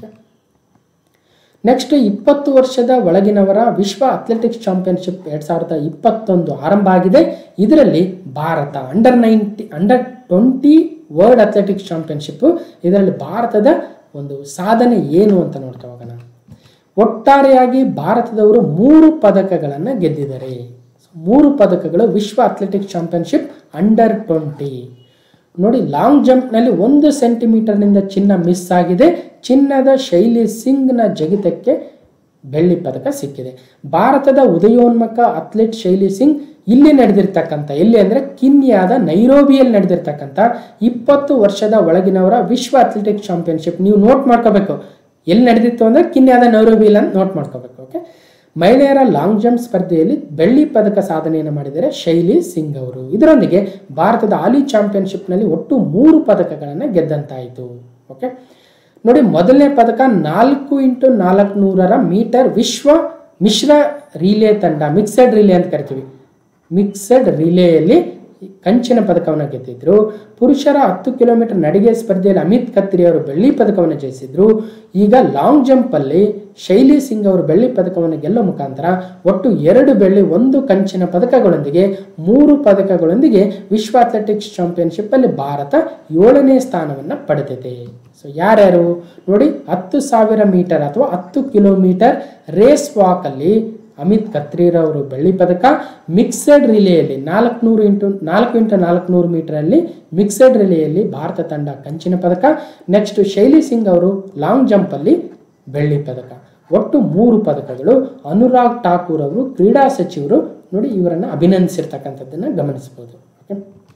ನೆಕ್ಸ್ಟ್ ಇಪ್ಪತ್ತು ವರ್ಷದ ಒಳಗಿನವರ ವಿಶ್ವ ಅಥ್ಲೆಟಿಕ್ಸ್ ಚಾಂಪಿಯನ್ಶಿಪ್ ಎರಡು ಸಾವಿರದ ಇಪ್ಪತ್ತೊಂದು ಆರಂಭ ಆಗಿದೆ ಇದರಲ್ಲಿ Bharat under ninety under twenty world athletics championship ಇದರಲ್ಲಿ ಭಾರತದ ಒಂದು ಸಾಧನೆ ಏನು ಅಂತ ನೋಡ್ತಾ ಹೋಗೋಣ ಒಟ್ಟಾರೆಯಾಗಿ ಭಾರತದವರು ಮೂರು ಪದಕಗಳನ್ನು ಗೆದ್ದಿದ್ದಾರೆ ಮೂರು ಪದಕಗಳು ವಿಶ್ವ ಅಥ್ಲೆಟಿಕ್ಸ್ ಚಾಂಪಿಯನ್ಶಿಪ್ ಅಂಡರ್ ಟ್ವೆಂಟಿ ನೋಡಿ ಲಾಂಗ್ ಜಂಪ್ನಲ್ಲಿ ಒಂದು ಸೆಂಟಿಮೀಟರ್ನಿಂದ ಚಿನ್ನ ಮಿಸ್ ಆಗಿದೆ ಚಿನ್ನದ ಶೈಲಿ ಸಿಂಗ್ನ ಜಗಿತಕ್ಕೆ ಬೆಳ್ಳಿ ಪದಕ ಸಿಕ್ಕಿದೆ ಭಾರತದ ಉದಯೋನ್ಮುಖ ಅಥ್ಲೆಟ್ ಶೈಲಿ ಸಿಂಗ್ ಇಲ್ಲಿ ನಡೆದಿರ್ತಕ್ಕಂಥ ಎಲ್ಲಿ ಅಂದರೆ ಕಿನ್ಯಾದ ನೈರೋಬಿಯಲ್ಲಿ ನಡೆದಿರ್ತಕ್ಕಂಥ ಇಪ್ಪತ್ತು ವರ್ಷದ ಒಳಗಿನವರ ವಿಶ್ವ ಅಥ್ಲೆಟಿಕ್ಸ್ ಚಾಂಪಿಯನ್ಶಿಪ್ ನೀವು ನೋಟ್ ಮಾಡ್ಕೋಬೇಕು ಎಲ್ಲಿ ನಡೆದಿತ್ತು ಅಂದರೆ ಕಿನ್ಯಾದ ನೈರೋಬಿಯಲ್ಲಿ ಅಂತ ನೋಟ್ ಮಾಡ್ಕೋಬೇಕು ಓಕೆ ಮಹಿಳೆಯರ ಲಾಂಗ್ ಜಂಪ್ ಸ್ಪರ್ಧೆಯಲ್ಲಿ ಬೆಳ್ಳಿ ಪದಕ ಸಾಧನೆಯನ್ನು ಮಾಡಿದರೆ ಶೈಲಿ ಸಿಂಗ್ ಅವರು ಇದರೊಂದಿಗೆ ಭಾರತದ ಹಾಲಿ ಚಾಂಪಿಯನ್ಶಿಪ್ನಲ್ಲಿ ಒಟ್ಟು ಮೂರು ಪದಕಗಳನ್ನು ಗೆದ್ದಂತಾಯಿತು ಓಕೆ ನೋಡಿ ಮೊದಲನೇ ಪದಕ ನಾಲ್ಕು ಇಂಟು ನಾಲ್ಕು ನೂರರ ಮೀಟರ್ ವಿಶ್ವ ಮಿಶ್ರ ರಿಲೇ ತಂಡ ಮಿಕ್ಸೆಡ್ ರಿಲೇ ಅಂತ ಕರಿತೀವಿ ಮಿಕ್ಸೆಡ್ ರಿಲೇಯಲ್ಲಿ ಕಂಚಿನ ಪದಕವನ್ನು ಗೆದ್ದಿದ್ರು ಪುರುಷರ ಹತ್ತು ಕಿಲೋಮೀಟರ್ ನಡಿಗೆ ಸ್ಪರ್ಧೆಯಲ್ಲಿ ಅಮಿತ್ ಖತ್ರಿ ಅವರು ಬೆಳ್ಳಿ ಪದಕವನ್ನು ಜಯಿಸಿದ್ರು ಈಗ ಲಾಂಗ್ ಜಂಪಲ್ಲಿ ಶೈಲಿ ಸಿಂಗ್ ಅವರು ಬೆಳ್ಳಿ ಪದಕವನ್ನು ಗೆಲ್ಲುವ ಮುಖಾಂತರ ಒಟ್ಟು ಎರಡು ಬೆಳ್ಳಿ ಒಂದು ಕಂಚಿನ ಪದಕಗಳೊಂದಿಗೆ ಮೂರು ಪದಕಗಳೊಂದಿಗೆ ವಿಶ್ವ ಅಥ್ಲೆಟಿಕ್ಸ್ ಚಾಂಪಿಯನ್ಶಿಪ್ ಅಲ್ಲಿ ಭಾರತ ಏಳನೇ ಸ್ಥಾನವನ್ನು ಪಡೆದಿದೆ ಸೊ ಯಾರ್ಯಾರು ನೋಡಿ ಹತ್ತು ಸಾವಿರ ಮೀಟರ್ ಅಥವಾ ಹತ್ತು ಕಿಲೋಮೀಟರ್ ರೇಸ್ ವಾಕಲ್ಲಿ ಅಮಿತ್ ಖತ್ರಿರವರು ಬೆಳ್ಳಿ ಪದಕ ಮಿಕ್ಸೆಡ್ ರಿಲೇಯಲ್ಲಿ ನಾಲ್ಕುನೂರು ಇಂಟು ನಾಲ್ಕು ಇಂಟು ನಾಲ್ಕುನೂರು ಮೀಟರಲ್ಲಿ ಮಿಕ್ಸೆಡ್ ರಿಲೇಯಲ್ಲಿ ಭಾರತ ತಂಡ ಕಂಚಿನ ಪದಕ ನೆಕ್ಸ್ಟ್ ಶೈಲಿ ಸಿಂಗ್ ಅವರು ಲಾಂಗ್ ಜಂಪಲ್ಲಿ ಬೆಳ್ಳಿ ಪದಕ ಒಟ್ಟು ಮೂರು ಪದಕಗಳು ಅನುರಾಗ್ ಠಾಕೂರ್ ಅವರು ಕ್ರೀಡಾ ಸಚಿವರು ನೋಡಿ ಇವರನ್ನು ಅಭಿನಂದಿಸಿರ್ತಕ್ಕಂಥದ್ದನ್ನು ಗಮನಿಸಬಹುದು ಓಕೆ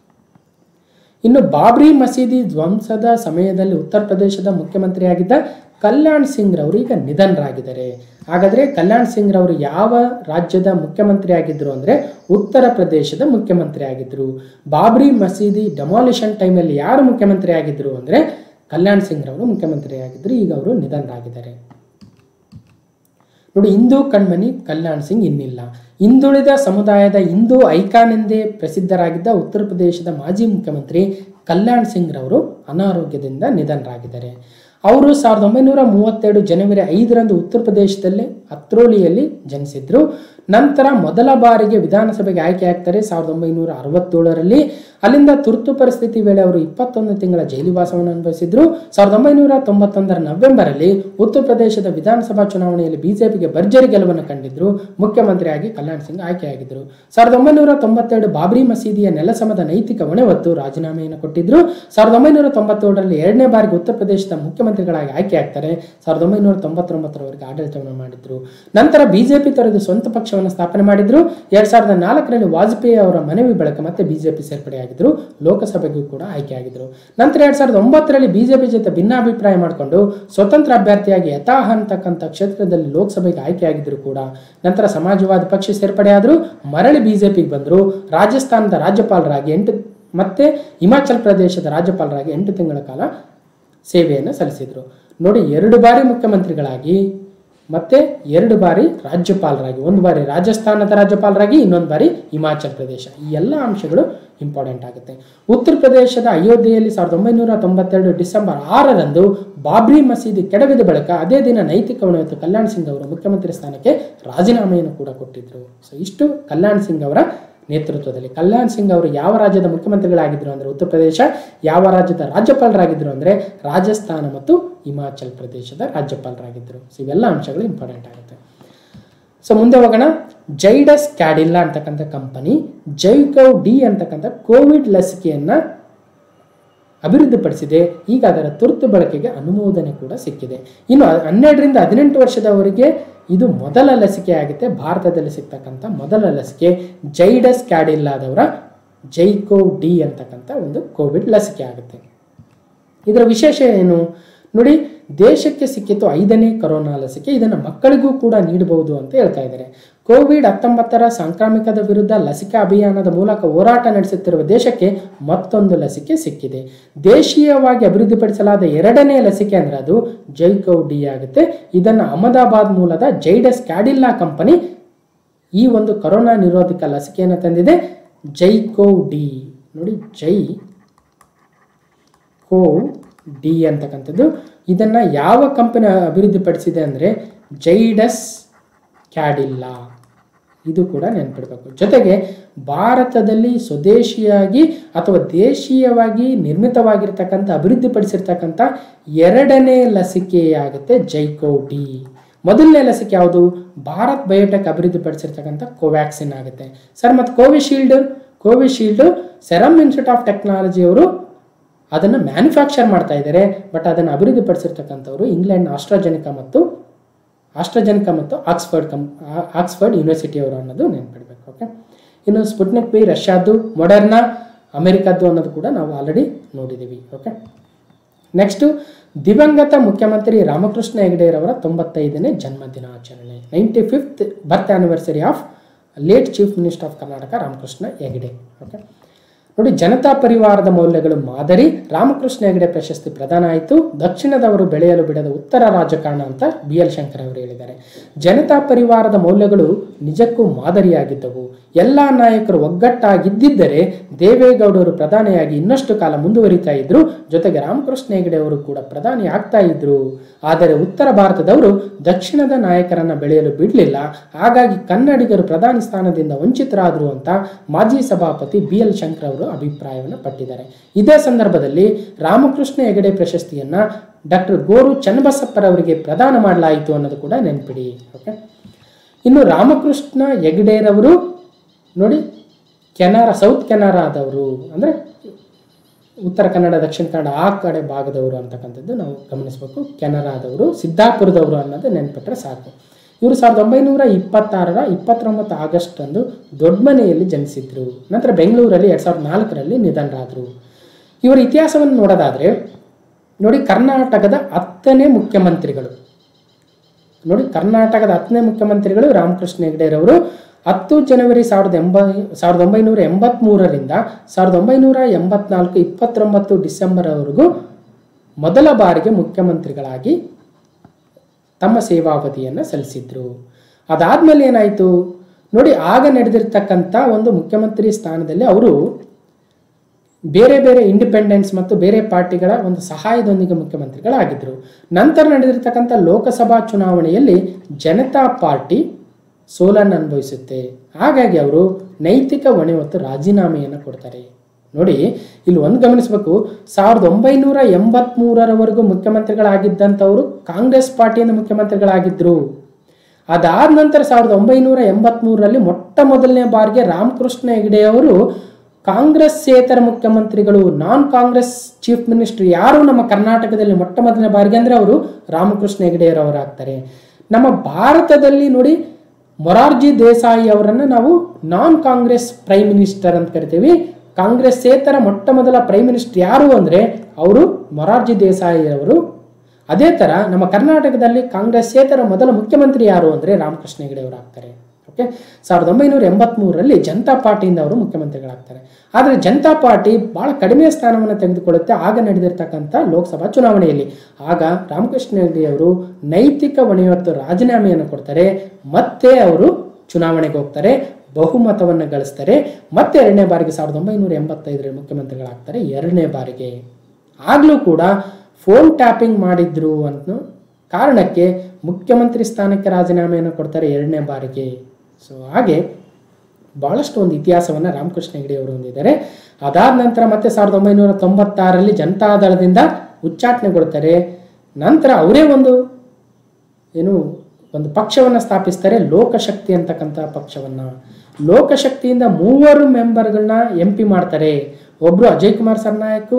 ಇನ್ನು ಬಾಬ್ರಿ ಮಸೀದಿ ಧ್ವಂಸದ ಸಮಯದಲ್ಲಿ ಉತ್ತರ ಪ್ರದೇಶದ ಮುಖ್ಯಮಂತ್ರಿಯಾಗಿದ್ದ ಕಲ್ಯಾಣ್ ಸಿಂಗ್ ರವರು ಈಗ ನಿಧನರಾಗಿದ್ದಾರೆ ಹಾಗಾದ್ರೆ ಕಲ್ಯಾಣ್ ಸಿಂಗ್ ರವರು ಯಾವ ರಾಜ್ಯದ ಮುಖ್ಯಮಂತ್ರಿ ಆಗಿದ್ರು ಅಂದ್ರೆ ಉತ್ತರ ಪ್ರದೇಶದ ಮುಖ್ಯಮಂತ್ರಿ ಆಗಿದ್ರು ಬಾಬ್ರಿ ಮಸೀದಿ ಡೆಮಾಲಿಷನ್ ಟೈಮಲ್ಲಿ ಯಾರು ಮುಖ್ಯಮಂತ್ರಿ ಆಗಿದ್ರು ಅಂದ್ರೆ ಕಲ್ಯಾಣ್ ಸಿಂಗ್ ರವರು ಮುಖ್ಯಮಂತ್ರಿ ಆಗಿದ್ರು ಈಗ ಅವರು ನಿಧನರಾಗಿದ್ದಾರೆ ನೋಡಿ ಹಿಂದೂ ಕಣ್ಮಣಿ ಕಲ್ಯಾಣ್ ಸಿಂಗ್ ಇನ್ನಿಲ್ಲ ಹಿಂದುಳಿದ ಸಮುದಾಯದ ಹಿಂದೂ ಐಕಾನ್ ಎಂದೇ ಪ್ರಸಿದ್ಧರಾಗಿದ್ದ ಉತ್ತರ ಪ್ರದೇಶದ ಮಾಜಿ ಮುಖ್ಯಮಂತ್ರಿ ಕಲ್ಯಾಣ್ ಸಿಂಗ್ ರವರು ಅನಾರೋಗ್ಯದಿಂದ ನಿಧನರಾಗಿದ್ದಾರೆ ಅವರು ಸಾವಿರದ ಒಂಬೈನೂರ ಮೂವತ್ತೆರಡು ಜನವರಿ ಐದರಂದು ಉತ್ತರ ಪ್ರದೇಶದಲ್ಲಿ ಅತ್ರೋಲಿಯಲ್ಲಿ ಜನಿಸಿದ್ರು ನಂತರ ಮೊದಲ ಬಾರಿಗೆ ವಿಧಾನಸಭೆಗೆ ಆಯ್ಕೆ ಆಗ್ತಾರೆ ಸಾವಿರದ ಒಂಬೈನೂರ ಅರವತ್ತೇಳರಲ್ಲಿ ಅಲ್ಲಿಂದ ತುರ್ತು ಪರಿಸ್ಥಿತಿ ವೇಳೆ ಅವರು ಇಪ್ಪತ್ತೊಂದು ತಿಂಗಳ ಜೈಲುವಾಸವನ್ನು ಅನುಭವಿಸಿದ್ರು ಸಾವಿರದ ಒಂಬೈನೂರ ತೊಂಬತ್ತೊಂದರ ನವೆಂಬರಲ್ಲಿ ಉತ್ತರ ಪ್ರದೇಶದ ವಿಧಾನಸಭಾ ಚುನಾವಣೆಯಲ್ಲಿ ಬಿಜೆಪಿಗೆ ಭರ್ಜರಿ ಗೆಲುವನ್ನು ಕಂಡಿದ್ರು ಮುಖ್ಯಮಂತ್ರಿಯಾಗಿ ಕಲ್ಯಾಣ್ ಸಿಂಗ್ ಆಯ್ಕೆಯಾಗಿದ್ದರು ಸಾವಿರದ ಒಂಬೈನೂರ ತೊಂಬತ್ತೆರಡು ಬಾಬ್ರಿ ಮಸೀದಿಯ ನೆಲಸಮದ ನೈತಿಕ ಹೊಣೆ ಹೊತ್ತು ರಾಜೀನಾಮೆಯನ್ನು ಕೊಟ್ಟಿದ್ರು ಸಾವಿರದ ಒಂಬೈನೂರ ತೊಂಬತ್ತೇಳರಲ್ಲಿ ಎರಡನೇ ಬಾರಿಗೆ ಉತ್ತರ ಪ್ರದೇಶದ ಮುಖ್ಯಮಂತ್ರಿಗಳಾಗಿ ಆಯ್ಕೆಯಾಗ್ತಾರೆ ಸಾವಿರದ ಒಂಬೈನೂರ ತೊಂಬತ್ತೊಂಬತ್ತರವರೆಗೆ ಆಡಳಿತವನ್ನು ಮಾಡಿದ್ರು ನಂತರ ಬಿಜೆಪಿ ತೊರೆದು ಸ್ವಂತ ಪಕ್ಷವನ್ನು ಸ್ಥಾಪನೆ ಮಾಡಿದ್ರು ಎರಡ್ ಸಾವಿರದ ನಾಲ್ಕರಲ್ಲಿ ವಾಜಪೇಯಿ ಅವರ ಮನವಿ ಬಳಿಕ ಮತ್ತೆ ಬಿಜೆಪಿ ಸೇರ್ಪಡೆಯಾಗಿದ್ರು ಲೋಕಸಭೆಗೂ ಕೂಡ ಆಯ್ಕೆಯಾಗಿದ್ರು ನಂತರ ಎರಡ್ ಸಾವಿರದ ಒಂಬತ್ತರಲ್ಲಿ ಬಿಜೆಪಿ ಜೊತೆ ಭಿನ್ನಾಭಿಪ್ರಾಯ ಮಾಡಿಕೊಂಡು ಸ್ವತಂತ್ರ ಅಭ್ಯರ್ಥಿಯಾಗಿ ಯಥಾಹ ಅಂತಕ್ಕಂಥ ಕ್ಷೇತ್ರದಲ್ಲಿ ಲೋಕಸಭೆಗೆ ಆಯ್ಕೆಯಾಗಿದ್ರು ಕೂಡ ನಂತರ ಸಮಾಜವಾದಿ ಪಕ್ಷ ಸೇರ್ಪಡೆಯಾದ್ರು ಮರಳಿ ಬಿಜೆಪಿಗೆ ಬಂದರು ರಾಜಸ್ಥಾನದ ರಾಜ್ಯಪಾಲರಾಗಿ ಎಂಟು ಮತ್ತೆ ಹಿಮಾಚಲ ಪ್ರದೇಶದ ರಾಜ್ಯಪಾಲರಾಗಿ ಎಂಟು ತಿಂಗಳ ಕಾಲ ಸೇವೆಯನ್ನು ಸಲ್ಲಿಸಿದರು ನೋಡಿ ಎರಡು ಬಾರಿ ಮುಖ್ಯಮಂತ್ರಿಗಳಾಗಿ ಮತ್ತೆ ಎರಡು ಬಾರಿ ರಾಜ್ಯಪಾಲರಾಗಿ ಒಂದು ಬಾರಿ ರಾಜಸ್ಥಾನದ ರಾಜ್ಯಪಾಲರಾಗಿ ಇನ್ನೊಂದು ಬಾರಿ ಹಿಮಾಚಲ ಪ್ರದೇಶ ಈ ಎಲ್ಲ ಅಂಶಗಳು ಇಂಪಾರ್ಟೆಂಟ್ ಆಗುತ್ತೆ ಉತ್ತರ ಪ್ರದೇಶದ ಅಯೋಧ್ಯೆಯಲ್ಲಿ ಸಾವಿರದ ಒಂಬೈನೂರ ತೊಂಬತ್ತೆರಡು ಡಿಸೆಂಬರ್ ಆರರಂದು ಬಾಬ್ರಿ ಮಸೀದಿ ಕೆಡವಿದ ಬಳಿಕ ಅದೇ ದಿನ ನೈತಿಕ ಹೊಣೆ ಕಲ್ಯಾಣ್ ಸಿಂಗ್ ಅವರು ಮುಖ್ಯಮಂತ್ರಿ ಸ್ಥಾನಕ್ಕೆ ರಾಜೀನಾಮೆಯನ್ನು ಕೂಡ ಕೊಟ್ಟಿದ್ರು ಸೊ ಇಷ್ಟು ಕಲ್ಯಾಣ್ ಸಿಂಗ್ ಅವರ ನೇತೃತ್ವದಲ್ಲಿ ಕಲ್ಯಾಣ್ ಸಿಂಗ್ ಅವರು ಯಾವ ರಾಜ್ಯದ ಮುಖ್ಯಮಂತ್ರಿಗಳಾಗಿದ್ದರು ಅಂದರೆ ಉತ್ತರ ಪ್ರದೇಶ ಯಾವ ರಾಜ್ಯದ ರಾಜ್ಯಪಾಲರಾಗಿದ್ದರು ಅಂದರೆ ರಾಜಸ್ಥಾನ ಮತ್ತು ಹಿಮಾಚಲ್ ಪ್ರದೇಶದ ರಾಜ್ಯಪಾಲರಾಗಿದ್ದರು ಸೊ ಇವೆಲ್ಲ ಅಂಶಗಳು ಇಂಪಾರ್ಟೆಂಟ್ ಆಗುತ್ತೆ ಸೊ ಮುಂದೆ ಹೋಗೋಣ ಜೈಡಸ್ ಕ್ಯಾಡಿಲ್ಲಾ ಅಂತಕ್ಕಂಥ ಕಂಪನಿ ಜೈಕವ್ ಡಿ ಅಂತಕ್ಕಂಥ ಕೋವಿಡ್ ಲಸಿಕೆಯನ್ನು ಅಭಿವೃದ್ಧಿಪಡಿಸಿದೆ ಈಗ ಅದರ ತುರ್ತು ಬಳಕೆಗೆ ಅನುಮೋದನೆ ಕೂಡ ಸಿಕ್ಕಿದೆ ಇನ್ನು ಹನ್ನೆರಡರಿಂದ ಹದಿನೆಂಟು ವರ್ಷದವರಿಗೆ ಇದು ಮೊದಲ ಲಸಿಕೆ ಆಗುತ್ತೆ ಭಾರತದಲ್ಲಿ ಸಿಗ್ತಕ್ಕಂಥ ಮೊದಲ ಲಸಿಕೆ ಜೈಡಸ್ ಕ್ಯಾಡಿಲ್ಲಾದವರ ಜೈಕೋ ಡಿ ಅಂತಕ್ಕಂಥ ಒಂದು ಕೋವಿಡ್ ಲಸಿಕೆ ಆಗುತ್ತೆ ಇದರ ವಿಶೇಷ ಏನು ನೋಡಿ ದೇಶಕ್ಕೆ ಸಿಕ್ಕಿತ್ತು ಐದನೇ ಕೊರೋನಾ ಲಸಿಕೆ ಇದನ್ನು ಮಕ್ಕಳಿಗೂ ಕೂಡ ನೀಡಬಹುದು ಅಂತ ಹೇಳ್ತಾ ಇದ್ದಾರೆ ಕೋವಿಡ್ ಹತ್ತೊಂಬತ್ತರ ಸಾಂಕ್ರಾಮಿಕದ ವಿರುದ್ಧ ಲಸಿಕಾ ಅಭಿಯಾನದ ಮೂಲಕ ಹೋರಾಟ ನಡೆಸುತ್ತಿರುವ ದೇಶಕ್ಕೆ ಮತ್ತೊಂದು ಲಸಿಕೆ ಸಿಕ್ಕಿದೆ ದೇಶೀಯವಾಗಿ ಅಭಿವೃದ್ಧಿಪಡಿಸಲಾದ ಎರಡನೇ ಲಸಿಕೆ ಅಂದ್ರೆ ಅದು ಜೈಕೌ ಡಿ ಆಗುತ್ತೆ ಇದನ್ನು ಅಹಮದಾಬಾದ್ ಮೂಲದ ಜೈಡಸ್ ಕ್ಯಾಡಿಲ್ಲಾ ಕಂಪನಿ ಈ ಒಂದು ಕೊರೋನಾ ನಿರೋಧಕ ಲಸಿಕೆಯನ್ನು ತಂದಿದೆ ಜೈಕೋ ಡಿ ನೋಡಿ ಜೈ ಕೋ ಡಿ ಅಂತಕ್ಕಂಥದ್ದು ಇದನ್ನು ಯಾವ ಕಂಪನಿ ಅಭಿವೃದ್ಧಿಪಡಿಸಿದೆ ಅಂದರೆ ಜೈಡಸ್ ಕ್ಯಾಡಿಲ್ಲಾ ಇದು ಕೂಡ ನೆನ್ಪಿಡ್ಬೇಕು ಜೊತೆಗೆ ಭಾರತದಲ್ಲಿ ಸ್ವದೇಶಿಯಾಗಿ ಅಥವಾ ದೇಶೀಯವಾಗಿ ನಿರ್ಮಿತವಾಗಿರ್ತಕ್ಕಂಥ ಅಭಿವೃದ್ಧಿಪಡಿಸಿರ್ತಕ್ಕಂಥ ಎರಡನೇ ಲಸಿಕೆಯಾಗುತ್ತೆ ಜೈಕೋ ಡಿ ಮೊದಲನೇ ಲಸಿಕೆ ಯಾವುದು ಭಾರತ್ ಬಯೋಟೆಕ್ ಅಭಿವೃದ್ಧಿಪಡಿಸಿರ್ತಕ್ಕಂಥ ಕೋವ್ಯಾಕ್ಸಿನ್ ಆಗುತ್ತೆ ಸರ್ ಮತ್ತು ಕೋವಿಶೀಲ್ಡ್ ಕೋವಿಶೀಲ್ಡ್ ಸೆರಮ್ ಇನ್ಸ್ಟಿಟ್ಯೂಟ್ ಆಫ್ ಟೆಕ್ನಾಲಜಿ ಅವರು ಅದನ್ನು ಮ್ಯಾನುಫ್ಯಾಕ್ಚರ್ ಮಾಡ್ತಾ ಇದ್ದಾರೆ ಬಟ್ ಅದನ್ನು ಅಭಿವೃದ್ಧಿಪಡಿಸಿರ್ತಕ್ಕಂಥವ್ರು ಇಂಗ್ಲೆಂಡ್ ಆಸ್ಟ್ರಾಜೆನಿಕಾ ಮತ್ತು ಆಸ್ಟ್ರಾಜೆನಿಕಾ ಮತ್ತು ಆಕ್ಸ್ಫರ್ಡ್ ಕಂ ಆ- ಆಕ್ಸ್ಫರ್ಡ್ ಯೂನಿವರ್ಸಿಟಿಯವರು ಅನ್ನೋದು ನೆನ್ಪಿಡ್ಬೇಕು ಓಕೆ ಇನ್ನು ಸ್ಪುಟ್ನಿಕ್ ಬಿ ರಷ್ಯಾದ್ದು ಮೊಡರ್ನಾ ಅಮೆರಿಕದ್ದು ಅನ್ನೋದು ಕೂಡ ನಾವು ಆಲ್ರೆಡಿ ನೋಡಿದ್ದೀವಿ ಓಕೆ ನೆಕ್ಸ್ಟು ದಿವಂಗತ ಮುಖ್ಯಮಂತ್ರಿ ರಾಮಕೃಷ್ಣ ಹೆಗಡೆರವರ ತೊಂಬತ್ತೈದನೇ ಜನ್ಮ ದಿನಾಚರಣೆ ninety fifth birth anniversary of late chief minister of Karnataka Ramakrishna Hegde okay ನೋಡಿ ಜನತಾ ಪರಿವಾರದ ಮೌಲ್ಯಗಳು ಮಾದರಿ ರಾಮಕೃಷ್ಣ ಹೆಗಡೆ ಪ್ರಶಸ್ತಿ ಪ್ರದಾನ ಆಯಿತು ದಕ್ಷಿಣದವರು ಬೆಳೆಯಲು ಬಿಡದ ಉತ್ತರ ರಾಜಕಾರಣ ಅಂತ ಬಿ ಎಲ್ ಶಂಕರ್ ಅವರು ಹೇಳಿದ್ದಾರೆ ಜನತಾ ಪರಿವಾರದ ಮೌಲ್ಯಗಳು ನಿಜಕ್ಕೂ ಮಾದರಿಯಾಗಿದ್ದವು ಎಲ್ಲ ನಾಯಕರು ಒಗ್ಗಟ್ಟಾಗಿದ್ದಿದ್ದರೆ ದೇವೇಗೌಡರು ಪ್ರಧಾನಿಯಾಗಿ ಇನ್ನಷ್ಟು ಕಾಲ ಮುಂದುವರಿತಾ ಇದ್ರು ಜೊತೆಗೆ ರಾಮಕೃಷ್ಣ ಹೆಗಡೆ ಅವರು ಕೂಡ ಪ್ರಧಾನಿ ಆಗ್ತಾ ಇದ್ರು ಆದರೆ ಉತ್ತರ ಭಾರತದವರು ದಕ್ಷಿಣದ ನಾಯಕರನ್ನ ಬೆಳೆಯಲು ಬಿಡಲಿಲ್ಲ ಹಾಗಾಗಿ ಕನ್ನಡಿಗರು ಪ್ರಧಾನಿ ಸ್ಥಾನದಿಂದ ವಂಚಿತರಾದರು ಅಂತ ಮಾಜಿ ಸಭಾಪತಿ ಬಿ ಎಲ್ ಶಂಕರ್ ಅವರು ಅಭಿಪ್ರಾಯವನ್ನು ಪಟ್ಟಿದ್ದಾರೆ ಇದೇ ಸಂದರ್ಭದಲ್ಲಿ ರಾಮಕೃಷ್ಣ ಹೆಗಡೆ ಪ್ರಶಸ್ತಿಯನ್ನ ಡಾಕ್ಟರ್ ಗೋರು ಚನ್ನಬಸಪ್ಪರವರಿಗೆ ಪ್ರದಾನ ಮಾಡಲಾಯಿತು ಅನ್ನೋದು ಕೂಡ ನೆನ್ಪಿಡಿ ಓಕೆ ಇನ್ನು ರಾಮಕೃಷ್ಣ ಹೆಗಡೆರವರು ನೋಡಿ ಕೆನರಾ ಸೌತ್ ಕೆನರಾದವರು ಅಂದರೆ ಉತ್ತರ ಕನ್ನಡ ದಕ್ಷಿಣ ಕನ್ನಡ ಆ ಕಡೆ ಭಾಗದವರು ಅಂತಕ್ಕಂಥದ್ದು ನಾವು ಗಮನಿಸಬೇಕು ಕೆನರಾದವರು ಸಿದ್ದಾಪುರದವರು ಅನ್ನೋದು ನೆನ್ಪಿಟ್ರೆ ಸಾಕು ಇವರು ಸಾವಿರದ ಒಂಬೈನೂರ ಇಪ್ಪತ್ತಾರರ ಇಪ್ಪತ್ತೊಂಬತ್ತು ಆಗಸ್ಟ್ ಅಂದು ದೊಡ್ಡಮನೆಯಲ್ಲಿ ಜನಿಸಿದ್ರು ನಂತರ ಬೆಂಗಳೂರಲ್ಲಿ ಎರಡು ಸಾವಿರದ ನಾಲ್ಕರಲ್ಲಿ ನಿಧನರಾದರು ಇವರ ಇತಿಹಾಸವನ್ನು ನೋಡೋದಾದರೆ ನೋಡಿ ಕರ್ನಾಟಕದ ಹತ್ತನೇ ಮುಖ್ಯಮಂತ್ರಿಗಳು ನೋಡಿ ಕರ್ನಾಟಕದ ಹತ್ತನೇ ಮುಖ್ಯಮಂತ್ರಿಗಳು ರಾಮಕೃಷ್ಣ ಹೆಗಡೆರವರು ಹತ್ತು ಜನವರಿ ಸಾವಿರದ ಎಂಬ ಸಾವಿರದ ಒಂಬೈನೂರ ಎಂಬತ್ತ್ಮೂರರಿಂದ ಸಾವಿರದ ಒಂಬೈನೂರ ಎಂಬತ್ನಾಲ್ಕು ಇಪ್ಪತ್ತೊಂಬತ್ತು ಡಿಸೆಂಬರ್ವರೆಗೂ ಮೊದಲ ಬಾರಿಗೆ ಮುಖ್ಯಮಂತ್ರಿಗಳಾಗಿ ತಮ್ಮ ಸೇವಾವಧಿಯನ್ನು ಸಲ್ಲಿಸಿದ್ರು ಅದಾದ್ಮೇಲೆ ಏನಾಯಿತು ನೋಡಿ ಆಗ ನಡೆದಿರ್ತಕ್ಕಂಥ ಒಂದು ಮುಖ್ಯಮಂತ್ರಿ ಸ್ಥಾನದಲ್ಲಿ ಅವರು ಬೇರೆ ಬೇರೆ ಇಂಡಿಪೆಂಡೆನ್ಸ್ ಮತ್ತು ಬೇರೆ ಪಾರ್ಟಿಗಳ ಒಂದು ಸಹಾಯದೊಂದಿಗೆ ಮುಖ್ಯಮಂತ್ರಿಗಳಾಗಿದ್ದರು ನಂತರ ನಡೆದಿರ್ತಕ್ಕಂಥ ಲೋಕಸಭಾ ಚುನಾವಣೆಯಲ್ಲಿ ಜನತಾ ಪಾರ್ಟಿ ಸೋಲನ್ನು ಅನುಭವಿಸುತ್ತೆ ಹಾಗಾಗಿ ಅವರು ನೈತಿಕ ಹೊಣೆ ಹೊತ್ತು ರಾಜೀನಾಮೆಯನ್ನು ಕೊಡ್ತಾರೆ ನೋಡಿ ಇಲ್ಲಿ ಒಂದು ಗಮನಿಸಬೇಕು ಸಾವಿರದ ಒಂಬೈನೂರ ಎಂಬತ್ಮೂರರವರೆಗೂ ಮುಖ್ಯಮಂತ್ರಿಗಳಾಗಿದ್ದಂಥವರು ಕಾಂಗ್ರೆಸ್ ಪಾರ್ಟಿಯಿಂದ ಮುಖ್ಯಮಂತ್ರಿಗಳಾಗಿದ್ದರು ಅದಾದ ನಂತರ ಸಾವಿರದ ಒಂಬೈನೂರ ಎಂಬತ್ಮೂರರಲ್ಲಿ ಮೊಟ್ಟ ಮೊದಲನೇ ಬಾರಿಗೆ ರಾಮಕೃಷ್ಣ ಹೆಗಡೆಯವರು ಕಾಂಗ್ರೆಸ್ಸೇತರ ಮುಖ್ಯಮಂತ್ರಿಗಳು ನಾನ್ ಕಾಂಗ್ರೆಸ್ ಚೀಫ್ ಮಿನಿಸ್ಟರ್ ಯಾರು ನಮ್ಮ ಕರ್ನಾಟಕದಲ್ಲಿ ಮೊಟ್ಟ ಮೊದಲನೇ ಬಾರಿಗೆ ಅಂದರೆ ಅವರು ರಾಮಕೃಷ್ಣ ಹೆಗಡೆಯವರಾಗ್ತಾರೆ ನಮ್ಮ ಭಾರತದಲ್ಲಿ ನೋಡಿ ಮೊರಾರ್ಜಿ ದೇಸಾಯಿ ಅವರನ್ನು ನಾವು ನಾನ್ ಕಾಂಗ್ರೆಸ್ ಪ್ರೈಮ್ ಮಿನಿಸ್ಟರ್ ಅಂತ ಕರಿತೀವಿ ಕಾಂಗ್ರೆಸ್ಸೇತರ ಮೊಟ್ಟ ಮೊದಲ ಪ್ರೈಮ್ ಮಿನಿಸ್ಟರ್ ಯಾರು ಅಂದರೆ ಅವರು ಮೊರಾರ್ಜಿ ದೇಸಾಯಿ ಅವರು ಅದೇ ಥರ ನಮ್ಮ ಕರ್ನಾಟಕದಲ್ಲಿ ಕಾಂಗ್ರೆಸ್ಸೇತರ ಮೊದಲ ಮುಖ್ಯಮಂತ್ರಿ ಯಾರು ಅಂದರೆ ರಾಮಕೃಷ್ಣ ಹೆಗಡೆ ಅವರು ಆಗ್ತಾರೆ ಓಕೆ ಸಾವಿರದ ಒಂಬೈನೂರ ಎಂಬತ್ಮೂರರಲ್ಲಿ ಜನತಾ ಪಾರ್ಟಿಯಿಂದ ಅವರು ಮುಖ್ಯಮಂತ್ರಿಗಳಾಗ್ತಾರೆ ಆದರೆ ಜನತಾ ಪಾರ್ಟಿ ಬಹಳ ಕಡಿಮೆ ಸ್ಥಾನವನ್ನು ತೆಗೆದುಕೊಳ್ಳುತ್ತೆ ಆಗ ನಡೆದಿರ್ತಕ್ಕಂಥ ಲೋಕಸಭಾ ಚುನಾವಣೆಯಲ್ಲಿ ಆಗ ರಾಮಕೃಷ್ಣ ಹೆಗಡೆ ಅವರು ನೈತಿಕ ಹೊಣೆಯೊತ್ತು ರಾಜೀನಾಮೆಯನ್ನು ಕೊಡ್ತಾರೆ ಮತ್ತೆ ಅವರು ಚುನಾವಣೆಗೆ ಹೋಗ್ತಾರೆ ಬಹುಮತವನ್ನು ಗಳಿಸ್ತಾರೆ ಮತ್ತೆ ಎರಡನೇ ಬಾರಿಗೆ ಸಾವಿರದ ಒಂಬೈನೂರ ಎಂಬತ್ತೈದರಲ್ಲಿ ಮುಖ್ಯಮಂತ್ರಿಗಳಾಗ್ತಾರೆ ಎರಡನೇ ಬಾರಿಗೆ ಆಗಲೂ ಕೂಡ ಫೋನ್ ಟ್ಯಾಪಿಂಗ್ ಮಾಡಿದ್ರು ಅನ್ನೋ ಕಾರಣಕ್ಕೆ ಮುಖ್ಯಮಂತ್ರಿ ಸ್ಥಾನಕ್ಕೆ ರಾಜೀನಾಮೆಯನ್ನು ಕೊಡ್ತಾರೆ ಎರಡನೇ ಬಾರಿಗೆ ಸೊ ಹಾಗೆ ಭಾಳಷ್ಟು ಒಂದು ಇತಿಹಾಸವನ್ನು ರಾಮಕೃಷ್ಣ ಹೆಗಡೆ ಅವರು ಹೊಂದಿದ್ದಾರೆ ಅದಾದ ನಂತರ ಮತ್ತೆ ಸಾವಿರದ ಒಂಬೈನೂರ ತೊಂಬತ್ತಾರರಲ್ಲಿ ಜನತಾದಳದಿಂದ ಉಚ್ಚಾಟನೆಗೊಳ್ತಾರೆ ನಂತರ ಅವರೇ ಒಂದು ಏನು ಒಂದು ಪಕ್ಷವನ್ನು ಸ್ಥಾಪಿಸ್ತಾರೆ ಲೋಕಶಕ್ತಿ ಅಂತಕ್ಕಂಥ ಪಕ್ಷವನ್ನು ಲೋಕಶಕ್ತಿಯಿಂದ ಮೂವರು ಮೆಂಬರ್ಗಳನ್ನ ಎಂ ಪಿ ಮಾಡ್ತಾರೆ ಒಬ್ಬರು ಅಜಯ್ ಕುಮಾರ್ ಸರ್ನಾಯಕ್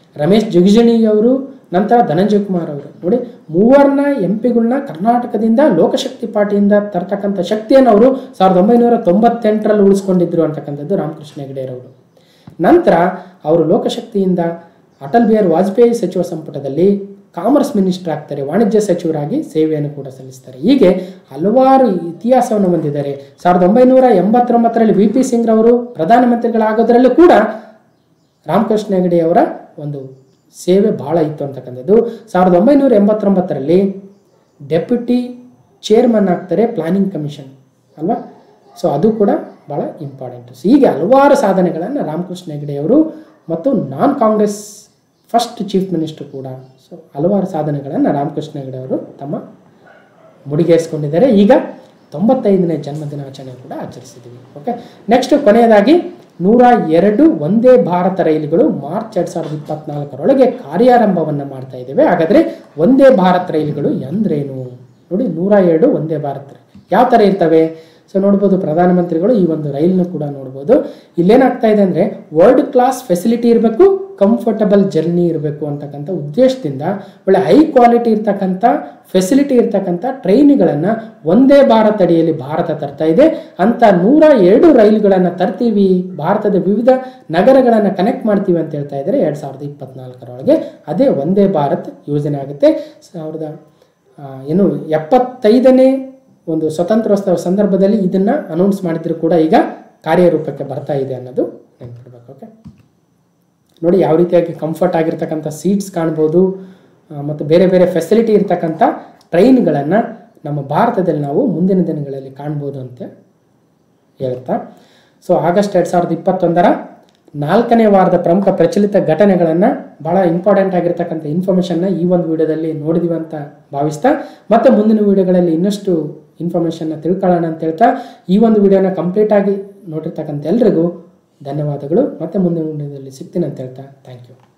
ರಮೇಶ್ ಜಿಗಜಿಣಿ ಅವರು ನಂತರ ಧನಂಜಯ ಕುಮಾರ್ ಅವರು ನೋಡಿ ಮೂವರ್ನ ಎಂ ಪಿಗಳನ್ನ ಕರ್ನಾಟಕದಿಂದ ಲೋಕಶಕ್ತಿ ಪಾರ್ಟಿಯಿಂದ ತರ್ತಕ್ಕಂಥ ಶಕ್ತಿಯನ್ನು ಅವರು ಸಾವಿರದ ಒಂಬೈನೂರ ತೊಂಬತ್ತೆಂಟರಲ್ಲಿ ಉಳಿಸ್ಕೊಂಡಿದ್ರು ಅಂತಕ್ಕಂಥದ್ದು ರಾಮಕೃಷ್ಣ ಹೆಗಡೆಯರವರು ನಂತರ ಅವರು ಲೋಕಶಕ್ತಿಯಿಂದ ಅಟಲ್ ಬಿಹಾರಿ ವಾಜಪೇಯಿ ಸಚಿವ ಸಂಪುಟದಲ್ಲಿ ಕಾಮರ್ಸ್ ಮಿನಿಸ್ಟರ್ ಆಗ್ತಾರೆ ವಾಣಿಜ್ಯ ಸಚಿವರಾಗಿ ಸೇವೆಯನ್ನು ಕೂಡ ಸಲ್ಲಿಸ್ತಾರೆ ಹೀಗೆ ಹಲವಾರು ಇತಿಹಾಸವನ್ನು ಹೊಂದಿದ್ದಾರೆ ಸಾವಿರದ ಒಂಬೈನೂರ ಎಂಬತ್ತೊಂಬತ್ತರಲ್ಲಿ ವಿ ಪಿ ಸಿಂಗ್ ರವರು ಪ್ರಧಾನಮಂತ್ರಿಗಳಾಗೋದ್ರಲ್ಲೂ ಕೂಡ ರಾಮಕೃಷ್ಣ ಹೆಗಡೆಯವರ ಒಂದು ಸೇವೆ ಬಹಳ ಇತ್ತು ಅಂತಕ್ಕಂಥದ್ದು ಸಾವಿರದ ಒಂಬೈನೂರ ಎಂಬತ್ತೊಂಬತ್ತರಲ್ಲಿ ಡೆಪ್ಯೂಟಿ ಚೇರ್ಮನ್ ಆಗ್ತಾರೆ ಪ್ಲಾನಿಂಗ್ ಕಮಿಷನ್ ಅಲ್ವಾ ಸೊ ಅದು ಕೂಡ ಭಾಳ ಇಂಪಾರ್ಟೆಂಟ್ ಸೊ ಹೀಗೆ ಹಲವಾರು ಸಾಧನೆಗಳನ್ನು ರಾಮಕೃಷ್ಣ ಹೆಗಡೆಯವರು ಮತ್ತು non Congress first chief minister ಕೂಡ ಸೊ ಹಲವಾರು ಸಾಧನೆಗಳನ್ನು ರಾಮಕೃಷ್ಣ ಹೆಗಡೆಯವರು ತಮ್ಮ ಮುಡಿಗೇರಿಸ್ಕೊಂಡಿದ್ದಾರೆ ಈಗ ತೊಂಬತ್ತೈದನೇ ಜನ್ಮದಿನಾಚರಣೆ ಕೂಡ ಆಚರಿಸಿದ್ದೀವಿ ಓಕೆ ನೆಕ್ಸ್ಟ್ ಕೊನೆಯದಾಗಿ ನೂರ ಎರಡು ಒಂದೇ ಭಾರತ ರೈಲುಗಳು ಮಾರ್ಚ್ ಎರಡು ಸಾವಿರದ ಇಪ್ಪತ್ನಾಲ್ಕರೊಳಗೆ ಕಾರ್ಯಾರಂಭವನ್ನು ಮಾಡ್ತಾ ಇದ್ದೇವೆ ಹಾಗಾದರೆ ಒಂದೇ ಭಾರತ್ ರೈಲುಗಳು ಎಂದ್ರೇನು ನೋಡಿ ನೂರ ಎರಡು ಒಂದೇ ಭಾರತ್ ರೈಲು ಯಾವ ಥರ ಇರ್ತವೆ ಸೊ ನೋಡ್ಬೋದು ಪ್ರಧಾನಮಂತ್ರಿಗಳು ಈ ಒಂದು ರೈಲನ್ನು ಕೂಡ ನೋಡ್ಬೋದು ಇಲ್ಲೇನಾಗ್ತಾ ಇದೆ ಅಂದರೆ ವರ್ಲ್ಡ್ ಕ್ಲಾಸ್ ಫೆಸಿಲಿಟಿ ಇರಬೇಕು ಕಂಫರ್ಟಬಲ್ ಜರ್ನಿ ಇರಬೇಕು ಅಂತಕ್ಕಂಥ ಉದ್ದೇಶದಿಂದ ಒಳ್ಳೆ ಹೈ ಕ್ವಾಲಿಟಿ ಇರ್ತಕ್ಕಂಥ ಫೆಸಿಲಿಟಿ ಇರ್ತಕ್ಕಂಥ ಟ್ರೈನ್ಗಳನ್ನು ಒಂದೇ ಭಾರತ್ ಅಡಿಯಲ್ಲಿ ಭಾರತ ತರ್ತಾ ಇದೆ ಅಂತ ನೂರ ಎರಡು ರೈಲುಗಳನ್ನು ತರ್ತೀವಿ ಭಾರತದ ವಿವಿಧ ನಗರಗಳನ್ನು ಕನೆಕ್ಟ್ ಮಾಡ್ತೀವಿ ಅಂತ ಹೇಳ್ತಾ ಇದ್ದಾರೆ ಎರಡು ಸಾವಿರದ ಇಪ್ಪತ್ನಾಲ್ಕರೊಳಗೆ ಅದೇ ಒಂದೇ ಭಾರತ್ ಯೋಜನೆ ಆಗುತ್ತೆ ಸಾವಿರದ ಆ, ಏನು ಎಪ್ಪತ್ತೈದನೇ ಒಂದು ಸ್ವತಂತ್ರೋತ್ಸವ ಸಂದರ್ಭದಲ್ಲಿ ಇದನ್ನು ಅನೌನ್ಸ್ ಮಾಡಿದ್ರು ಕೂಡ ಈಗ ಕಾರ್ಯರೂಪಕ್ಕೆ ಬರ್ತಾ ಇದೆ ಅನ್ನೋದು ನೆನ್ಪಿಡ್ಬೇಕು ಓಕೆ ನೋಡಿ ಯಾವ ರೀತಿಯಾಗಿ ಕಂಫರ್ಟ್ ಆಗಿರ್ತಕ್ಕಂಥ ಸೀಟ್ಸ್ ಕಾಣ್ಬೋದು ಆ, ಮತ್ತು ಬೇರೆ ಬೇರೆ ಫೆಸಿಲಿಟಿ ಇರ್ತಕ್ಕಂಥ ಟ್ರೈನ್ಗಳನ್ನು ನಮ್ಮ ಭಾರತದಲ್ಲಿ ನಾವು ಮುಂದಿನ ದಿನಗಳಲ್ಲಿ ಕಾಣ್ಬೋದು ಅಂತ ಹೇಳ್ತಾ ಸೊ ಆಗಸ್ಟ್ ಎರಡು ಸಾವಿರದ ಇಪ್ಪತ್ತೊಂದರ ನಾಲ್ಕನೇ ವಾರದ ಪ್ರಮುಖ ಪ್ರಚಲಿತ ಘಟನೆಗಳನ್ನು ಭಾಳ ಇಂಪಾರ್ಟೆಂಟ್ ಆಗಿರ್ತಕ್ಕಂಥ ಇನ್ಫಾರ್ಮೇಷನ್ನ ಈ ಒಂದು ವಿಡಿಯೋದಲ್ಲಿ ನೋಡಿದೀವಿ ಅಂತ ಭಾವಿಸ್ತಾ ಮತ್ತೆ ಮುಂದಿನ ವಿಡಿಯೋಗಳಲ್ಲಿ ಇನ್ನಷ್ಟು ಇನ್ಫಾರ್ಮೇಷನ್ನ ತಿಳ್ಕೊಳ್ಳೋಣ ಅಂತ ಹೇಳ್ತಾ ಈ ಒಂದು ವಿಡಿಯೋನ ಕಂಪ್ಲೀಟಾಗಿ ನೋಡಿರ್ತಕ್ಕಂಥ ಎಲ್ರಿಗೂ ಧನ್ಯವಾದಗಳು ಮತ್ತೆ ಮುಂದಿನ ವಿಡಿಯೋದಲ್ಲಿ ಸಿಗ್ತೀನಿ ಅಂತ ಹೇಳ್ತಾ ಥ್ಯಾಂಕ್ ಯು